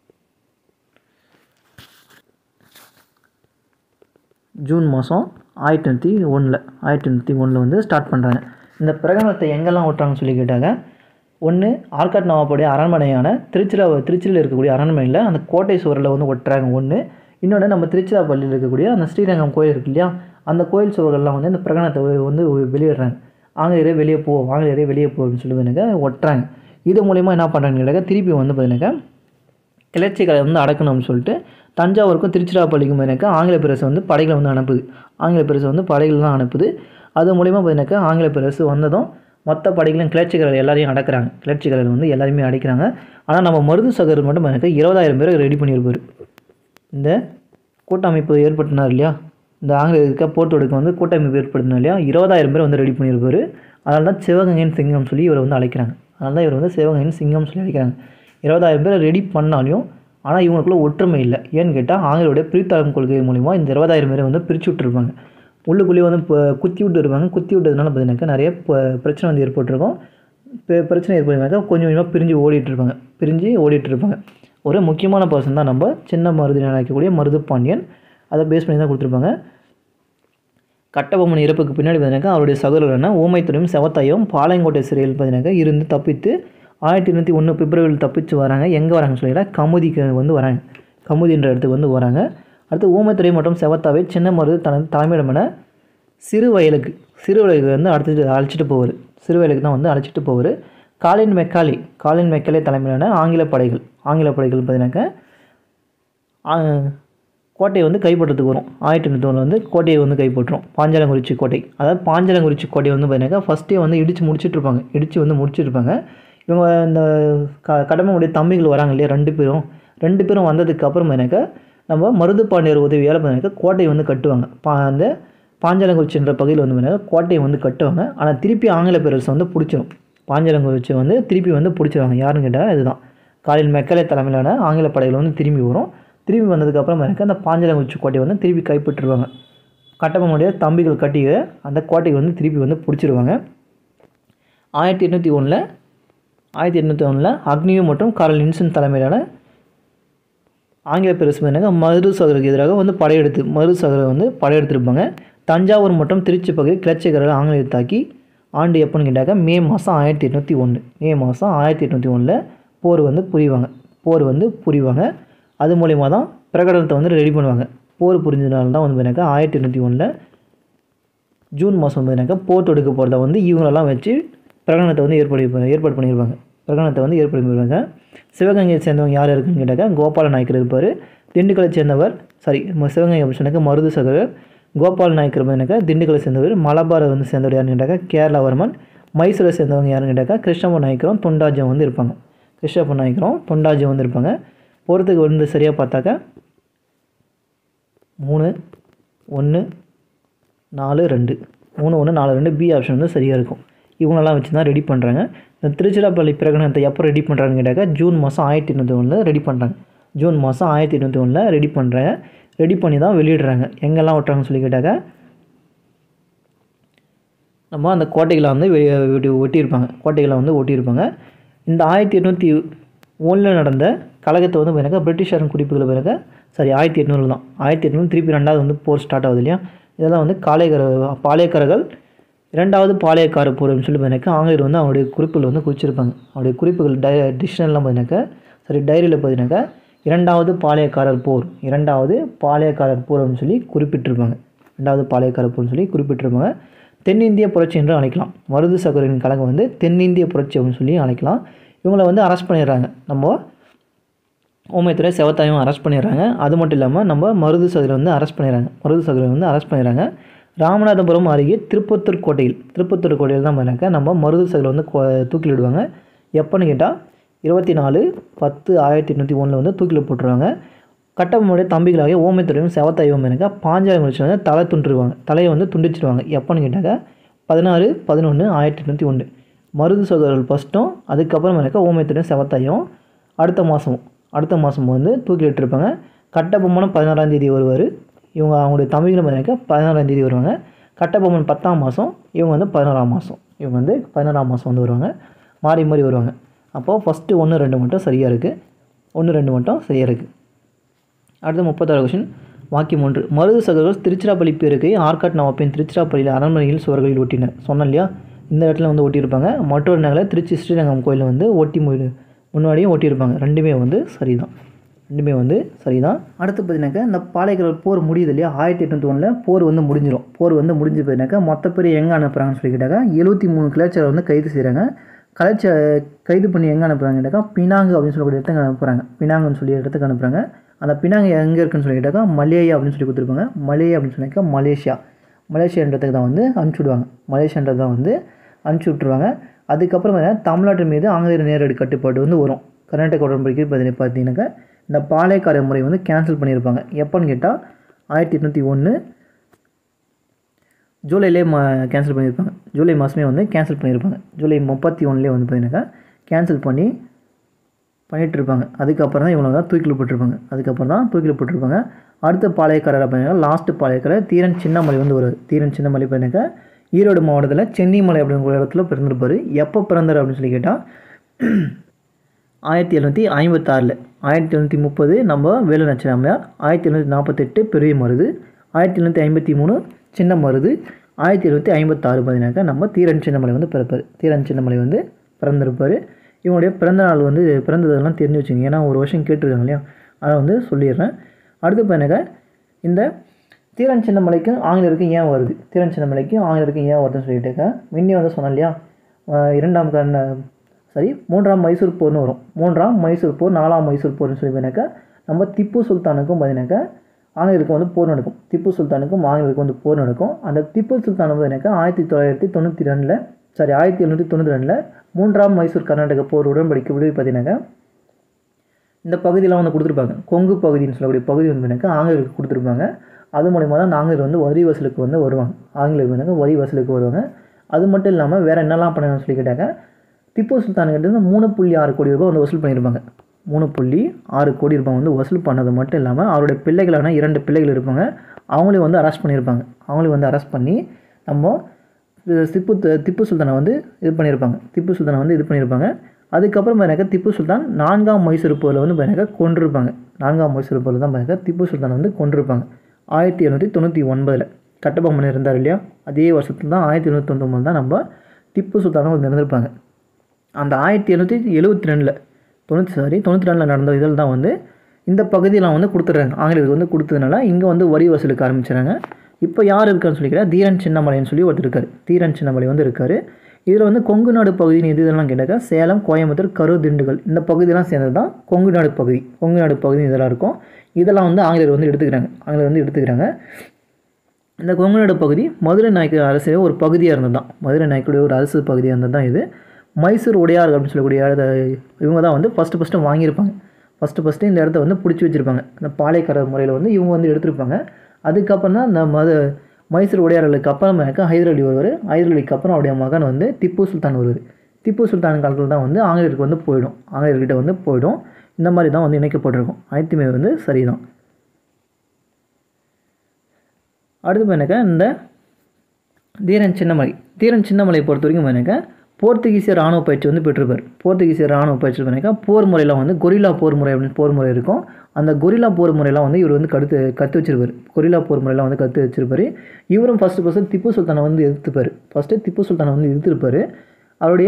ஜூன் மாதம் ஆயிரத்தி எண்ணூற்றி ஒன்றில் ஆயிரத்தி எண்ணூற்றி ஒன்றில் வந்து ஸ்டார்ட் பண்ணுறாங்க இந்த பிரகடனத்தை எங்கெல்லாம் ஓட்டுறாங்கன்னு சொல்லி கேட்டாங்க ஒன்று ஆர்காட் நவாப்புடைய அரண்மனையான திருச்சிரா திருச்சியில் இருக்கக்கூடிய அரண்மனையில் அந்த கோட்டை சுவரில் வந்து ஒட்டுறாங்க ஒன்று இன்னொன்று நம்ம திருச்சிராப்பள்ளியில் இருக்கக்கூடிய அந்த ஸ்ரீரங்கம் கோயில் இருக்கு இல்லையா அந்த கோயில் சுவர்கள்லாம் வந்து இந்த பிரகடனத்தை வெ- வந்து வெளியிடுறாங்க ஆங்கிலேயரே வெளியே போ ஆங்கிலேயரே வெளியே போ அப்படின்னு சொல்லி பார்த்தீங்கன்னாக்கா ஒட்டுறாங்க இது மூலிமா என்ன பண்ணுறாங்கன்னு கேட்டாக்கா திருப்பி வந்து பார்த்தீங்கன்னாக்கா கிளர்ச்சிகளை வந்து அடக்கணும்னு சொல்லிட்டு தஞ்சாவூருக்கும் திருச்சிராப்பள்ளிக்கும் பார்த்தீங்கன்னாக்கா ஆங்கில பேரரசு வந்து படைகளை வந்து அனுப்புது ஆங்கில பேரரசு வந்து படைகள் தான் அனுப்புது அது மூலிமா பார்த்தீங்கன்னாக்கா ஆங்கில பேரரசு வந்ததும் மொத்த படைகளும் கிளர்ச்சிகள் எல்லாரையும் அடக்குறாங்க கிளர்ச்சிகளை வந்து எல்லாரையுமே அடிக்கிறாங்க ஆனால் நம்ம மருது சகர் மட்டும் பார்த்தீங்கன்னாக்கா இருபதாயிரம் பேரை ரெடி பண்ணியிருப்பார் இந்த கூட்டமைப்பு ஏற்படுத்தினார் இல்லையா இந்த ஆங்கிலேயருக்கு போட்டு எடுக்க வந்து கூட்டமைப்பு ஏற்படுத்தினார் இல்லையா இருபதாயிரம் பேர் வந்து ரெடி பண்ணியிருப்பார் அதனால தான் சிவகங்கையின் சிங்கம் சொல்லி இவரை வந்து அழைக்கிறாங்க அதனால தான் இவர் வந்து சிவகங்கையின் சிங்கம் சொல்லி அழைக்கிறாங்க இருபதாயிரம் பேரை ரெடி பண்ணாலையும் ஆனால் இவங்களுக்குள்ள ஒற்றுமை இல்லை ஏன்னு கேட்டால் ஆங்கிலேயோடைய பிரித்தாளும் கொள்கை மூலிமா இந்த இருபதாயிரம் பேரை வந்து பிரித்து விட்டுருப்பாங்க உள்ளுக்குள்ளேயே வந்து இப்போ குத்தி விட்டு இருப்பாங்க குத்தி விட்டதுனால பார்த்தீங்கன்னாக்கா நிறைய ப- பிரச்சனை வந்து ஏற்பட்டிருக்கும் பெ- பிரச்சனை ஏற்படுனாக்கா கொஞ்சம் கொஞ்சமாக பிரிஞ்சு ஓடிட்டு இருப்பாங்க பிரிஞ்சு ஓடிட்டு இருப்பாங்க ஒரு முக்கியமான பர்சன் தான் நம்ம சின்ன மருது நினைக்கக்கூடிய மருது பாண்டியன் அதை பேஸ் பண்ணி தான் கொடுத்துருப்பாங்க கட்டபொம்மன் இறப்புக்கு பின்னாடி பார்த்தீங்கன்னாக்கா அவருடைய சகோதரரான ஓமைத்துறையும் செவத்தாயும் பாளையங்கோட்டை சிறையில் பார்த்தீங்கன்னாக்கா இருந்து தப்பித்து ஆயிரத்தி எண்ணூற்றி ஒன்று பிப்ரவரியில் தப்பிச்சு வராங்க எங்கே வராங்கன்னு சொல்லிட்டா கமுதிக்கு வந்து வராங்க கமுதின்ற இடத்துக்கு வந்து வராங்க அடுத்து ஊமைத்துறை மற்றும் செவத்தாவை சின்ன மருது தனது தலைமையிடமான சிறு வயலுக்கு சிறு வயலுக்கு வந்து அடுத்து அழைச்சிட்டு போவார் சிறு வயலுக்கு தான் வந்து அழைச்சிட்டு போவார் காலின் மெக்காலி காலின் மெக்காலே தலைமையிலான ஆங்கில படைகள் ஆங்கில படைகள் பார்த்தீங்கன்னாக்கா ஆ, கோட்டையை வந்து கைப்பற்றத்துக்கு வரும் ஆயிரத்தி எண்ணூற்றி ஒன்றில் வந்து கோட்டையை வந்து கைப்பற்றும் பாஞ்சாலங்குறிச்சி கோட்டை அதாவது பாஞ்சாலங்குறிச்சி கோட்டையை வந்து பார்த்தீங்கன்னாக்கா ஃபஸ்ட்டே வந்து இடித்து முடிச்சிட்டு இருப்பாங்க இடித்து வந்து முடிச்சிருப்பாங்க இவங்க இந்த க கடமையுடைய தம்பிகள் வராங்க இல்லையா ரெண்டு பேரும் ரெண்டு பேரும் வந்ததுக்கு அப்புறம் பார்த்தீங்கன்னாக்கா நம்ம மருது பாண்டியர் உதவியால் பார்த்தீங்கன்னாக்கா கோட்டையை வந்து கட்டுவாங்க பா அந்த பாஞ்சாலங்குறிச்சின்ற பகுதியில் வந்து பார்த்தீங்கன்னா கோட்டையை வந்து கட்டுவாங்க ஆனால் திருப்பி ஆங்கில பேரரசு வந்து பிடிச்சிரும் பாஞ்சாலங்குறிச்சி வந்து திருப்பி வந்து பிடிச்சிருவாங்க யாருன்னு கேட்டால் இதுதான் காலையில் மெக்கலை தலைமையிலான ஆங்கில படைகள் வந்து திரும்பி வரும் திரும்பி வந்ததுக்கப்புறம் எனக்கு அந்த பாஞ்சாலங்குறிச்சி கோட்டையை வந்து திருப்பி கைப்பற்றிடுவாங்க கட்டபொம்மனுடைய தம்பிகள் கட்டிய அந்த கோட்டையை வந்து திருப்பி வந்து பிடிச்சிருவாங்க ஆயிரத்தி எட்நூற்றி ஒன்றில் ஆயிரத்தி எட்நூற்றி ஒன்றில் அக்னியோ மற்றும் காரல் நின்சன் தலைமையிலான ஆங்கில பேரரசு என்னங்க மருது சகருக்கு எதிராக வந்து படையெடுத்து மருது சகரை வந்து படையெடுத்திருப்பாங்க தஞ்சாவூர் மற்றும் திருச்சி பகுதி கிளர்ச்சிக்காரர்கள் ஆங்கிலேயர் தாக்கி ஆண்டு எப்போன்னு கேட்டாக்க மே மாதம் ஆயிரத்தி எட்நூற்றி ஒன்று மே மாதம் ஆயிரத்தி எட்நூற்றி ஒன்றில் போர் வந்து புரிவாங்க போர் வந்து புரிவாங்க அது மூலிமா தான் பிரகடனத்தை வந்து ரெடி பண்ணுவாங்க போர் புரிஞ்சதுனால தான் வந்து பார்த்தீங்கன்னாக்கா ஆயிரத்தி எட்நூற்றி ஒன்றில் ஜூன் மாதம் வந்து பார்த்தீங்கன்னாக்கா போர் தொடுக்க போகிறத வந்து இவங்களெல்லாம் வச்சு பிரகடனத்தை வந்து ஏற்பாடு ஏற்பாடு பண்ணியிருப்பாங்க பிரகடனத்தை வந்து ஏற்பாடு பண்ணியிருப்பாங்க சிவகங்கையை சேர்ந்தவங்க யார் இருக்குன்னு கேட்டாக்கா கோபால நாயக்கர் இருப்பார் திண்டுக்கலை சேர்ந்தவர் சாரி சிவகங்கை அப்படின்னு சொன்னாக்கா மருது சகரர் கோபால் நாயக்கர் பார்த்தீங்கன்னாக்கா திண்டுக்கலை சேர்ந்தவர் மலபாரை வந்து சேர்ந்தவர் யாருன்னு கேட்டாக்கா கேரளாவர்மன் மைசூரை சேர்ந்தவங்க யாருன்னு கேட்டாக்கா கிருஷ்ணப்ப நாயக்கரும் தொண்டாஜம் வந்து இருப்பாங்க கிருஷ்ணப்ப நாயக்கரும் தொண்டாஜம் வந்து இருப்பாங்க போகிறதுக்கு வந்து சரியாக பார்த்தாக்கா மூணு ஒன்று நாலு ரெண்டு மூணு ஒன்று நாலு ரெண்டு பி ஆப்ஷன் வந்து சரியாக இருக்கும் இவங்களெல்லாம் வச்சு தான் ரெடி பண்ணுறாங்க இந்த திருச்சிராப்பள்ளி பிரகடனத்தை எப்போ ரெடி பண்ணுறாங்கன்னு கேட்டாக்கா ஜூன் மாதம் ஆயிரத்தி எண்ணூற்றி ஒன்றில் ரெடி பண்ணுறாங்க ஜூன் மாதம் ஆயிரத்தி எண்ணூற்றி ஒன்றில் ரெடி பண்ணுறாங்க ரெடி பண்ணி தான் வெளியிடுறாங்க எங்கெல்லாம் விட்றாங்கன்னு சொல்லி கேட்டாக்கா நம்ம அந்த கோட்டைகளை வந்து வெ- வெட்டி ஒட்டியிருப்பாங்க கோட்டைகளை வந்து ஒட்டியிருப்பாங்க இந்த ஆயிரத்தி எட்நூற்றி ஒன்றில் நடந்த கழகத்தை வந்து பிறகு பிரிட்டிஷாரின் குறிப்புகளை பிறகு சரி ஆயிரத்தி எட்நூறு தான் ஆயிரத்தி எட்நூறு திருப்பி ரெண்டாவது வந்து போர் ஸ்டார்ட் ஆகுது இல்லையா இதெல்லாம் வந்து காளையக்கர பாளையக்காரர்கள் இரண்டாவது பாளையக்கார போர் அப்படின்னு சொல்லி பார்த்தீங்கன்னாக்கா ஆங்கிலேயர் வந்து அவங்களுடைய குறிப்புகள் வந்து குறிச்சிருப்பாங்க அவருடைய குறிப்புகள் டை டிக்ஷனரிலாம் பார்த்தீங்கன்னாக்கா சரி டைரியில் பார்த்தீங்கன்னாக்கா இரண்டாவது பாளையக்காரர் போர் இரண்டாவது பாளையக்காரர் போர் அப்படின்னு சொல்லி குறிப்பிட்டிருப்பாங்க ரெண்டாவது பாளையக்காரர் போர்னு சொல்லி குறிப்பிட்டிருப்பாங்க தென்னிந்திய புரட்சி என்று அழைக்கலாம் மருது சகோதரின் கழகம் வந்து தென்னிந்திய புரட்சி அப்படின்னு சொல்லி அழைக்கலாம் இவங்களை வந்து அரெஸ்ட் பண்ணிடுறாங்க நம்ம ஊமைத்துறை செவத்தாயும் அரெஸ்ட் பண்ணிடுறாங்க அது மட்டும் இல்லாமல் நம்ம மருது சகரை வந்து அரெஸ்ட் பண்ணிடுறாங்க மருது சகரை வந்து அரெஸ்ட் பண்ணிடுறாங்க ராமநாதபுரம் அருகே திருப்பத்தூர் கோட்டையில் திருப்பத்தூர் கோட்டையில் தான் பண்ணாக்க நம்ம மருது சகரை வந்து கொ- தூக்கிலிடுவாங்க எப்போன்னு கேட்டால் இருபத்தி நாலு பத்து ஆயிரத்தி எட்நூற்றி ஒன்றில் வந்து தூக்கில் போட்டுருவாங்க கட்டபொம்மனுடைய தம்பிகளாகிய ஓமைத்துறையும் செவத்தாயும் எனக்கு பாஞ்சாலம் முடிச்சு வந்து தலை துண்டுருவாங்க தலையை வந்து துண்டிச்சிருவாங்க எப்போன்னு கேட்டாக்க பதினாறு பதினொன்று ஆயிரத்தி எட்நூற்றி ஒன்று மருது சகோதரர்கள் ஃபஸ்ட்டும் அதுக்கப்புறம் எனக்கு ஓமைத்துறையும் செவத்தாயும் அடுத்த மாதம் அடுத்த மாதம் வந்து தூக்கிலிட்டிருப்பாங்க கட்டபொம்மனும் பதினாறாம் தேதி வருவார் இவங்க அவங்களுடைய தம்பிகளும் எனக்கு பதினாறாம் தேதி வருவாங்க கட்டபொம்மன் பத்தாம் மாதம் இவங்க வந்து பதினாறாம் மாதம் இவங்க வந்து பதினாறாம் மாதம் வந்து வருவாங்க மாறி மாறி வருவாங்க அப்போது ஃபஸ்ட்டு ஒன்று ரெண்டு மட்டும் சரியாக இருக்குது ஒன்று ரெண்டு மட்டும் சரியாக இருக்குது அடுத்து முப்பத்தாறு கொஷின் வாக்கியம் ஒன்று மருது சகோதரர் திருச்சிராப்பள்ளி பேருக்கை ஆர்காட் நவாப்பின் திருச்சிராப்பள்ளியில் அரண்மனையில் சுவர்களில் ஒட்டினர் சொன்னேன் இல்லையா இந்த இடத்துல வந்து ஒட்டியிருப்பாங்க மற்றொரு நகரில் திருச்சி ஸ்ரீரங்கம் கோயிலில் வந்து ஒட்டி மு- முன்னாடியும் ஒட்டியிருப்பாங்க ரெண்டுமே வந்து சரிதான் ரெண்டுமே வந்து சரிதான் அடுத்து பார்த்தீங்கன்னாக்கா இந்த பாளையக்காரர் போர் முடியுது இல்லையா ஆயிரத்தி எட்நூற்றி ஒன்றில் போர் வந்து முடிஞ்சிடும் போர் வந்து முடிஞ்சு போயினாக்கா மொத்த பேர் எங்கே அனுப்புகிறாங்கன்னு சொல்லி கேட்டாக்கா எழுபத்தி மூணு கிளர்ச்சியாளர் வந்து கைது செய்கிறாங்க கலைச்ச கைது பண்ணி எங்கே அனுப்புகிறாங்க கேட்டாக்கா பினாங்கு அப்படின்னு சொல்லக்கூடிய இடத்துக்கு அனுப்புகிறாங்க பினாங்குன்னு சொல்லி இடத்துக்கு அனுப்புகிறாங்க அந்த பினாங்கு எங்கே இருக்குன்னு சொல்லி கேட்டாக்கா மலேயா அப்படின்னு சொல்லி கொடுத்துருப்பாங்க மலேயா அப்படின்னு சொன்னாக்கா மலேசியா மலேசியான்றதுக்கு தான் வந்து அனுப்பிச்சி விடுவாங்க மலேசியான்றது தான் வந்து அனுப்பிச்சி விட்ருவாங்க அதுக்கப்புறம் பார்த்தீங்கன்னா தமிழ்நாட்டு மீது ஆங்கிலேயர் நேரடி கட்டுப்பாடு வந்து வரும் கர்நாடக உடன்படிக்கை பார்த்தீங்க- பார்த்தீங்கன்னாக்கா இந்த பாளையக்கார முறை வந்து கேன்சல் பண்ணியிருப்பாங்க எப்போன்னு கேட்டால் ஆயிரத்தி எட்நூற்றி ஒன்று ஜூலைலே மா கேன்சல் பண்ணியிருப்பாங்க ஜூலை மாதமே வந்து கேன்சல் பண்ணியிருப்பாங்க ஜூலை முப்பத்தி ஒன்றுலேயே வந்து பார்த்தீங்கன்னாக்கா கேன்சல் பண்ணி பண்ணிட்டு இருப்பாங்க அதுக்கப்புறம் தான் இவங்க தான் தூக்கில் போட்டிருப்பாங்க அதுக்கப்புறம் தான் தூக்கில் போட்டிருப்பாங்க அடுத்த பாளையக்காரர் பார்த்தீங்கன்னா லாஸ்ட்டு பாளையக்காரர் தீரன் சின்னமலை வந்து வருவார் தீரன் சின்னமலை பார்த்தீங்கன்னாக்கா ஈரோடு மாவட்டத்தில் சென்னிமலை அப்படிங்கிற இடத்துல பிறந்திருப்பார் எப்போ பிறந்தார் அப்படின்னு சொல்லி கேட்டால் ஆயிரத்தி எழுநூற்றி ஐம்பத்தாறில் ஆயிரத்தி எழுநூற்றி முப்பது நம்ம வேலு நச்சினாமையார் ஆயிரத்தி எழுநூற்றி நாற்பத்தெட்டு பெரிய மருது ஆயிரத்தி எழுநூற்றி ஐம்பத்தி மூணு சின்ன மருது ஆயிரத்தி எழுநூற்றி ஐம்பத்தாறு பார்த்தீங்கன்னாக்கா நம்ம தீரன் சின்னமலை வந்து பிறப்பார் தீரன் சின்னமலை வந்து பிறந்திருப்பார் இவங்களுடைய பிறந்த நாள் வந்து பிறந்ததெல்லாம் தெரிஞ்சு வச்சுங்க ஏன்னா ஒரு வருஷம் கேட்டிருக்காங்க இல்லையா அதை வந்து சொல்லிடுறேன் அடுத்து பார்த்தீங்கன்னாக்கா இந்த தீரன் சின்னமலைக்கும் ஆங்கிலருக்கும் ஏன் வருது தீரன் சின்னமலைக்கும் ஆங்கிலருக்கும் ஏன் வருதுன்னு சொல்லிட்டாக்கா முன்னே வந்து சொன்னேன் இல்லையா அஹ் இரண்டாம் கண்ண சரி மூன்றாம் மைசூர் போர்னு வரும் மூன்றாம் மைசூர் போர் நாலாம் மைசூர் போர்னு சொல்லி பார்த்தீங்கன்னாக்கா நம்ம திப்பு சுல்தானுக்கும் பார்த்தீங்கன்னாக்கா ஆங்கிலருக்கு வந்து போர் நடக்கும் திப்பு சுல்தானுக்கும் ஆங்கிலருக்கு வந்து போர் நடக்கும் அந்த திப்பு சுல்தான் பார்த்தீங்கன்னாக்கா ஆயிரத்தி தொள்ளாயிரத்தி தொண்ணூற்றி ரெண்டில் சாரி ஆயிரத்தி எழுநூற்றி தொண்ணூற்றி ரெண்டில் மூன்றாம் மைசூர் கர்நாடக போர் உடன்படிக்கை விடுவி பார்த்தீங்கன்னாக்கா இந்த பகுதியெலாம் வந்து கொடுத்துருப்பாங்க கொங்கு பகுதின்னு சொல்லக்கூடிய பகுதி வந்து பார்த்தீங்கன்னாக்கா ஆங்கிலருக்கு கொடுத்துருப்பாங்க அது மூலிமா தான் ஆங்கிலேயர் வந்து வரி வசூலுக்கு வந்து வருவாங்க ஆங்கிலேயர் வந்து வரி வசூலுக்கு வருவாங்க அது மட்டும் இல்லாமல் வேறு என்னெல்லாம் பண்ணணும்னு சொல்லி கேட்டாங்க திப்பு சுல்தான்கிட்ட இருந்து மூணு புள்ளி ஆறு கோடி ரூபாய் வந்து வசூல் பண்ணியிருப்பாங்க மூணு புள்ளி ஆறு கோடி ரூபாய் வந்து வசூல் பண்ணது மட்டும் இல்லாமல் அவருடைய பிள்ளைகளான இரண்டு பிள்ளைகள் இருப்பாங்க அவங்களையும் வந்து அரெஸ்ட் பண்ணியிருப்பாங்க அவங்களையும் வந்து அரெஸ்ட் பண்ணி நம்ம இது திப்பு திப்பு சுல்தானை வந்து இது பண்ணியிருப்பாங்க திப்பு சுல்தானை வந்து இது பண்ணியிருப்பாங்க அதுக்கப்புறம் பார்த்தீங்கன்னா திப்பு சுல்தான் நான்காம் மைசூர் போரில் வந்து பார்த்தீங்கன்னா கொண்டிருப்பாங்க நான்காம் மைசூர் போரில் தான் பார்த்தீங்கன்னா திப்பு சுல்தான் வந்து கொண்டிருப்பாங்க ஆயிரத்தி எழுநூற்றி தொண்ணூற்றி ஒன்பதில் கட்டபொம்மன் இருந்தார் இல்லையா அதே வருஷத்துல தான் ஆயிரத்தி எழுநூற்றி தொண்ணூற்றி தான் நம்ம திப்பு சுல்தானும் வந்து இருந்திருப்பாங்க அந்த ஆயிரத்தி எழுநூற்றி எழுபத்தி ரெண்டில் தொண்ணூற்றி சாரி தொண்ணூற்றி ரெண்டில் நடந்த இதில் தான் வந்து இந்த பகுதியெலாம் வந்து கொடுத்துட்றாங்க ஆங்கிலேயருக்கு வந்து கொடுத்ததுனால இங்கே வந்து வரி வசூலுக்கு ஆரம்பிச்சிடுறாங்க இப்போ யார் இருக்கான்னு சொல்லிக்கிறா தீரன் சின்னமலைன்னு சொல்லி ஒருத்தர் இருக்கார் தீரன் சின்னமலை வந்து இருக்கார் இதில் வந்து கொங்கு நாடு பகுதின்னு எது இதெல்லாம் கேட்டாக்கா சேலம் கோயம்புத்தூர் கரூர் திண்டுக்கல் இந்த பகுதியெல்லாம் சேர்ந்தது தான் கொங்கு நாடு பகுதி கொங்கு நாடு பகுதி இதெல்லாம் இருக்கும் இதெல்லாம் வந்து ஆங்கிலேயர் வந்து எடுத்துக்கிறாங்க ஆங்கிலேயர் வந்து எடுத்துக்கிறாங்க இந்த கொங்கு நாடு பகுதி மதுரை நாயக்க அரசு ஒரு பகுதியாக இருந்தது தான் மதுரை நாயக்குடைய ஒரு அரசு பகுதியாக இருந்தது தான் இது மைசூர் உடையார் அப்படின்னு சொல்லக்கூடிய இடத்த இவங்க தான் வந்து ஃபஸ்ட்டு ஃபஸ்ட்டு வாங்கியிருப்பாங்க ஃபஸ்ட்டு ஃபஸ்ட்டு இந்த இடத்த வந்து பிடிச்சி வச்சுருப்பாங்க இந்த பாளையக்கார முறையில் வந்து இவங்க வந்து எடுத்திருப்பாங்க அதுக்கப்புறம் தான் இந்த மது மைசூர் உடையார்களுக்கு அப்புறம் எனக்கு ஹைதர் அலி வருவார் ஹைதர் அலிக்கு அப்புறம் அவருடைய மகன் வந்து திப்பு சுல்தான் வருவார் திப்பு சுல்தான் காலத்தில் தான் வந்து ஆங்கிலேயருக்கு வந்து போயிடும் ஆங்கிலேயர்கிட்ட வந்து போயிடும் இந்த மாதிரி தான் வந்து இணைக்கப்பட்டிருக்கும் அனைத்துமே வந்து சரிதான் அடுத்து பார்த்தீங்கன்னாக்கா இந்த தீரன் சின்னமலை தீரன் சின்னமலை பொறுத்த வரைக்கும் பார்த்தீங்கன்னாக்கா போர்த்துகீசிய ராணுவ பயிற்சி வந்து பெற்றிருப்பார் போர்த்துகீசிய ராணுவ பயிற்சி பண்ணிக்கா போர் முறையில் வந்து கொரில்லா போர் முறை அப்படின்னு போர் முறை இருக்கும் அந்த கொரில்லா போர் முறையெல்லாம் வந்து இவர் வந்து கடுத்து கற்று வச்சிருப்பார் கொரில்லா போர் முறையெல்லாம் வந்து கற்று வச்சிருப்பார் இவரும் ஃபஸ்ட்டு ஃபஸ்ட்டு திப்பு சுல்தானை வந்து எதிர்த்துப்பார் ஃபஸ்ட்டு திப்பு சுல்தானை வந்து எதிர்த்திருப்பார் அவருடைய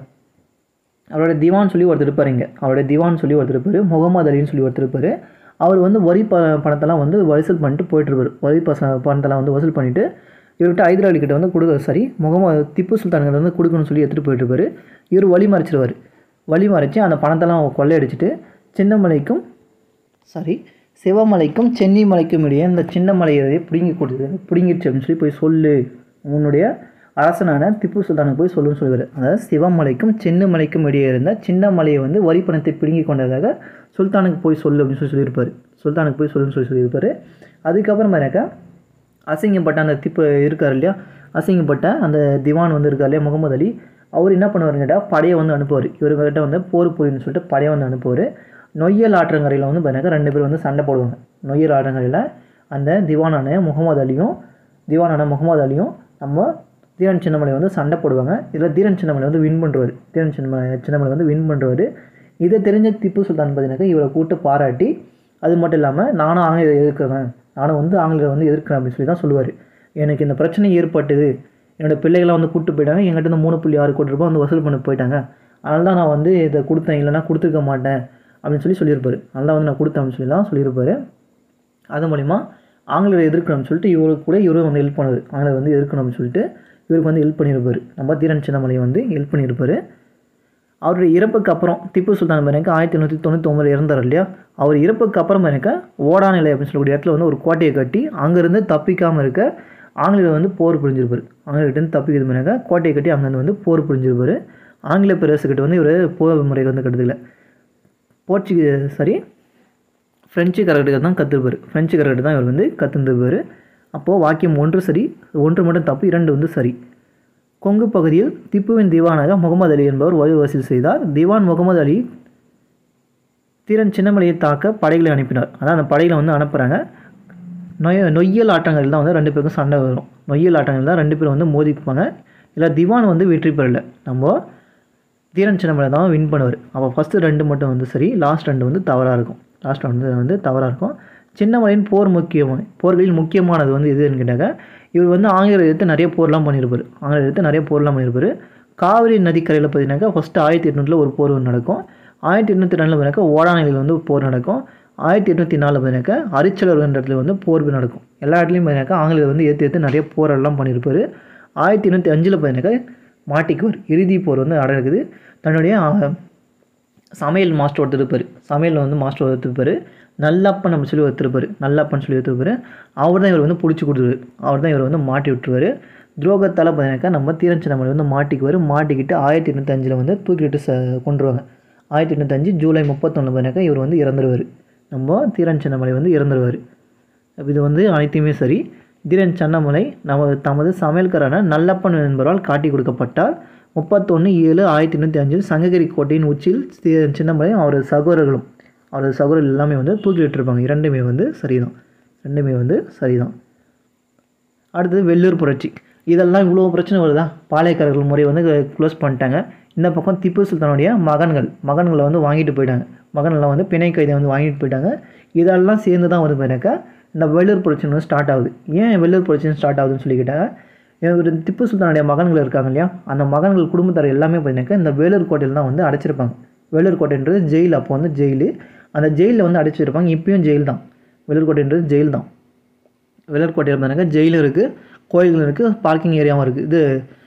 அவருடைய திவான் சொல்லி ஒருத்தர் இருப்பார் இங்கே அவருடைய திவான் சொல்லி ஒருத்தர் இருப்பார் முகமது அலின்னு சொல்லி ஒருத்தர் இருப்பார் அவர் வந்து வரி ப பணத்தெல்லாம் வந்து வசூல் பண்ணிட்டு போயிட்டுருப்பார் வரி பச பணத்தெல்லாம் வந்து வசூல் பண்ணிவிட்டு இவர்கிட்ட ஹைதர் அலி கிட்ட வந்து கொடுக்க சரி முகமது திப்பு சுல்தான்கிட்ட வந்து கொடுக்கணும்னு சொல்லி எடுத்துகிட்டு போயிட்டுருப்பாரு இவர் வழி மறைச்சிருவார் வழி மறைச்சி அந்த பணத்தெல்லாம் கொள்ளையடிச்சிட்டு சின்னமலைக்கும் சாரி சிவமலைக்கும் சென்னிமலைக்கும் இடையே இந்த சின்னமலையை பிடுங்கி கொடுத்து பிடுங்கிடுச்சு அப்படின்னு சொல்லி போய் சொல்லு உன்னுடைய அரசனான திப்பு சுல்தானுக்கு போய் சொல்லுன்னு சொல்லுவார் அதாவது சிவமலைக்கும் சென்னிமலைக்கும் இடையே இருந்த சின்ன மலையை வந்து வரி பணத்தை பிடுங்கி கொண்டதாக சுல்தானுக்கு போய் சொல்லு அப்படின்னு சொல்லி சொல்லியிருப்பார் சுல்தானுக்கு போய் சொல்லுன்னு சொல்லி சொல்லியிருப்பார் அதுக்கப்புறம் பாருக்கா அசிங்கப்பட்ட அந்த திப்பு இருக்கார் இல்லையா அசிங்கப்பட்ட அந்த திவான் வந்து இருக்கார் இல்லையா முகமது அலி அவர் என்ன பண்ணுவாருன்னு கேட்டால் படையை வந்து அனுப்புவார் இவர்கிட்ட வந்து போர் புரியுன்னு சொல்லிட்டு படையை வந்து அனுப்புவார் நொய்யல் ஆற்றங்கரையில் வந்து பார்த்தீங்கன்னா ரெண்டு பேர் வந்து சண்டை போடுவாங்க நொய்யல் ஆற்றங்கரையில் அந்த திவானான முகமது அலியும் திவானான முகமது அலியும் நம்ம தீரன் சின்னமலை வந்து சண்டை போடுவாங்க இதில் தீரன் சின்னமலை வந்து வின் பண்ணுறாரு தீரன் சின்னமலை சின்னமலை வந்து வின் பண்ணுறாரு இதை தெரிஞ்ச திப்பு சுல்தான் பார்த்தீங்கன்னாக்கா இவரை கூட்டு பாராட்டி அது மட்டும் இல்லாமல் நானும் ஆங்கிலேயர் எதிர்க்கிறேன் நானும் வந்து ஆங்கிலேயர் வந்து எதிர்க்கிறேன் அப்படின்னு சொல்லி தான் சொல்லுவார் எனக்கு இந்த பிரச்சனை ஏற்பட்டது என்னோடய பிள்ளைகளாம் வந்து கூப்பிட்டு போயிட்டாங்க என்கிட்ட இந்த மூணு புள்ளி ஆறு கோடி ரூபாய் வந்து வசூல் பண்ணி போயிட்டாங்க அதனால தான் நான் வந்து இதை கொடுத்தேன் இல்லைனா கொடுத்துருக்க மாட்டேன் அப்படின்னு சொல்லி சொல்லியிருப்பார் அதனால வந்து நான் கொடுத்தேன் அப்படின்னு சொல்லி தான் சொல்லியிருப்பார் அது மூலிமா ஆங்கிலேயர் எதிர்க்கணும்னு சொல்லிட்டு இவருக்கு கூட இவரும் வந்து ஹெல்ப் பண்ணுவார் ஆங்கிலேயர் வந்து எதிர்க்கணும்னு சொல்லிட்டு இவருக்கு வந்து ஹெல்ப் பண்ணியிருப்பார் நம்ம தீரன் சின்னமலையை வந்து ஹெல்ப் பண்ணியிருப்பார் அவருடைய இறப்புக்கு அப்புறம் திப்பு சுல்தான் பாருங்க ஆயிரத்தி எண்ணூற்றி தொண்ணூற்றி ஒம்பது இறந்தார் இல்லையா அவர் இறப்புக்கு அப்புறம் பாருங்க ஓடாநிலை அப்படின்னு சொல்லக்கூடிய இடத்துல வந்து ஒரு கோட்டையை கட்டி அங்கேருந்து தப்பிக்காமல் இருக்க ஆங்கிலேயர் வந்து போர் புரிஞ்சிருப்பார் ஆங்கிலேயர்கிட்ட தப்பிக்கிறது பாருங்க கோட்டையை கட்டி அங்கேருந்து வந்து போர் புரிஞ்சிருப்பார் ஆங்கில பேரரசுக்கிட்ட வந்து இவர் போர் முறை வந்து கற்றுக்கல போர்ச்சுகீ சாரி ஃப்ரெஞ்சுக்காரர்கிட்ட தான் கற்றுருப்பார் ஃப்ரெஞ்சுக்காரர்கிட்ட தான் இவர் வந்து கற்றுருந்துருப்பார் அப்போது வாக்கியம் ஒன்று சரி ஒன்று மட்டும் தப்பு இரண்டு வந்து சரி கொங்கு பகுதியில் திப்புவின் திவானாக முகமது அலி என்பவர் வரி வசூல் செய்தார் திவான் முகமது அலி தீரன் சின்னமலையை தாக்க படைகளை அனுப்பினார் அதான் அந்த படைகளை வந்து அனுப்புகிறாங்க நொய் நொய்யல் ஆட்டங்கள் தான் வந்து ரெண்டு பேருக்கும் சண்டை வரும் நொய்யல் ஆட்டங்கள் தான் ரெண்டு பேரும் வந்து மோதிப்பாங்க இல்லை திவான் வந்து வெற்றி பெறல நம்ம தீரன் சின்னமலை தான் வின் பண்ணுவார் அப்போ ஃபஸ்ட்டு ரெண்டு மட்டும் வந்து சரி லாஸ்ட் ரெண்டு வந்து தவறாக இருக்கும் லாஸ்ட் வந்து வந்து தவறாக இருக்கும் சின்னமலையின் போர் முக்கியமான போர்களில் முக்கியமானது வந்து எதுன்னு கேட்டாக்க இவர் வந்து ஆங்கிலேயர் எடுத்து நிறைய போர்லாம் பண்ணியிருப்பார் ஆங்கிலேயர் எடுத்து நிறைய போர்லாம் பண்ணியிருப்பார் காவிரி நதிக்கரையில் பார்த்தீங்கன்னாக்கா ஃபஸ்ட்டு ஆயிரத்தி எட்நூற்றில் ஒரு போர் நடக்கும் ஆயிரத்தி எட்நூற்றி ரெண்டில் பார்த்தீங்கன்னா ஓடாநிலையில் வந்து போர் நடக்கும் ஆயிரத்தி எட்நூற்றி நாலில் பார்த்தீங்கன்னாக்கா அரிச்சலர் என்ற இடத்துல வந்து போர் நடக்கும் எல்லா இடத்துலையும் பார்த்தீங்கன்னாக்கா ஆங்கிலேயர் வந்து ஏற்று ஏற்று நிறைய போரெல்லாம் பண்ணியிருப்பார் ஆயிரத்தி எண்ணூற்றி அஞ்சில் பார்த்தீங்கன்னாக்கா மாட்டிக்குவார் இறுதி போர் வந்து நடக்குது தன்னுடைய சமையல் மாஸ்டர் ஒருத்தர் இருப்பார் சமையலில் வந்து மாஸ்டர் ஒருத்தர் இருப்பார் நல்லப்பன் நம்ம சொல்லி ஒருத்தருப்பார் நல்லப்பன் சொல்லி ஒருத்தருப்பார் அவர் தான் இவர் வந்து பிடிச்சி கொடுத்துருவாரு அவர் தான் இவர் வந்து மாட்டி விட்டுருவார் துரோகத்தால் பார்த்தீங்கன்னாக்கா நம்ம தீரஞ்சினமலை வந்து மாட்டிக்குவார் மாட்டிக்கிட்டு ஆயிரத்தி எண்ணூற்றஞ்சில் வந்து தூக்கிட்டு ச கொண்டுருவாங்க ஆயிரத்தி எண்ணூற்றஞ்சு ஜூலை முப்பத்தொன்று பார்த்தீங்கன்னாக்கா இவர் வந்து இறந்துருவார் நம்ம தீரஞ்சினமலை வந்து இறந்துருவார் இது வந்து அனைத்துமே சரி தீரன் சன்னமலை நமது தமது சமையல்காரன நல்லப்பன் என்பவரால் காட்டி கொடுக்கப்பட்டார் முப்பத்தொன்று ஏழு ஆயிரத்தி எண்ணூற்றி அஞ்சில் சங்ககிரி கோட்டையின் உச்சியில் தீரன் சின்னமலை அவரது சகோதரர்களும் அவரது சகோதரர்கள் எல்லாமே வந்து தூக்கிலிட்டிருப்பாங்க இரண்டுமே வந்து சரிதான் ரெண்டுமே வந்து சரிதான் அடுத்தது வெள்ளூர் புரட்சி இதெல்லாம் இவ்வளோ பிரச்சனை வருதா பாளையக்காரர்கள் முறை வந்து க்ளோஸ் பண்ணிட்டாங்க இந்த பக்கம் திப்பு சுல்தானுடைய மகன்கள் மகன்களை வந்து வாங்கிட்டு போயிட்டாங்க மகன்களை வந்து பிணை கைதை வந்து வாங்கிட்டு போயிட்டாங்க இதெல்லாம் சேர்ந்து தான் வந்து பார்த்தீங்கன்னாக்கா இந்த வெள்ளூர் புரட்சி வந்து ஸ்டார்ட் ஆகுது ஏன் வெள்ளூர் புரட்சி ஸ்டார்ட் ஆகுதுன்னு சொல்லிக்கிட்டாங்க இவர் திப்பு சுல்தானுடைய மகன்கள் இருக்காங்க இல்லையா அந்த மகன்கள் குடும்பத்தார் எல்லாமே பார்த்தீங்கன்னாக்கா இந்த வேலூர் கோட்டையில் தான் வந்து அடைச்சிருப்பாங்க வேலூர் கோட்டைன்றது ஜெயில் அப்போ வந்து ஜெயிலு அந்த ஜெயிலில் வந்து அடைச்சிருப்பாங்க இப்பயும் ஜெயில் தான் வேலூர் கோட்டைன்றது ஜெயில் தான் வேலூர் கோட்டையில் பார்த்தீங்கன்னா ஜெயிலும் இருக்குது கோயில்களும் இருக்குது பார்க்கிங் ஏரியாவும் இருக்குது இது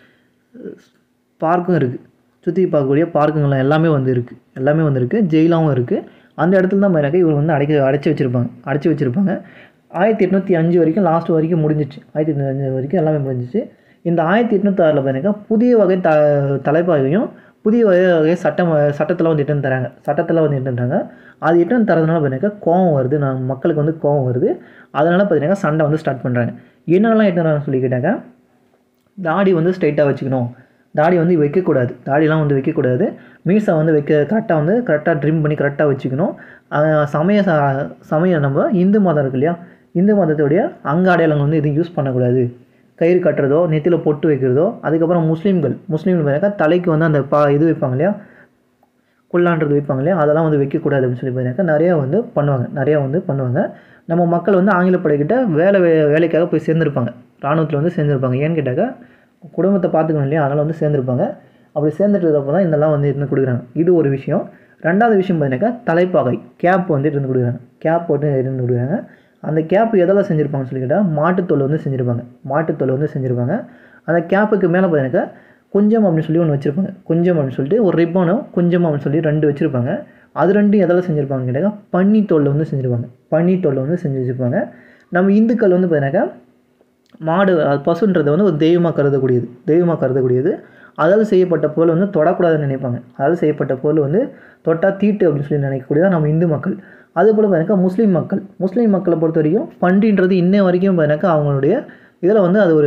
பார்க்கும் இருக்குது சுற்றி பார்க்கக்கூடிய பார்க்குங்கள்லாம் எல்லாமே வந்து இருக்குது எல்லாமே வந்து இருக்குது ஜெயிலாகவும் இருக்குது அந்த இடத்துல தான் பார்த்தீங்கன்னா இவர் வந்து அடைக்க அடைச்சி வச்சுருப்பாங்க அடைச்சி வச்சுருப்பாங்க ஆயிரத்தி எட்நூற்றி அஞ்சு வரைக்கும் லாஸ்ட் வரைக்கும் முடிஞ்சிச்சு ஆயிரத்தி எட்நூற்றி அஞ்சு வரைக்கும் எல்லாமே முடிஞ்சிச்சு இந்த ஆயிரத்தி எட்நூற்றி ஆறில் பார்த்தீங்கன்னா புதிய வகை த தலைப்பாகையும் புதிய வகை வகை சட்டம் சட்டத்தில் வந்து இட்டு தராங்க சட்டத்தில் வந்து இட்டு தராங்க அது இட்டு தரதுனால பார்த்தீங்கன்னா கோவம் வருது நான் மக்களுக்கு வந்து கோவம் வருது அதனால் பார்த்தீங்கன்னா சண்டை வந்து ஸ்டார்ட் பண்ணுறாங்க என்னென்னலாம் இட்டு சொல்லி கேட்டாங்க தாடி வந்து ஸ்ட்ரைட்டாக வச்சுக்கணும் தாடி வந்து வைக்கக்கூடாது தாடிலாம் வந்து வைக்கக்கூடாது மீசை வந்து வைக்க கரெக்டாக வந்து கரெக்டாக ட்ரிம் பண்ணி கரெக்டாக வச்சுக்கணும் அஹ் சமய ச- சமயம் நம்ம இந்து மதம் இருக்கு இல்லையா இந்து மதத்துடைய அங்க அடையாளங்கள் வந்து எதுவும் யூஸ் பண்ணக்கூடாது கயிறு கட்டுறதோ நெத்தியில் பொட்டு வைக்கிறதோ அதுக்கப்புறம் முஸ்லீம்கள் முஸ்லீம்கள் பார்த்தீங்கன்னா தலைக்கு வந்து அந்த பா இது வைப்பாங்க இல்லையா குல்லான்றது வைப்பாங்க இல்லையா அதெல்லாம் வந்து வைக்கக்கூடாது அப்படின்னு சொல்லி பார்த்தீங்கன்னா நிறையா வந்து பண்ணுவாங்க நிறையா வந்து பண்ணுவாங்க நம்ம மக்கள் வந்து ஆங்கில படைக்கிட்ட வேலை வே- வேலைக்காக போய் சேர்ந்துருப்பாங்க இராணுவத்தில் வந்து சேர்ந்துருப்பாங்க ஏன்னு கேட்டாக்கா குடும்பத்தை பார்த்துக்கணும் இல்லையா அதனால் வந்து சேர்ந்துருப்பாங்க அப்படி சேர்ந்துட்டதுக்கப்புறம் தான் இதெல்லாம் வந்து இருந்து கொடுக்குறாங்க இது ஒரு விஷயம் ரெண்டாவது விஷயம் பார்த்தீங்கன்னாக்கா தலைப்பாகை கேப் வந்து இருந்து கொடுக்குறாங்க கேப் போட்டு இருந்து கொடுக்குறாங்க அந்த கேப் எதெல்லாம் செஞ்சுருப்பாங்கன்னு சொல்லி கேட்டால் மாட்டுத்தோல் வந்து செஞ்சுருப்பாங்க மாட்டுத்தோல் வந்து செஞ்சுருப்பாங்க அந்த கேப்புக்கு மேலே பார்த்தீங்கன்னாக்கா கொஞ்சம் அப்படின்னு சொல்லி ஒன்று வச்சுருப்பாங்க கொஞ்சம் அப்படின்னு சொல்லிட்டு ஒரு ரிப்பனும் கொஞ்சம் அப்படின்னு சொல்லி ரெண்டு வச்சுருப்பாங்க அது ரெண்டும் எதெல்லாம் செஞ்சுருப்பாங்கன்னு கேட்டாக்கா பன்னி தோலில் வந்து செஞ்சுருப்பாங்க பன்னி தோலில் வந்து செஞ்சு வச்சுருப்பாங்க நம்ம இந்துக்கள் வந்து பார்த்தீங்கன்னாக்கா மாடு அது பசுன்றது வந்து ஒரு தெய்வமாக கருதக்கூடியது தெய்வமாக கருதக்கூடியது அதால் செய்யப்பட்ட பொருள் வந்து தொடக்கூடாதுன்னு நினைப்பாங்க அதால் செய்யப்பட்ட பொருள் வந்து தொட்டால் தீட்டு அப்படின்னு சொல்லி நினைக்கக்கூடியதான் நம்ம இந்து மக்கள் அதுபோல் பார்த்தீங்கன்னா முஸ்லீம் மக்கள் முஸ்லீம் மக்களை பொறுத்த வரைக்கும் பன்றின்றது இன்ன வரைக்கும் பார்த்தீங்கன்னாக்கா அவங்களுடைய இதில் வந்து அது ஒரு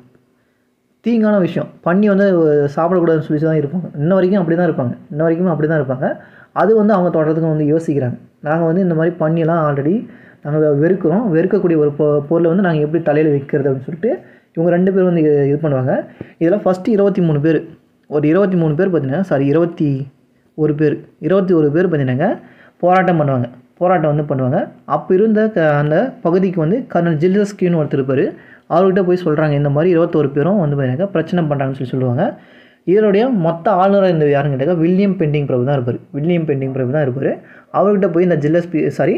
தீங்கான விஷயம் பன்னி வந்து சாப்பிடக்கூடாதுன்னு சொல்லி தான் இருப்பாங்க இன்ன வரைக்கும் அப்படி தான் இருப்பாங்க இன்ன வரைக்கும் அப்படி தான் இருப்பாங்க அது வந்து அவங்க தொடர்றதுக்கு வந்து யோசிக்கிறாங்க நாங்கள் வந்து இந்த மாதிரி பன்னியெல்லாம் ஆல்ரெடி நாங்கள் வெறுக்கிறோம் வெறுக்கக்கூடிய ஒரு பொ பொருளை வந்து நாங்கள் எப்படி தலையில் வைக்கிறது அப்படின்னு சொல்லிட்டு இவங்க ரெண்டு பேரும் வந்து இது பண்ணுவாங்க இதில் ஃபஸ்ட்டு இருபத்தி மூணு பேர் ஒரு இருபத்தி மூணு பேர் பார்த்தீங்கன்னா சாரி இருபத்தி ஒரு பேர் இருபத்தி ஒரு பேர் பார்த்தீங்கன்னாங்க போராட்டம் பண்ணுவாங்க போராட்டம் வந்து பண்ணுவாங்க அப்போ இருந்த க அந்த பகுதிக்கு வந்து கர்னல் ஜில்சஸ்கின்னு ஒருத்தர் இருப்பார் அவர்கிட்ட போய் சொல்கிறாங்க இந்த மாதிரி இருபத்தோரு பேரும் வந்து பார்த்தீங்கன்னா பிரச்சனை பண்ணுறாங்கன்னு சொல்லி சொல்லுவாங்க இதனுடைய மொத்த ஆளுநராக இந்த யாருன்னு கேட்டால் வில்லியம் பெண்டிங் பிரபு தான் இருப்பார் வில்லியம் பெண்டிங் பிரபு தான் இருப்பார் அவர்கிட்ட போய் இந்த ஜில்லஸ்பி சாரி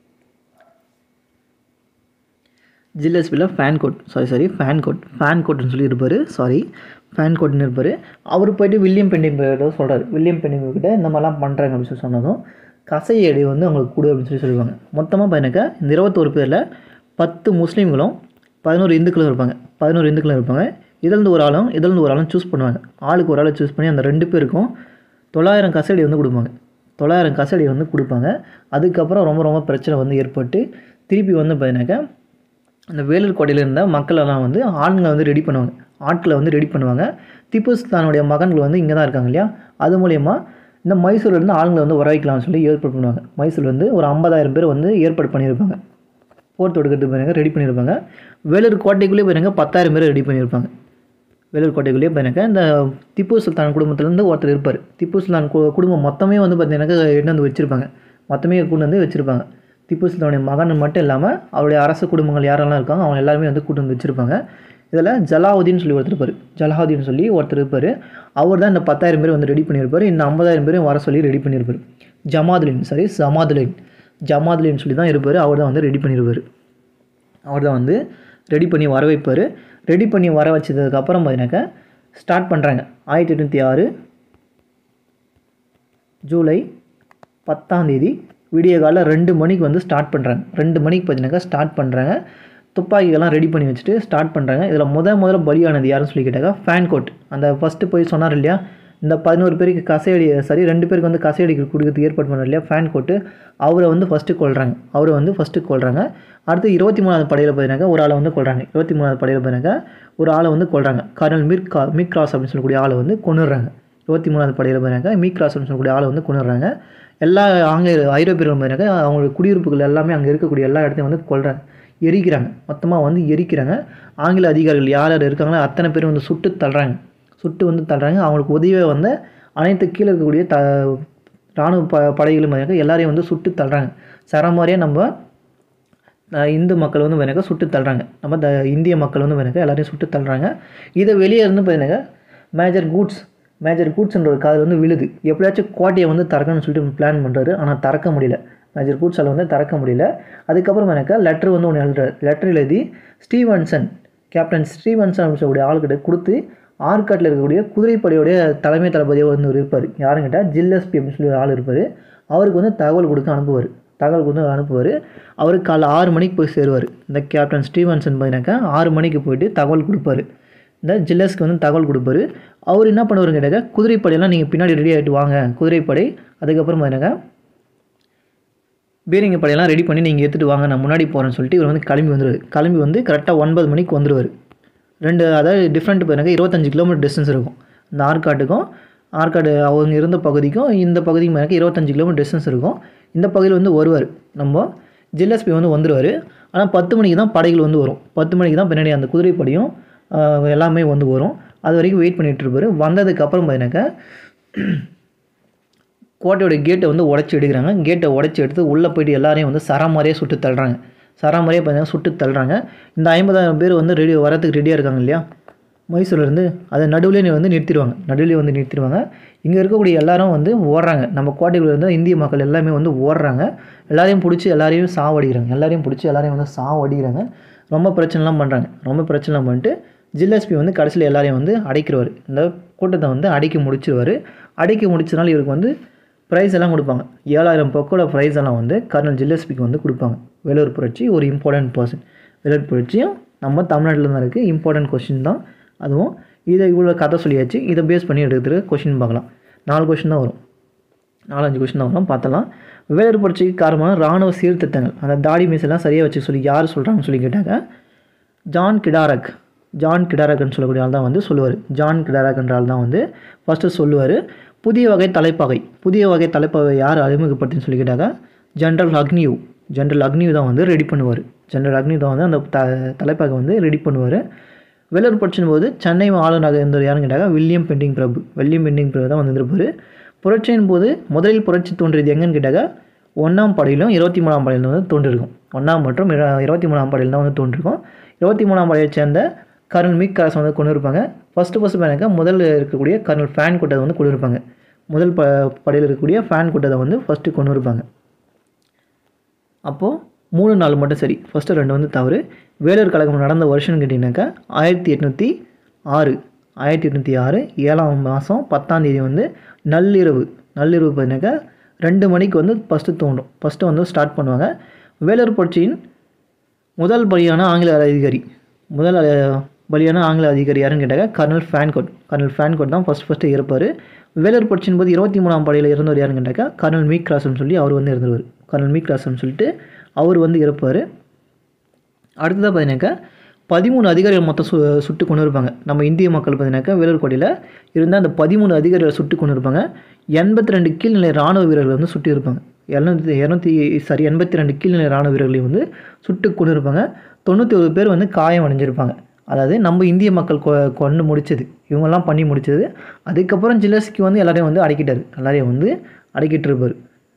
ஜில்லஸ்பியில் Fancourt sorry sorry Fancourt ஃபேன் கோட்னு சொல்லி இருப்பார் சாரி ஃபேன் கோட்னு இருப்பார் அவர் போயிட்டு வில்லியம் பெண்டிங் கிட்ட சொல்கிறார் வில்லியம் பெண்டிங் கிட்ட இந்த மாதிரிலாம் பண்ணுறாங்க அப்படின்னு சொல்லி சொன்னதும் கசை எடை வந்து அவங்களுக்கு கொடு அப்படின்னு சொல்லி சொல்லுவாங்க மொத்தமாக பார்த்தீங்கன்னாக்கா இந்த இருபத்தோரு பேரில் பத்து முஸ்லீம்களும் பதினோரு இந்துக்களும் இருப்பாங்க பதினோரு இந்துக்களும் இருப்பாங்க இதிலிருந்து ஒரு ஆளும் இதிலிருந்து ஒரு ஆளும் சூஸ் பண்ணுவாங்க ஆளுக்கு ஒரு ஆளை சூஸ் பண்ணி அந்த ரெண்டு பேருக்கும் தொள்ளாயிரம் கசடி வந்து கொடுப்பாங்க தொள்ளாயிரம் கசடி வந்து கொடுப்பாங்க அதுக்கப்புறம் ரொம்ப ரொம்ப பிரச்சனை வந்து ஏற்பட்டு திருப்பி வந்து பார்த்தீங்கன்னாக்கா அந்த வேலூர் கோட்டையில் இருந்த மக்களெல்லாம் வந்து ஆளுங்களை வந்து ரெடி பண்ணுவாங்க ஆட்களை வந்து ரெடி பண்ணுவாங்க திப்பு சுல்தானுடைய மகன்கள் வந்து இங்கே தான் இருக்காங்க இல்லையா அது மூலயமா இந்த மைசூர்லேருந்து ஆளுங்களை வந்து வர வைக்கலாம்னு சொல்லி ஏற்பாடு பண்ணுவாங்க மைசூர் வந்து ஒரு ஐம்பதாயிரம் பேர் வந்து ஏற்பாடு பண்ணியிருப்பாங்க போர் தொடுக்கிறதுக்கு பாருங்க ரெடி பண்ணியிருப்பாங்க வேலூர் கோட்டைக்குள்ளேயே பாருங்க பத்தாயிரம் பேர் ரெடி பண்ணியிருப்பாங்க வேலூர் கோட்டைக்குள்ளேயே பாருங்க இந்த திப்பு சுல்தான் குடும்பத்துலேருந்து ஒருத்தர் இருப்பார் திப்பு சுல்தான் கு- குடும்பம் மொத்தமே வந்து பார்த்தீங்கன்னாக்கா எடுத்து வந்து வச்சுருப்பாங்க மொத்தமே கொண்டு வந்து வச்சுருப்பாங்க திப்பு சுல்தானுடைய மகன் மட்டும் இல்லாமல் அவருடைய அரசு குடும்பங்கள் யாரெல்லாம் இருக்காங்க அவங்க எல்லாருமே வந்து கூட்டு வந்து வச்சுருப்பாங்க இதில் ஜலாவுதீன் சொல்லி ஒருத்தர் இருப்பார் ஜலாவுதீன் சொல்லி ஒருத்தர் இருப்பார் அவர் தான் இந்த பத்தாயிரம் பேர் வந்து ரெடி பண்ணியிருப்பார் இந்த ஐம்பதாயிரம் பேரையும் வர சொல்லி ரெடி பண்ணியிருப்பார் ஜமாதுலின் சாரி ஜமாதுலின் ஜமாதுலின் சொல்லி தான் இருப்பார் அவர் தான் வந்து ரெடி பண்ணியிருப்பார் அவர் தான் வந்து ரெடி பண்ணி வர வைப்பார் ரெடி பண்ணி வர வச்சதுக்கப்புறம் பார்த்தீங்கன்னாக்கா ஸ்டார்ட் பண்ணுறாங்க ஆயிரத்தி எட்நூற்றி ஆறு ஜூலை பத்தாம் தேதி விடிய காலைல ரெண்டு மணிக்கு வந்து ஸ்டார்ட் பண்ணுறாங்க ரெண்டு மணிக்கு பார்த்தீங்கன்னாக்கா ஸ்டார்ட் பண்ணுறாங்க துப்பாக்கிகள்லாம் ரெடி பண்ணி வச்சுட்டு ஸ்டார்ட் பண்ணுறாங்க இதில் முத முதல்ல பலியானது யாருன்னு சொல்லி கேட்டாக்கா ஃபேன் கோட் அந்த ஃபஸ்ட்டு போய் சொன்னார் இல்லையா இந்த பதினோரு பேருக்கு கசையடி சரி ரெண்டு பேருக்கு வந்து கசையடி கொடுக்கறதுக்கு ஏற்பாடு பண்ணார் இல்லையா ஃபேன் கோட்டு அவரை வந்து ஃபஸ்ட்டு கொள்கிறாங்க அவரை வந்து ஃபஸ்ட்டு கொள்கிறாங்க அடுத்து இருபத்தி மூணாவது படையில் பார்த்தீங்கன்னாக்கா ஒரு ஆளை வந்து கொள்கிறாங்க இருபத்தி மூணாவது படையில் பார்த்தீங்கன்னாக்கா ஒரு ஆளை வந்து கொள்கிறாங்க கர்னல் மீர் கா மீக் கிராஸ் அப்படின்னு சொல்லக்கூடிய ஆளை வந்து கொண்டுடுறாங்க இருபத்தி மூணாவது படையில் பார்த்தீங்கன்னாக்கா மீக் கிராஸ் அப்படின்னு சொல்லக்கூடிய ஆளை வந்து கொண்டுடுறாங்க எல்லா ஆங்கில ஐரோப்பியர்கள் பார்த்தீங்கன்னாக்கா அவங்களுடைய குடியிருப்புகள் எல்லாமே அங்கே இருக்கக்கூடிய எல்லா இடத்தையும் வந்து கொள்கிறாங்க எரிக்கிறாங்க மொத்தமாக வந்து எரிக்கிறாங்க ஆங்கில அதிகாரிகள் யார் யார் இருக்காங்களோ அத்தனை பேரும் வந்து சுட்டு தள்ளுறாங்க சுட்டு வந்து தள்ளுறாங்க அவங்களுக்கு உதவியாக வந்து அனைத்து கீழே இருக்கக்கூடிய த இராணுவ ப படைகளும் பார்த்தீங்கன்னா எல்லாரையும் வந்து சுட்டு தள்ளுறாங்க சரமாரியாக நம்ம அஹ், இந்து மக்கள் வந்து பார்த்தீங்கன்னா சுட்டு தள்ளுறாங்க நம்ம த இந்திய மக்கள் வந்து பார்த்தீங்கன்னா எல்லாரையும் சுட்டு தள்ளுறாங்க இதை வெளியே இருந்து பார்த்தீங்கன்னா மேஜர் கூட்ஸ் மேஜர் கூட்ஸ்ன்ற ஒரு காதல் வந்து விழுது எப்படியாச்சும் கோட்டையை வந்து திறக்கணும்னு சொல்லிட்டு பிளான் பண்ணுறாரு ஆனால் திறக்க முடியல மேஜர் கூட்ஸால் வந்து திறக்க முடியல அதுக்கப்புறம் எனக்கு லெட்டர் வந்து ஒன்று எழுதுறாரு லெட்டர் எழுதி ஸ்டீவன்சன் கேப்டன் ஸ்டீவன்சன் அப்படின்னு சொல்லக்கூடிய ஆள்கிட்ட கொடுத்து ஆற்காட்டில் இருக்கக்கூடிய குதிரைப்படையோடைய தலைமை தளபதியாக வந்து ஒரு இருப்பார் யாருன்னு கேட்டால் ஜில்லஸ்பி அப்படின்னு சொல்லி ஒரு ஆள் இருப்பார் அவருக்கு வந்து தகவல் கொடுக்க அனுப்புவார் தகவல் கொடுத்து அனுப்புவார் அவர் காலைல ஆறு மணிக்கு போய் சேருவார் இந்த கேப்டன் ஸ்டீவன்சன் பார்த்தீங்கன்னாக்கா ஆறு மணிக்கு போயிட்டு தகவல் கொடுப்பாரு இந்த ஜில்லஸ்க்கு வந்து தகவல் கொடுப்பாரு அவர் என்ன பண்ணுவாருன்னு கேட்டாக்கா குதிரைப்படையெல்லாம் நீங்கள் பின்னாடி ரெடி ஆகிட்டு வாங்க குதிரைப்படை அதுக்கப்புறம் பார்த்தீங்கன்னாக்கா பீரங்கி படையெல்லாம் ரெடி பண்ணி நீங்கள் எடுத்துகிட்டு வாங்க நான் முன்னாடி போகிறேன்னு சொல்லிட்டு இவர் வந்து கிளம்பி வந்துடுவார் கிளம்பி வந்து கரெக்டாக ஒன்பது மணிக்கு வந்துடுவார் ரெண்டு அதாவது டிஃப்ரெண்ட் எனக்கு இருபத்தஞ்சு கிலோமீட்டர் டிஸ்டன்ஸ் இருக்கும் இந்த ஆற்காட்டுக்கும் ஆற்காடு அவங்க இருந்த பகுதிக்கும் இந்த பகுதிக்கும் எனக்கு இருபத்தஞ்சு கிலோமீட்டர் டிஸ்டன்ஸ் இருக்கும் இந்த பகுதியில் வந்து வருவார் நம்ம ஜிஎல்எஸ்பி வந்து வந்துடுவார் ஆனால் பத்து மணிக்கு தான் படைகள் வந்து வரும் பத்து மணிக்கு தான் பின்னாடி அந்த குதிரைப்படையும் ஆஹ், எல்லாமே வந்து வரும் அது வரைக்கும் வெயிட் பண்ணிட்டு இருப்பாரு வந்ததுக்கு அப்புறம் பார்த்தீங்கன்னாக்கா கோட்டையோட கேட்டை வந்து உடச்சி எடுக்கிறாங்க கேட்டை உடச்சி எடுத்து உள்ளே போயிட்டு எல்லாரையும் வந்து சராமாரியாக சுட்டு தள்ளுறாங்க சராமாரியாக பார்த்தீங்கன்னா சுட்டு தள்ளுறாங்க இந்த ஐம்பதாயிரம் பேர் வந்து ரெடி வரதுக்கு ரெடியாக இருக்காங்க இல்லையா மைசூர்லேருந்து அதை நடுவுலேயே வந்து நிறுத்திடுவாங்க நடுவுலேயே வந்து நிறுத்திடுவாங்க இங்கே இருக்கக்கூடிய எல்லாரும் வந்து ஓடுறாங்க நம்ம கோட்டைக்குள்ள இருந்து இந்திய மக்கள் எல்லாமே வந்து ஓடுறாங்க எல்லாரையும் பிடிச்சி எல்லாரையும் சாவடிக்கிறாங்க எல்லாரையும் பிடிச்சி எல்லாரையும் வந்து சாவடிக்கிறாங்க ரொம்ப பிரச்சனைலாம் பண்ணுறாங்க ரொம்ப பிரச்சனைலாம் பண்ணிட்டு ஜிஎல்எஸ்பி வந்து கடைசியில் எல்லாரையும் வந்து அடைக்கிறவர் இந்த கூட்டத்தை வந்து அடக்கி முடிச்சிருவார் அடக்கி முடிச்சனால இவருக்கு வந்து ப்ரைஸ் எல்லாம் கொடுப்பாங்க ஏழாயிரம் பக்கோட ப்ரைஸ் எல்லாம் வந்து கர்னல் ஜில்லஸ்பிக்கு வந்து கொடுப்பாங்க வேலூர் புரட்சி ஒரு இம்பார்ட்டன்ட் பர்சன் வேலூர் புரட்சியும் நம்ம தமிழ்நாட்டில் தான் இருக்குது இம்பார்ட்டன்ட் கொஷின் தான் அதுவும் இதை இவ்வளோ கதை சொல்லியாச்சு இதை பேஸ் பண்ணி எடுக்கிற கொஷின் பார்க்கலாம் நாலு கொஷின் தான் வரும் நாலஞ்சு கொஷின் தான் வரும் பார்த்தலாம் வேலூர் புரட்சிக்கு காரணமான இராணுவ சீர்திருத்தங்கள் அந்த தாடி மீசெல்லாம் சரியாக வச்சு சொல்லி யார் சொல்கிறாங்கன்னு சொல்லி கேட்டாங்க ஜான் கிடாரக் ஜான் கிடாரக்னு சொல்லக்கூடிய ஆள் தான் வந்து சொல்லுவார் ஜான் கிடாரக்ன்ற ஆள் தான் வந்து ஃபஸ்ட்டு சொல்லுவார் புதிய வகை தலைப்பகை புதிய வகை தலைப்பகை யார் அறிமுகப்படுத்தின்னு சொல்லி கேட்டாங்க ஜென்ரல் அக்னியூ ஜென்ரல் அக்னியூ தான் வந்து ரெடி பண்ணுவார் ஜென்ரல் அக்னியூ தான் வந்து அந்த த தலைப்பகை வந்து ரெடி பண்ணுவார் வேலூர் புரட்சின் போது சென்னை ஆளுநராக இருந்தவர் யாருன்னு கேட்டாங்க வில்லியம் பெண்டிங் பிரபு வில்லியம் பெண்டிங் பிரபு தான் வந்திருப்பார் புரட்சியின் போது முதலில் புரட்சி தோன்றியது எங்கன்னு கேட்டாங்க ஒன்றாம் படையிலும் இருபத்தி மூணாம் படையிலும் வந்து தோன்றிருக்கும் ஒன்றாம் மற்றும் இர- இருபத்தி மூணாம் படையில் தான் வந்து தோன்றிருக்கும் இருபத்தி மூணாம் படையை சேர்ந்த கர்னல் மிக் கரசை வந்து கொண்டு இருப்பாங்க ஃபஸ்ட்டு ஃபஸ்ட்டு பாருங்க முதல்ல இருக்கக்கூடிய கர்னல் ஃபேன் கூட்டத்தை வந்து கொண்டு இருப்பாங்க முதல் ப படையில் இருக்கக்கூடிய ஃபேன் கூட்டத்தை வந்து ஃபஸ்ட்டு கொண்டு இருப்பாங்க அப்போது மூணு நாள் மட்டும் சரி ஃபஸ்ட்டு ரெண்டு வந்து தவறு வேலூர் கழகம் நடந்த வருஷம்னு கேட்டிங்கனாக்கா ஆயிரத்தி எட்நூற்றி ஆறு ஆயிரத்தி எட்நூற்றி ஆறு ஏழாம் மாதம் பத்தாம் தேதி வந்து நள்ளிரவு நள்ளிரவு பார்த்தீங்கன்னாக்கா ரெண்டு மணிக்கு வந்து ஃபஸ்ட்டு தோன்றும் ஃபஸ்ட்டு வந்து ஸ்டார்ட் பண்ணுவாங்க வேலூர் புரட்சியின் முதல் பலியான ஆங்கில அதிகாரி முதல் அஹ், பலியான ஆங்கில அதிகாரி யாருன்னு கேட்டாங்க கர்னல் ஃபேன்கோட் கர்னல் ஃபேன்கோட் தான் ஃபஸ்ட் ஃபஸ்ட்டு இருப்பார் வேலூர் புரட்சியின் போது இருபத்தி மூணாம் படையில் இருந்தவர் யாருன்னு கேட்டாக்கா கர்னல் மீக் கிராஸ்னு சொல்லி அவர் வந்து இருந்தவர் கர்னல் மீக் கிராஸ்னு சொல்லிட்டு அவர் வந்து இருப்பார் அடுத்ததாக பார்த்தீங்கன்னாக்கா பதிமூணு அதிகாரிகள் மொத்தம் சு சுட்டு கொண்டு இருப்பாங்க நம்ம இந்திய மக்கள் பார்த்தீங்கன்னாக்கா வேலூர் கோட்டையில் இருந்த அந்த பதிமூணு அதிகாரிகளை சுட்டு கொண்டு இருப்பாங்க எண்பத்தி ரெண்டு கீழ்நிலை ராணுவ வீரர்கள் வந்து சுட்டு இருப்பாங்க இரநூத்தி இரநூத்தி சாரி எண்பத்தி ரெண்டு கீழ்நிலை ராணுவ வீரர்களையும் வந்து சுட்டு கொண்டு இருப்பாங்க தொண்ணூற்றி ஒரு பேர் வந்து காயம் அடைஞ்சிருப்பாங்க அதாவது நம்ம இந்திய மக்கள் கொ கொண்டு முடிச்சது இவங்கெல்லாம் பண்ணி முடிச்சது அதுக்கப்புறம் ஜில்லஸ்க்கு வந்து எல்லாரையும் வந்து அடக்கிட்டார் எல்லாரையும் வந்து அடக்கிட்டு இருப்பார்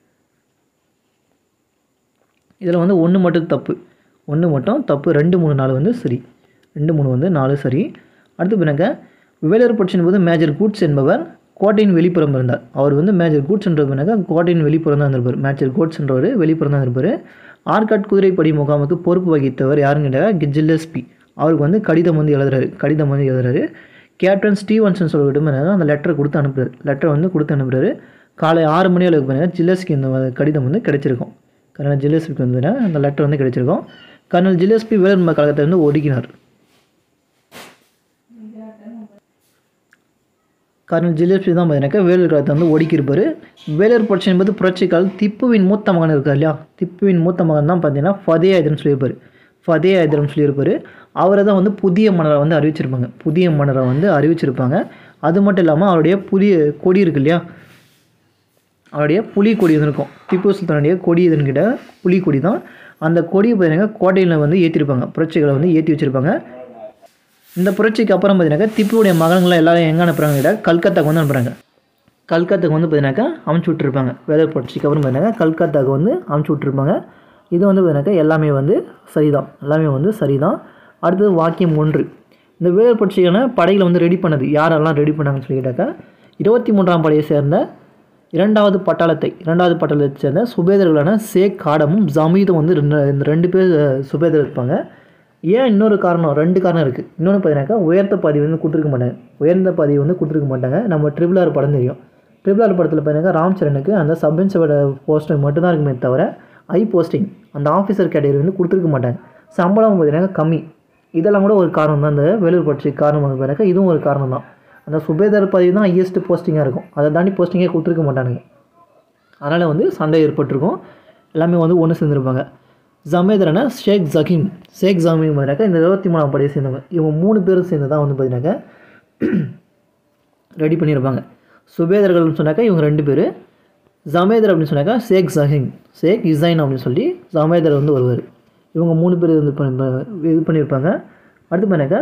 இதில் வந்து ஒன்று மட்டும் தப்பு ஒன்று மட்டும் தப்பு ரெண்டு மூணு நாலு வந்து சரி ரெண்டு மூணு வந்து நாலு சரி அடுத்து பிறகு வேலூர் புரட்சியின் போது மேஜர் கூட்ஸ் என்பவர் கோட்டையின் வெளிப்புறம் இருந்தார் அவர் வந்து மேஜர் கூட்ஸ் என்ற பிறகு கோட்டையின் வெளிப்புறம் தான் இருப்பார் மேஜர் கூட்ஸ் என்றவர் வெளிப்புறம் தான் இருப்பார் ஆர்காட் குதிரைப்படை முகாமுக்கு பொறுப்பு வகித்தவர் யாருன்னு கேட்டால் ஜில்லஸ்பி அவருக்கு வந்து கடிதம் வந்து எழுதுறாரு கடிதம் வந்து எழுதுறாரு கேப்டன் ஸ்டீவன்சன் சொல்லவிட்டும் அந்த லெட்டர் கொடுத்து அனுப்புறாரு லெட்டர் வந்து கொடுத்து அனுப்புறாரு காலை ஆறு மணி அளவுக்கு பாருங்க ஜில்லஸ்க்கு இந்த கடிதம் வந்து கிடைச்சிருக்கும் கர்னல் ஜில்லஸ்பிக்கு வந்து அந்த லெட்டர் வந்து கிடைச்சிருக்கும் கர்னல் ஜில்லஸ்பி வேலூர் கழகத்தை வந்து ஒடுக்கினார் கர்னல் ஜிலேபி தான் பார்த்தீங்கன்னாக்கா வேலூர் காலத்தை வந்து ஒடுக்கியிருப்பார் வேலூர் புரட்சி என்பது புரட்சிக்கால் திப்புவின் மூத்த மகன் இருக்கார் இல்லையா திப்புவின் மூத்த மகன் தான் பார்த்தீங்கன்னா ஃபதே ஐதரன் சொல்லியிருப்பார் ஃபதே ஐதரன் சொல்லியிருப்பார் அவரை தான் வந்து புதிய மன்னரை வந்து அறிவிச்சிருப்பாங்க புதிய மன்னரை வந்து அறிவிச்சிருப்பாங்க அது மட்டும் இல்லாமல் அவருடைய புதிய கொடி இருக்கு இல்லையா அவருடைய புலி கொடி வந்து இருக்கும் திப்பு சுல்தானுடைய கொடி எதுன்னு கேட்டால் புலி கொடி தான் அந்த கொடியை பார்த்தீங்கன்னா கோட்டையில் வந்து ஏற்றிருப்பாங்க புரட்சிகளை வந்து ஏற்றி வச்சுருப்பாங்க இந்த புரட்சிக்கு அப்புறம் பார்த்தீங்கன்னாக்கா திப்புவுடைய மகன்களை எல்லாரும் எங்கே அனுப்புகிறாங்க கேட்டால் கல்கத்தாக்கு வந்து அனுப்புகிறாங்க கல்கத்தாக்கு வந்து பார்த்தீங்கன்னாக்கா அமுச்சு விட்ருப்பாங்க வேலூர் புரட்சிக்கு அப்புறம் பார்த்தீங்கன்னா கல்கத்தாக்கு வந்து அமுச்சு விட்ருப்பாங்க இது வந்து பார்த்தீங்கன்னாக்கா எல்லாமே வந்து சரிதான் எல்லாமே வந்து சரிதான் அடுத்தது வாக்கியம் ஒன்று இந்த வேலூர் புரட்சிக்கான படைகளை வந்து ரெடி பண்ணது யாரெல்லாம் ரெடி பண்ணாங்கன்னு சொல்லி கேட்டாக்கா இருபத்தி மூன்றாம் படையை சேர்ந்த இரண்டாவது பட்டாளத்தை இரண்டாவது பட்டாளத்தை சேர்ந்த சுபேதர்களான சேக் காடமும் ஜமீதும் வந்து ரெண்டு இந்த ரெண்டு பேர் அஹ், சுபேதர் இருப்பாங்க ஏன் இன்னொரு காரணம் ரெண்டு காரணம் இருக்குது இன்னொன்று பார்த்தீங்கன்னாக்கா உயர்ந்த பதவி வந்து கொடுத்துருக்க மாட்டாங்க உயர்ந்த பதவி வந்து கொடுத்துருக்க மாட்டாங்க நம்ம ட்ரிபிள் ஆர் படம் தெரியும் ட்ரிபிள் ஆர் படத்தில் பார்த்தீங்கன்னா ராம் சரணுக்கு அந்த சப் இன்ஸ்பெக்டர் போஸ்டிங் மட்டும்தான் இருக்குமே தவிர ஐ போஸ்டிங் அந்த ஆஃபீஸர் கேட்டகரி வந்து கொடுத்துருக்க மாட்டாங்க சம்பளம் பார்த்தீங்கன்னா கம்மி இதெல்லாம் கூட ஒரு காரணம் தான் இந்த வேலூர் புரட்சி காரணம் வந்து பார்த்தீங்கன்னா இதுவும் ஒரு காரணம் தான் அந்த சுபேதர் பதவி தான் ஹையஸ்ட் போஸ்டிங்காக இருக்கும் அதை தாண்டி போஸ்டிங்கே கொடுத்துருக்க மாட்டானுங்க அதனால் வந்து சண்டை ஏற்பட்டிருக்கும் எல்லாமே வந்து ஒன்று சேர்ந்துருப்பாங்க ஜமேதரனா ஷேக் ஜகீம் ஷேக் ஜமீம் பார்த்தீங்கன்னாக்கா இந்த இருபத்தி மூணாம் படையை சேர்ந்தவங்க இவங்க மூணு பேரும் சேர்ந்து தான் வந்து பார்த்தீங்கன்னாக்கா ரெடி பண்ணியிருப்பாங்க சுபேதர்கள்னு சொன்னாக்கா இவங்க ரெண்டு பேர் ஜமேதர் அப்படின்னு சொன்னாக்கா ஷேக் ஜஹீம் ஷேக் இசைன் அப்படின்னு சொல்லி ஜமேதர் வந்து வருவார் இவங்க மூணு பேர் வந்து பண்ணி- இது பண்ணியிருப்பாங்க அடுத்து பண்ணாக்கா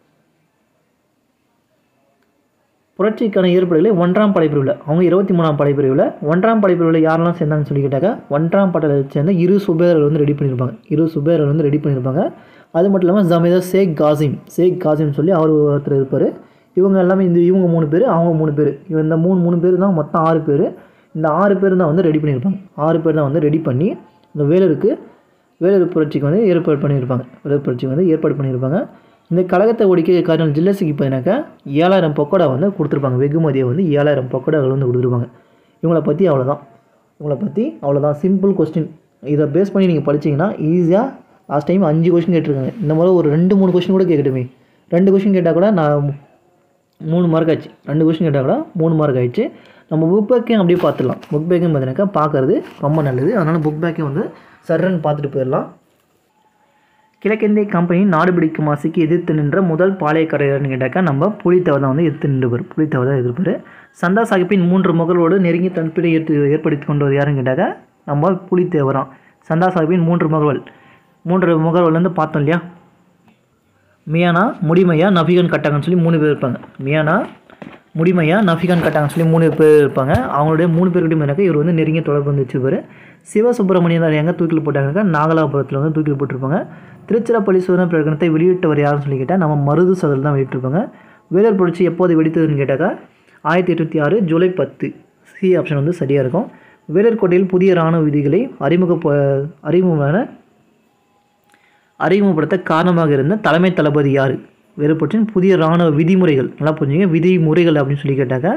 புரட்சிக்கான ஏற்பாடுகளை ஒன்றாம் படைப்பிரிவில் அவங்க இருபத்தி மூணாம் படைப்பிரிவில் ஒன்றாம் படைப்பிரிவில் யாரெல்லாம் சேர்ந்தாங்கன்னு சொல்லி கேட்டாக்கா ஒன்றாம் படையில் சேர்ந்த இரு சுபேதர்கள் வந்து ரெடி பண்ணியிருப்பாங்க இரு சுபேதர்கள் வந்து ரெடி பண்ணியிருப்பாங்க அது மட்டும் இல்லாமல் ஜமீதார் ஷேக் காசிம் ஷேக் காசிம் சொல்லி அவர் ஒருத்தர் இருப்பார் இவங்க எல்லாமே இந்த இவங்க மூணு பேர் அவங்க மூணு பேர் இவங்க இந்த மூணு மூணு பேர் தான் மொத்தம் ஆறு பேர் இந்த ஆறு பேர் தான் வந்து ரெடி பண்ணியிருப்பாங்க ஆறு பேர் தான் வந்து ரெடி பண்ணி இந்த வேலூருக்கு வேலூர் புரட்சிக்கு வந்து ஏற்பாடு பண்ணியிருப்பாங்க வேலூர் புரட்சிக்கு வந்து ஏற்பாடு பண்ணியிருப்பாங்க இந்த கழகத்தை ஒடிக்க காரணம் ஜில்லஸுக்கு பார்த்தீங்கன்னாக்கா ஏழாயிரம் பக்கோடா வந்து கொடுத்துருப்பாங்க வெகுமதியை வந்து ஏழாயிரம் பக்கோடாகள் வந்து கொடுத்துருப்பாங்க இவங்கள பற்றி அவ்வளோதான் இவங்கள பற்றி அவ்வளோதான் சிம்பிள் கொஸ்டின் இதை பேஸ் பண்ணி நீங்கள் படிச்சீங்கன்னா ஈஸியாக லாஸ்ட் டைம் அஞ்சு கொஸ்டின் கேட்டிருக்காங்க இந்த மாதிரி ஒரு ரெண்டு மூணு கொஸ்டின் கூட கேட்கட்டுமே ரெண்டு கொஸ்டின் கேட்டால் கூட நான் மூணு மார்க் ஆச்சு ரெண்டு கொஸ்டின் கேட்டால் கூட மூணு மார்க் ஆயிடுச்சு நம்ம புக் பேக்கையும் அப்படியே பார்த்துடலாம் புக் பேக்கையும் பார்த்தீங்கன்னாக்கா பார்க்கறது ரொம்ப நல்லது அதனால் புக் பேக்கையும் வந்து சர்றன்னு பார்த்துட்டு போயிடலாம் கிழக்கிந்திய கம்பெனி நாடு பிடிக்கும் ஆசைக்கு எதிர்த்து நின்ற முதல் பாளையக்காரர்னு கேட்டாக்கா நம்ம புலித்தேவர் தான் வந்து எதிர்த்து நின்றவர் புலித்தேவர் தான் எதிர்ப்பார் சந்தா சாஹிப்பின் மூன்று முகலோடு நெருங்கி தன்பிடை ஏற்று ஏற்படுத்தி கொண்டவர் யாருன்னு கேட்டாக்கா நம்ம புலித்தேவராம் சந்தா சாஹிப்பின் மூன்று முகவல் மூன்று முகவல்லேருந்து பார்த்தோம் இல்லையா மியானா முடிமையா நபிகன் கட்டாங்கன்னு சொல்லி மூணு பேர் இருப்பாங்க மியானா முடிமையா நஃபிகான் கட்டாங்கன்னு சொல்லி மூணு பேர் இருப்பாங்க அவங்களுடைய மூணு பேர்கிட்டையும் எனக்கு இவர் வந்து நெருங்கிய தொடர்பு வந்து வச்சிருப்பாரு சிவசுப்பிரமணியன் எங்கே தூக்கில் போட்டாங்கன்னாக்கா நாகலாபுரத்தில் வந்து தூக்கில் போட்டிருப்பாங்க திருச்சிராப்பள்ளி சுதந்திர பிரகடனத்தை வெளியிட்டவர் யாருன்னு சொல்லி கேட்டால் நம்ம மருது சதல் தான் வெளியிட்டிருப்பாங்க வேலூர் புரட்சி எப்போது வெடித்ததுன்னு கேட்டாக்கா ஆயிரத்தி எட்நூற்றி ஆறு ஜூலை பத்து சி ஆப்ஷன் வந்து சரியாக இருக்கும் வேலூர் கோட்டையில் புதிய இராணுவ விதிகளை அறிமுக அறிமுகமான அறிமுகப்படுத்த காரணமாக இருந்த தலைமை தளபதி யார் வேறுபற்றின் புதிய இராணுவ விதிமுறைகள் நல்லா புரிஞ்சுங்க விதிமுறைகள் அப்படின்னு சொல்லி கேட்டாக்கா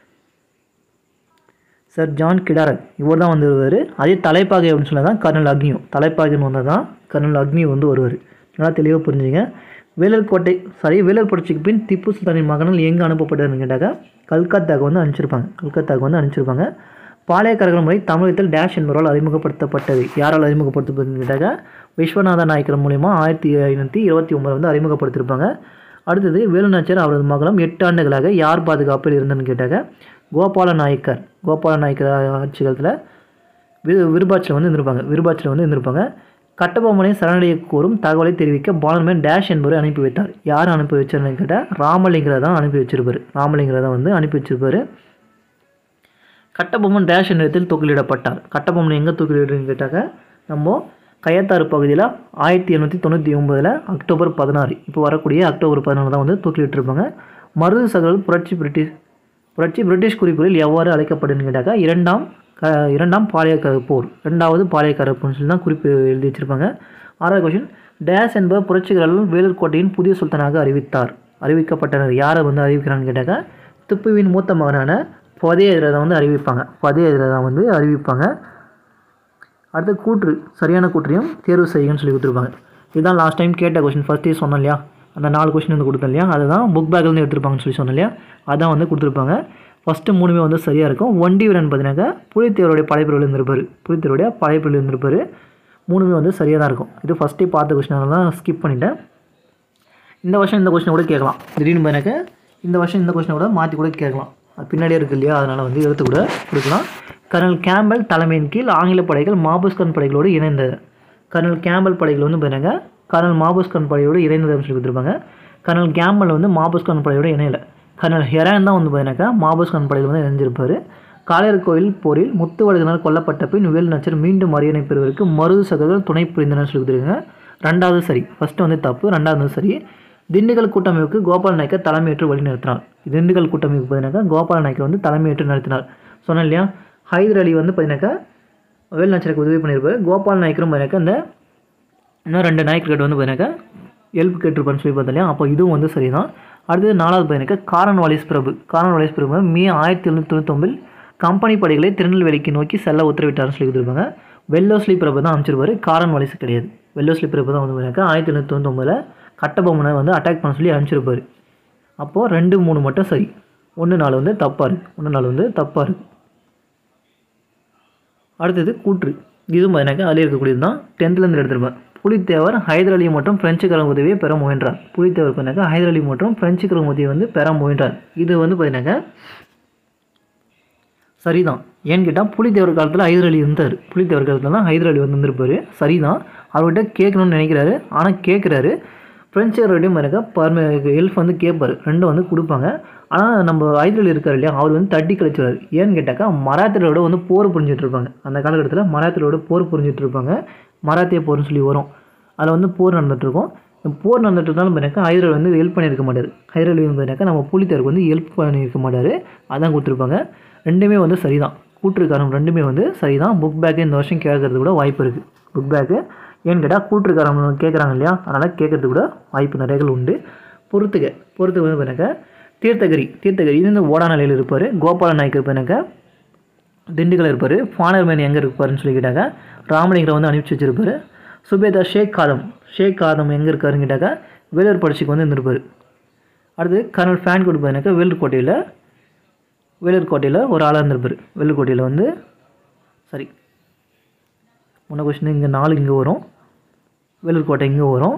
சார் ஜான் கிடாரக் இவர் தான் வந்து வருவார் அதே தலைப்பாகை அப்படின்னு சொன்னால் தான் கர்னல் அக்னியும் தலைப்பாகைன்னு வந்தால் தான் கர்னல் அக்னி வந்து வருவார் நல்லா தெளிவாக புரிஞ்சுங்க வேலூர் கோட்டை சாரி வேலூர் புரட்சிக்கு பின் திப்பு சுல்தானின் மகன்கள் எங்கே அனுப்பப்பட்டதுன்னு கேட்டாக்கா கல்கத்தாவுக்கு வந்து அனுப்பிச்சிருப்பாங்க கல்கத்தாவுக்கு வந்து அனுப்பிச்சிருப்பாங்க பாளையக்காரர்கள் முறை தமிழகத்தில் டேஷ் என்பவரால் அறிமுகப்படுத்தப்பட்டது யாரால் அறிமுகப்படுத்தப்பட்டதுன்னு கேட்டாக்கா விஸ்வநாத நாயக்கர் மூலிமா ஆயிரத்தி ஐநூற்றி இருபத்தி ஒம்பது வந்து அறிமுகப்படுத்தியிருப்பாங்க அடுத்தது வேலுநாச்சியார் அவரது மகளும் எட்டு ஆண்டுகளாக யார் பாதுகாப்பில் இருந்தன்னு கேட்டாக்க கோபால நாயக்கர் கோபால நாயக்கர் ஆட்சி காலத்தில் வி விருபாட்சியில் வந்து இருந்திருப்பாங்க விருபாட்சியில் வந்து இருந்திருப்பாங்க கட்டபொம்மனை சரணடைய கோரும் தகவலை தெரிவிக்க பாலன்மேன் டேஷ் என்பவரை அனுப்பி வைத்தார் யார் அனுப்பி வச்சார்னு கேட்டால் ராமலிங்கரை தான் அனுப்பி வச்சிருப்பார் ராமலிங்கரை தான் வந்து அனுப்பி வச்சிருப்பாரு கட்டபொம்மன் டேஷ் என்ற இடத்தில் தூக்கிலிடப்பட்டார் கட்டபொம்மன் எங்கே தூக்கிலிடுன்னு கேட்டாக்க நம்ம கயத்தாறு பகுதியில் ஆயிரத்தி எண்ணூற்றி தொண்ணூற்றி ஒம்பதில் அக்டோபர் பதினாறு இப்போ வரக்கூடிய அக்டோபர் பதினாறு தான் வந்து தூக்கிலிட்டிருப்பாங்க மருது சகல் புரட்சி பிரிட்டிஷ் புரட்சி பிரிட்டிஷ் குறிப்புகளில் எவ்வாறு அழைக்கப்படுன்னு கேட்டாக்கா இரண்டாம் க இரண்டாம் பாளையக்கார போர் ரெண்டாவது பாளையக்கார போர்னு சொல்லி தான் குறிப்பு எழுதி வச்சிருப்பாங்க ஆறாவது கொஷின் டேஸ் என்பவர் புரட்சிகளால் வேலூர் கோட்டையின் புதிய சுல்தானாக அறிவித்தார் அறிவிக்கப்பட்டனர் யாரை வந்து அறிவிக்கிறான்னு கேட்டாக்கா திப்புவின் மூத்த மகனான பதே எதிரை தான் வந்து அறிவிப்பாங்க பதே எதிரை தான் வந்து அறிவிப்பாங்க அடுத்து கூற்று சரியான கூற்றையும் தேர்வு செய்யுங்கன்னு சொல்லி கொடுத்துருப்பாங்க இதுதான் லாஸ்ட் டைம் கேட்ட கொஷின் ஃபஸ்ட்டே சொன்னோம் இல்லையா அந்த நாலு கொஸ்டின் வந்து கொடுத்தேன் இல்லையா அதுதான் புக் பேக்லேருந்து எடுத்திருப்பாங்கன்னு சொல்லி சொன்னேன் இல்லையா அதான் வந்து கொடுத்துருப்பாங்க ஃபஸ்ட்டு மூணுமே வந்து சரியாக இருக்கும் ஒண்டி வீரன் பார்த்தீங்கன்னாக்கா புலித்தேவருடைய படைப்பிரிவில் இருந்திருப்பார் புலித்தேவருடைய படைப்பிரிவில் இருந்திருப்பார் மூணுமே வந்து சரியாக தான் இருக்கும் இது ஃபஸ்ட்டே பார்த்த கொஸ்டின் தான் ஸ்கிப் பண்ணிட்டேன் இந்த வருஷம் இந்த கொஸ்டின் கூட கேட்கலாம் திடீர்னு பார்த்தீங்கன்னாக்கா இந்த வருஷம் இந்த கொஸ்டினை கூட மாற்றி கூட கேட்கலாம் அது பின்னாடியே இருக்கு இல்லையா அதனால் வந்து எடுத்து கூட கொடுக்கலாம் கர்னல் கேம்பல் தலைமையின் கீழ் ஆங்கில படைகள் மாபுஸ்கன் படைகளோடு இணைந்தது கர்னல் கேம்பல் படைகள் வந்து பார்த்தீங்கன்னா கர்னல் மாபுஸ்கன் படையோடு இணைந்ததுன்னு சொல்லி கொடுத்துருப்பாங்க கர்னல் கேம்பல் வந்து மாபுஸ்கன் படையோடு இணையலை கர்னல் ஹெரான் தான் வந்து பார்த்தீங்கன்னாக்கா மாபுஸ்கன் படையில் வந்து இணைஞ்சிருப்பார் காளையர் கோயில் போரில் முத்துவடுகனால் கொல்லப்பட்ட பின் வேல் நச்சர் மீண்டும் அரியணை பெறுவதற்கு மருது சகோதரர் துணை புரிந்தனர் சொல்லி கொடுத்துருக்காங்க ரெண்டாவது சரி ஃபஸ்ட்டு வந்து தப்பு ரெண்டாவது வந்து சரி திண்டுக்கல் கூட்டமைப்புக்கு கோபால் நாயக்கர் தலைமையேற்று வழி நடத்தினார் திண்டுக்கல் கூட்டமைப்பு பார்த்தீங்கன்னாக்கா கோபால் நாயக்கர் வந்து தலைமையேற்று நடத்தினார் சொன்னேன் இல்லையா ஹைதர் அலி வந்து பார்த்தீங்கன்னாக்கா வேல் நச்சருக்கு உதவி பண்ணியிருப்பார் கோபால் நாயக்கரும் பார்த்தீங்கன்னாக்கா இந்த இன்னும் ரெண்டு நாயக்கர்கிட்ட வந்து பார்த்தீங்கன்னாக்கா ஹெல்ப் கேட்டிருப்பான்னு சொல்லி பார்த்தோம் இல்லையா அப்போ இதுவும் வந்து சரிதான் அடுத்தது நாலாவது பார்த்தீங்கன்னாக்கா காரன் வாலிஸ் பிரபு காரன் வாலிஸ் பிரபு வந்து மே ஆயிரத்தி எழுநூற்றி தொண்ணூத்தொம்பதில் கம்பெனி படைகளை திருநெல்வேலிக்கு நோக்கி செல்ல உத்தரவிட்டார்னு சொல்லி கொடுத்துருப்பாங்க வெல்லோஸ்லி பிரபு தான் அமைச்சிருப்பாரு காரன் வாலிஸ் கிடையாது வெல்லோஸ்லி பிரபு தான் வந்து பார்த்தீங்கன்னாக்கா ஆயிரத்தி எழுநூற்றி தொண்ணூத்தொம்பதில் கட்டபொம்மனை வந்து அட்டாக் பண்ண சொல்லி அனுப்பிச்சிருப்பாரு அப்போது ரெண்டு மூணு மட்டும் சரி ஒன்று நாலு வந்து தப்பாக இருக்குது ஒன்று நாலு வந்து தப்பாக இருக்குது அடுத்தது கூற்று இதுவும் பார்த்தீங்கன்னாக்கா அதில் இருக்கக்கூடியது தான் டென்த்லேருந்து எடுத்திருப்பேன் புலித்தேவர் ஹைதர் அலி மற்றும் பிரெஞ்சுக்காரங்க உதவியை பெற முயன்றார் புலித்தேவர் பார்த்தீங்கன்னாக்கா ஹைதர் அலி மற்றும் பிரெஞ்சுக்காரங்க உதவியை வந்து பெற முயன்றார் இது வந்து பார்த்தீங்கன்னாக்கா சரிதான் ஏன்னு கேட்டால் புலித்தேவர் காலத்தில் ஹைதர் அலி இருந்தார் புலித்தேவர் காலத்தில் தான் ஹைதர் அலி வந்து இருந்திருப்பார் சரிதான் அவர்கிட்ட கேட்கணும்னு நினைக்கிறாரு ஆனால் கேட்குறாரு ஃப்ரெண்ட்ஸுக்காரோடையும் எனக்கு பர்ம ஹெல்ப் வந்து கேட்பார் ரெண்டும் வந்து கொடுப்பாங்க ஆனால் நம்ம ஹைதர் இருக்கார் இல்லையா அவர் வந்து தட்டி கழிச்சுறாரு ஏன்னு கேட்டாக்கா மராத்தியரோட வந்து போர் புரிஞ்சுட்டு இருப்பாங்க அந்த காலகட்டத்தில் மராத்தியரோட போர் புரிஞ்சுட்டு இருப்பாங்க மராத்திய போர்னு சொல்லி வரும் அதில் வந்து போர் நடந்துகிட்ருக்கும் இந்த போர் நடந்துட்டு இருந்தாலும் பார்த்தீங்கன்னா ஹைதர் வந்து ஹெல்ப் பண்ணியிருக்க மாட்டார் ஹைதர் அலி வந்து பார்த்தீங்கன்னா நம்ம புலித்தேவருக்கு வந்து ஹெல்ப் பண்ணியிருக்க மாட்டார் அதான் கொடுத்துருப்பாங்க ரெண்டுமே வந்து சரிதான் கூற்றுக்காரம் ரெண்டுமே வந்து சரிதான் புக் பேக்கு இந்த வருஷம் கேட்கறது கூட வாய்ப்பு இருக்குது புக் பேக்கு ஏன்னு கேட்டால் கூற்றுக்காரம் கேட்குறாங்க இல்லையா அதனால் கேட்கறது கூட வாய்ப்பு நிறையகள் உண்டு பொறுத்துக்க பொறுத்துக்க வந்து பார்த்தீங்கன்னா தீர்த்தகிரி தீர்த்தகிரி இது வந்து ஓடாநிலையில் இருப்பார் கோபால நாயக்கர் பார்த்தீங்கன்னா திண்டுக்கல் இருப்பார் ஃபானர்மேன் எங்கே இருப்பாருன்னு சொல்லி கேட்டாக்கா ராமலிங்கரை வந்து அனுப்பிச்சி வச்சிருப்பாரு சுபேதா ஷேக் காதம் ஷேக் காதம் எங்கே இருக்காருன்னு கேட்டாக்கா வேலூர் பரிசுக்கு வந்து இருந்திருப்பார் அடுத்து கர்னல் ஃபேன் கோட் பார்த்தீங்கன்னாக்கா வேலூர் கோட்டையில் வேலூர் கோட்டையில் ஒரு ஆளாக இருந்திருப்பார் வேலூர் கோட்டையில் வந்து சரி முன்ன கொஸ்டின் இங்கே நாலு இங்கே வரும் வேலூர் கோட்டை இங்கே வரும்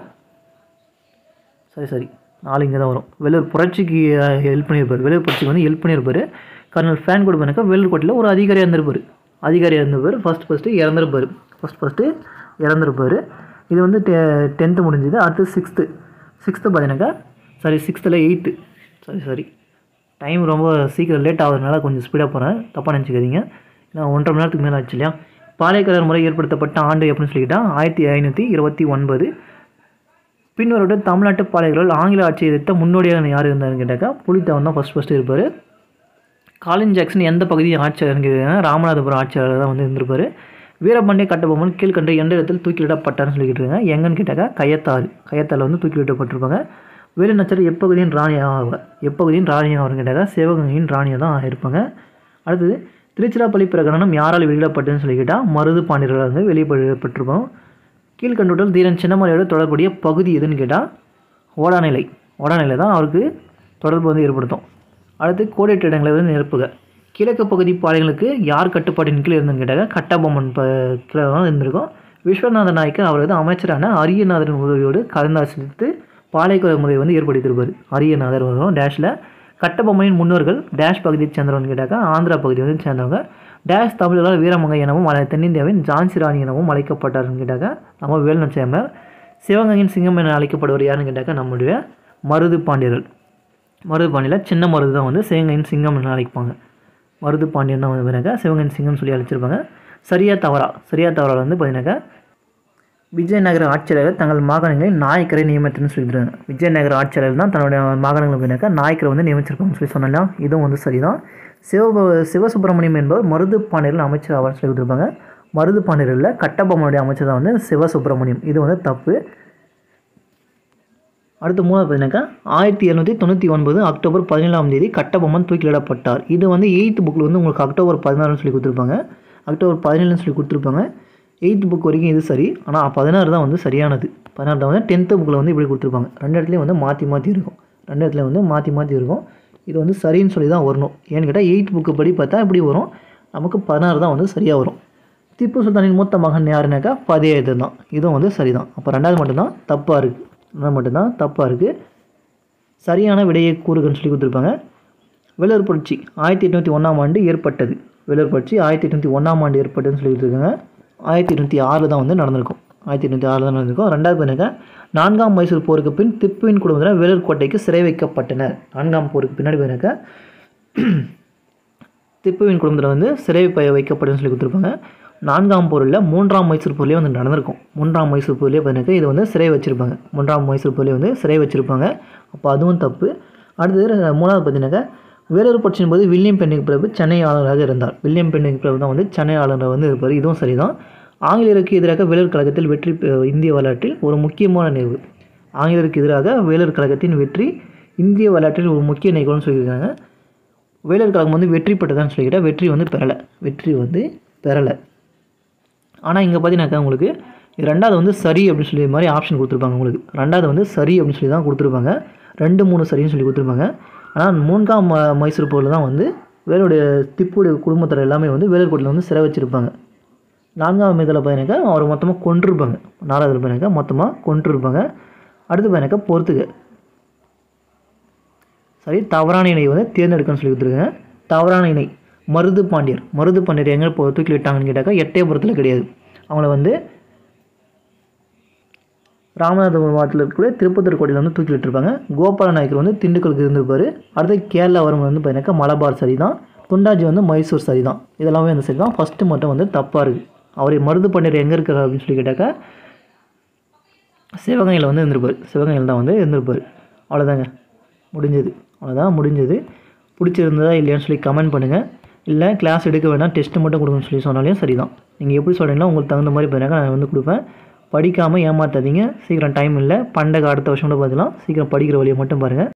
சரி சரி நாலு இங்கே தான் வரும் வேலூர் புரட்சிக்கு ஹெல்ப் பண்ணியிருப்பார் வேலூர் புரட்சிக்கு வந்து ஹெல்ப் பண்ணியிருப்பார் கர்னல் ஃபேன் கோட் பண்ணாக்கா வேலூர் கோட்டையில் ஒரு அதிகாரியாக இருந்திருப்பார் அதிகாரியாக இருந்தவர் ஃபஸ்ட் ஃபஸ்ட்டு இறந்துருப்பார் ஃபஸ்ட் ஃபஸ்ட்டு இறந்துருப்பார் இது வந்து டெ டென்த்து முடிஞ்சது அடுத்து சிக்ஸ்த்து சிக்ஸ்த்து பார்த்தீங்கன்னாக்கா சாரி சிக்ஸ்த்தில் எயித்து சாரி சாரி டைம் ரொம்ப சீக்கிரம் லேட் ஆகுறதுனால கொஞ்சம் ஸ்பீடாக போகிறேன் தப்பாக நினச்சிக்காதீங்க ஏன்னா ஒன்றரை மணி நேரத்துக்கு மேலே ஆச்சு இல்லையா பாளையக்காரர் முறை ஏற்படுத்தப்பட்ட ஆண்டு அப்படின்னு சொல்லிக்கிட்டா ஆயிரத்தி ஐநூற்றி இருபத்தி ஒன்பது பின்வரோட தமிழ்நாட்டு பாளையர்கள் ஆங்கில ஆட்சி எதிர்த்த முன்னோடியாக யார் இருந்தாருன்னு கேட்டாக்கா புலித்தேவன் தான் ஃபஸ்ட் ஃபஸ்ட்டு இருப்பார் காலின் ஜாக்சன் எந்த பகுதியை ஆட்சியாளர்னு கேட்டீங்கன்னா ராமநாதபுரம் ஆட்சியாளர் தான் வந்து இருந்திருப்பார் வீரபாண்டிய கட்டபொம்மன் கீழ்கண்ட எந்த இடத்தில் தூக்கிலிடப்பட்டார்னு சொல்லிக்கிட்டு இருக்காங்க எங்கன்னு கேட்டாக்கா கயத்தாறு கயத்தாறு வந்து தூக்கிலிடப்பட்டிருப்பாங்க வேலு நச்சர் எப்பகுதியின் ராணியாக ஆவார் எப்பகுதியின் ராணியாக ஆவார்னு கேட்டாக்கா சிவகங்கையின் ராணியாக தான் இருப்பாங்க அடுத்தது திருச்சிராப்பள்ளி பிரகடனம் யாரால் வெளியிடப்பட்டதுன்னு சொல்லிக்கிட்டா மருது பாண்டியர்களால் வந்து வெளியிடப்பட்டிருப்போம் கீழ்கண்டுடல் தீரன் சின்னமலையோட தொடர்புடைய பகுதி எதுன்னு கேட்டால் ஓடாநிலை ஓடாநிலை தான் அவருக்கு தொடர்பு வந்து ஏற்படுத்தும் அடுத்து கோடிட்ட இடங்களை வந்து நிரப்புக கிழக்கு பகுதி பாளையங்களுக்கு யார் கட்டுப்பாட்டின் கீழ் இருந்துன்னு கேட்டாங்க கட்டபொம்மன் ப கீழே தான் இருந்திருக்கும் விஸ்வநாத நாயக்கர் அவர் வந்து அமைச்சரான அரியநாதரின் உதவியோடு கலந்தாசித்து பாளையக்குறை முறை வந்து ஏற்படுத்தியிருப்பார் அரியநாதர் வரும் டேஷில் கட்டபொம்மனின் முன்னோர்கள் டேஷ் பகுதியைச் சேர்ந்தவங்க கேட்டாக்கா ஆந்திரா பகுதியை வந்து சேர்ந்தவங்க டேஷ் தமிழர்கள் வீரமங்கை எனவும் மலை தென்னிந்தியாவின் ஜான்சி ராணி எனவும் அழைக்கப்பட்டார்னு கேட்டாக்கா நம்ம வேலுநச்சேமர் சிவகங்கையின் சிங்கம் என அழைக்கப்படுவர் யாருன்னு கேட்டாக்கா நம்முடைய மருது பாண்டியர்கள் மருது பாண்டியில் சின்ன மருது தான் வந்து சிவகங்கையின் சிங்கம் என அழைப்பாங்க மருது பாண்டியன் தான் வந்து பார்த்தீங்கன்னாக்கா சிவகங்கையின் சிங்கம் சொல்லி அழைச்சிருப்பாங்க சரியா தவறா சரியா தவறா வந்து பார்த்தீங்கன்னாக்கா விஜயநகர ஆட்சியாளர்கள் தங்கள் மாகாணங்களில் நாயக்கரை நியமித்துன்னு சொல்லியிருக்காங்க விஜயநகர ஆட்சியாளர் தான் தன்னுடைய மாகாணங்களை பார்த்தீங்கன்னாக்கா நாயக்கரை வந்து நியமிச்சிருப்பாங்கன்னு சொல்லி சொன்னாலும் இதுவும் வந்து சரிதான் சிவ சிவசுப்பிரமணியம் என்பவர் மருது பாண்டியர்கள் அமைச்சர் ஆவார்னு சொல்லி கொடுத்துருப்பாங்க மருது பாண்டியர்களில் கட்டபொம்மனுடைய அமைச்சர் தான் வந்து சிவசுப்பிரமணியம் இது வந்து தப்பு அடுத்து மூணாவது பார்த்தீங்கன்னாக்கா ஆயிரத்தி எழுநூற்றி தொண்ணூற்றி ஒன்பது அக்டோபர் பதினேழாம் தேதி கட்டபொம்மன் தூக்கிலிடப்பட்டார் இது வந்து எயித்து புக்கில் வந்து உங்களுக்கு அக்டோபர் பதினாறுன்னு சொல்லி கொடுத்துருப்பாங்க அக்டோபர் பதினேழுன்னு சொல்லி கொடுத்துருப்பாங்க எயித் புக் வரைக்கும் இது சரி ஆனால் பதினாறு தான் வந்து சரியானது பதினாறு தான் வந்து டென்த்து புக்கில் வந்து இப்படி கொடுத்துருப்பாங்க ரெண்டு இடத்துலையும் வந்து மாற்றி மாற்றி இருக்கும் ரெண்டு இடத்துல வந்து மாற்றி மாற்றி இருக்கும் இது வந்து சரின்னு சொல்லி தான் வரணும் ஏன்னு கேட்டால் எயித் புக்கு படி பார்த்தா இப்படி வரும் நமக்கு பதினாறு தான் வந்து சரியாக வரும் திப்பு சுல்தானின் மூத்த மகன் யாருனாக்கா பதியேது தான் இதுவும் வந்து சரிதான் அப்போ ரெண்டாவது மட்டும்தான் தப்பாக இருக்குது ரெண்டாவது மட்டும்தான் தப்பாக இருக்குது சரியான விடையை கூறுகன்னு சொல்லி கொடுத்துருப்பாங்க வேலூர் புரட்சி ஆயிரத்தி எட்நூற்றி ஒன்றாம் ஆண்டு ஏற்பட்டது வேலூர் புரட்சி ஆயிரத்தி எட்நூற்றி ஒன்றாம் ஆண்டு ஏற்பட்டதுன்னு சொல்லி கொடுத்துருக்காங்க ஆயிரத்தி எட்நூற்றி ஆறில் தான் வந்து நடந்திருக்கும் ஆயிரத்தி எட்நூற்றி ஆறில் தான் நடந்திருக்கும் ரெண்டாவது பாருங்க நான்காம் மைசூர் போருக்கு பின் திப்புவின் குடும்பத்தினர் வேலூர் கோட்டைக்கு சிறை வைக்கப்பட்டனர் நான்காம் போருக்கு பின்னாடி பாருங்க திப்புவின் குடும்பத்தில் வந்து சிறை ப வைக்கப்பட்டதுன்னு சொல்லி கொடுத்துருப்பாங்க நான்காம் போரில் மூன்றாம் மைசூர் போர்லேயே வந்து நடந்திருக்கும் மூன்றாம் மைசூர் போர்லேயே பார்த்தீங்கன்னா இது வந்து சிறை வச்சுருப்பாங்க மூன்றாம் மைசூர் போர்லேயே வந்து சிறை வச்சுருப்பாங்க அப்போ அதுவும் தப்பு அடுத்தது ரெ- மூணாவது பார்த்தீங்கன்னாக்கா வேலூர் புரட்சியின் போது வில்லியம் பென்னிங் பிரபு சென்னை ஆளுநராக இருந்தார் வில்லியம் பென்னிங் பிரபு தான் வந்து சென்னை ஆளுநராக வந்து இருப்பார் இதுவும் சரிதான் ஆங்கிலேயருக்கு எதிராக வேலூர் கழகத்தில் வெற்றி பெ- இந்திய வரலாற்றில் ஒரு முக்கியமான நிகழ்வு ஆங்கிலேயருக்கு எதிராக வேலூர் கழகத்தின் வெற்றி இந்திய வரலாற்றில் ஒரு முக்கிய நிகழ்வுன்னு சொல்லியிருக்காங்க வேலூர் கழகம் வந்து வெற்றி பெற்றதான்னு சொல்லிக்கிட்டால் வெற்றி வந்து பெறலை வெற்றி வந்து பெறலை ஆனால் இங்கே பார்த்தீங்கன்னாக்கா உங்களுக்கு இது ரெண்டாவது வந்து சரி அப்படின்னு சொல்லி இது மாதிரி ஆப்ஷன் கொடுத்துருப்பாங்க உங்களுக்கு ரெண்டாவது வந்து சரி அப்படின்னு சொல்லி தான் கொடுத்துருப்பாங்க ரெண்டு மூணு சரின்னு சொல்லி கொடுத்துருப்பாங்க ஆனால் மூன்றாம் ம- மைசூர் போரில் தான் வந்து வேலுடைய திப்புடைய குடும்பத்தில் எல்லாமே வந்து வேலூர் கோட்டையில் வந்து சிறை வச்சுருப்பாங்க நான்காம் இதில் பார்த்தீங்கன்னாக்கா அவர் மொத்தமாக கொன்றிருப்பாங்க நாலாவது பார்த்தீங்கன்னாக்கா மொத்தமாக கொன்றிருப்பாங்க அடுத்து பார்த்தீங்கன்னாக்கா பொறுத்துக்க சரி தவறான இணை வந்து தேர்ந்தெடுக்கணும்னு சொல்லி கொடுத்துருக்காங்க தவறான இணை மருது பாண்டியர் மருது பாண்டியர் எங்கே போ தூக்கி விட்டாங்கன்னு கேட்டாக்கா எட்டயபுரத்தில் கிடையாது அவங்கள வந்து ராமநாதபுரம் மாவட்டத்தில் இருக்கக்கூடிய திருப்பத்தூர் கோட்டையில் வந்து தூக்கி விட்டுருப்பாங்க கோபால நாயக்கர் வந்து திண்டுக்கலுக்கு இருந்திருப்பார் அடுத்து கேரளா வரும் வந்து பார்த்தீங்கன்னாக்கா மலபார் சரி தான் துண்டாஜி வந்து மைசூர் சரி தான் இதெல்லாமே வந்து சரி தான் ஃபஸ்ட்டு மட்டும் வந்து தப்பாக இருக்குது அவர் மருது பாண்டியர் எங்கே இருக்கிறார் அப்படின்னு சொல்லி கேட்டாக்கா சிவகங்கையில் வந்து இருந்திருப்பார் சிவகங்கையில் தான் வந்து இருந்திருப்பார் அவ்வளோதாங்க முடிஞ்சது அவ்வளோதான் முடிஞ்சது பிடிச்சிருந்ததா இல்லையான்னு சொல்லி கமெண்ட் பண்ணுங்கள் இல்லை கிளாஸ் எடுக்க வேணாம் டெஸ்ட்டு மட்டும் கொடுங்கன்னு சொல்லி சொன்னாலையும் சரி தான் நீங்கள் எப்படி சொல்கிறீங்களோ உங்களுக்கு தகுந்த மாதிரி பார்த்தீங்கன்னா நான் வந்து கொடுப்பேன் படிக்காமல் ஏமாற்றாதீங்க சீக்கிரம் டைம் இல்லை பண்டக அடுத்த வருஷம் கூட பார்த்துக்கலாம் சீக்கிரம் படிக்கிற வழியை மட்டும் பாருங்கள்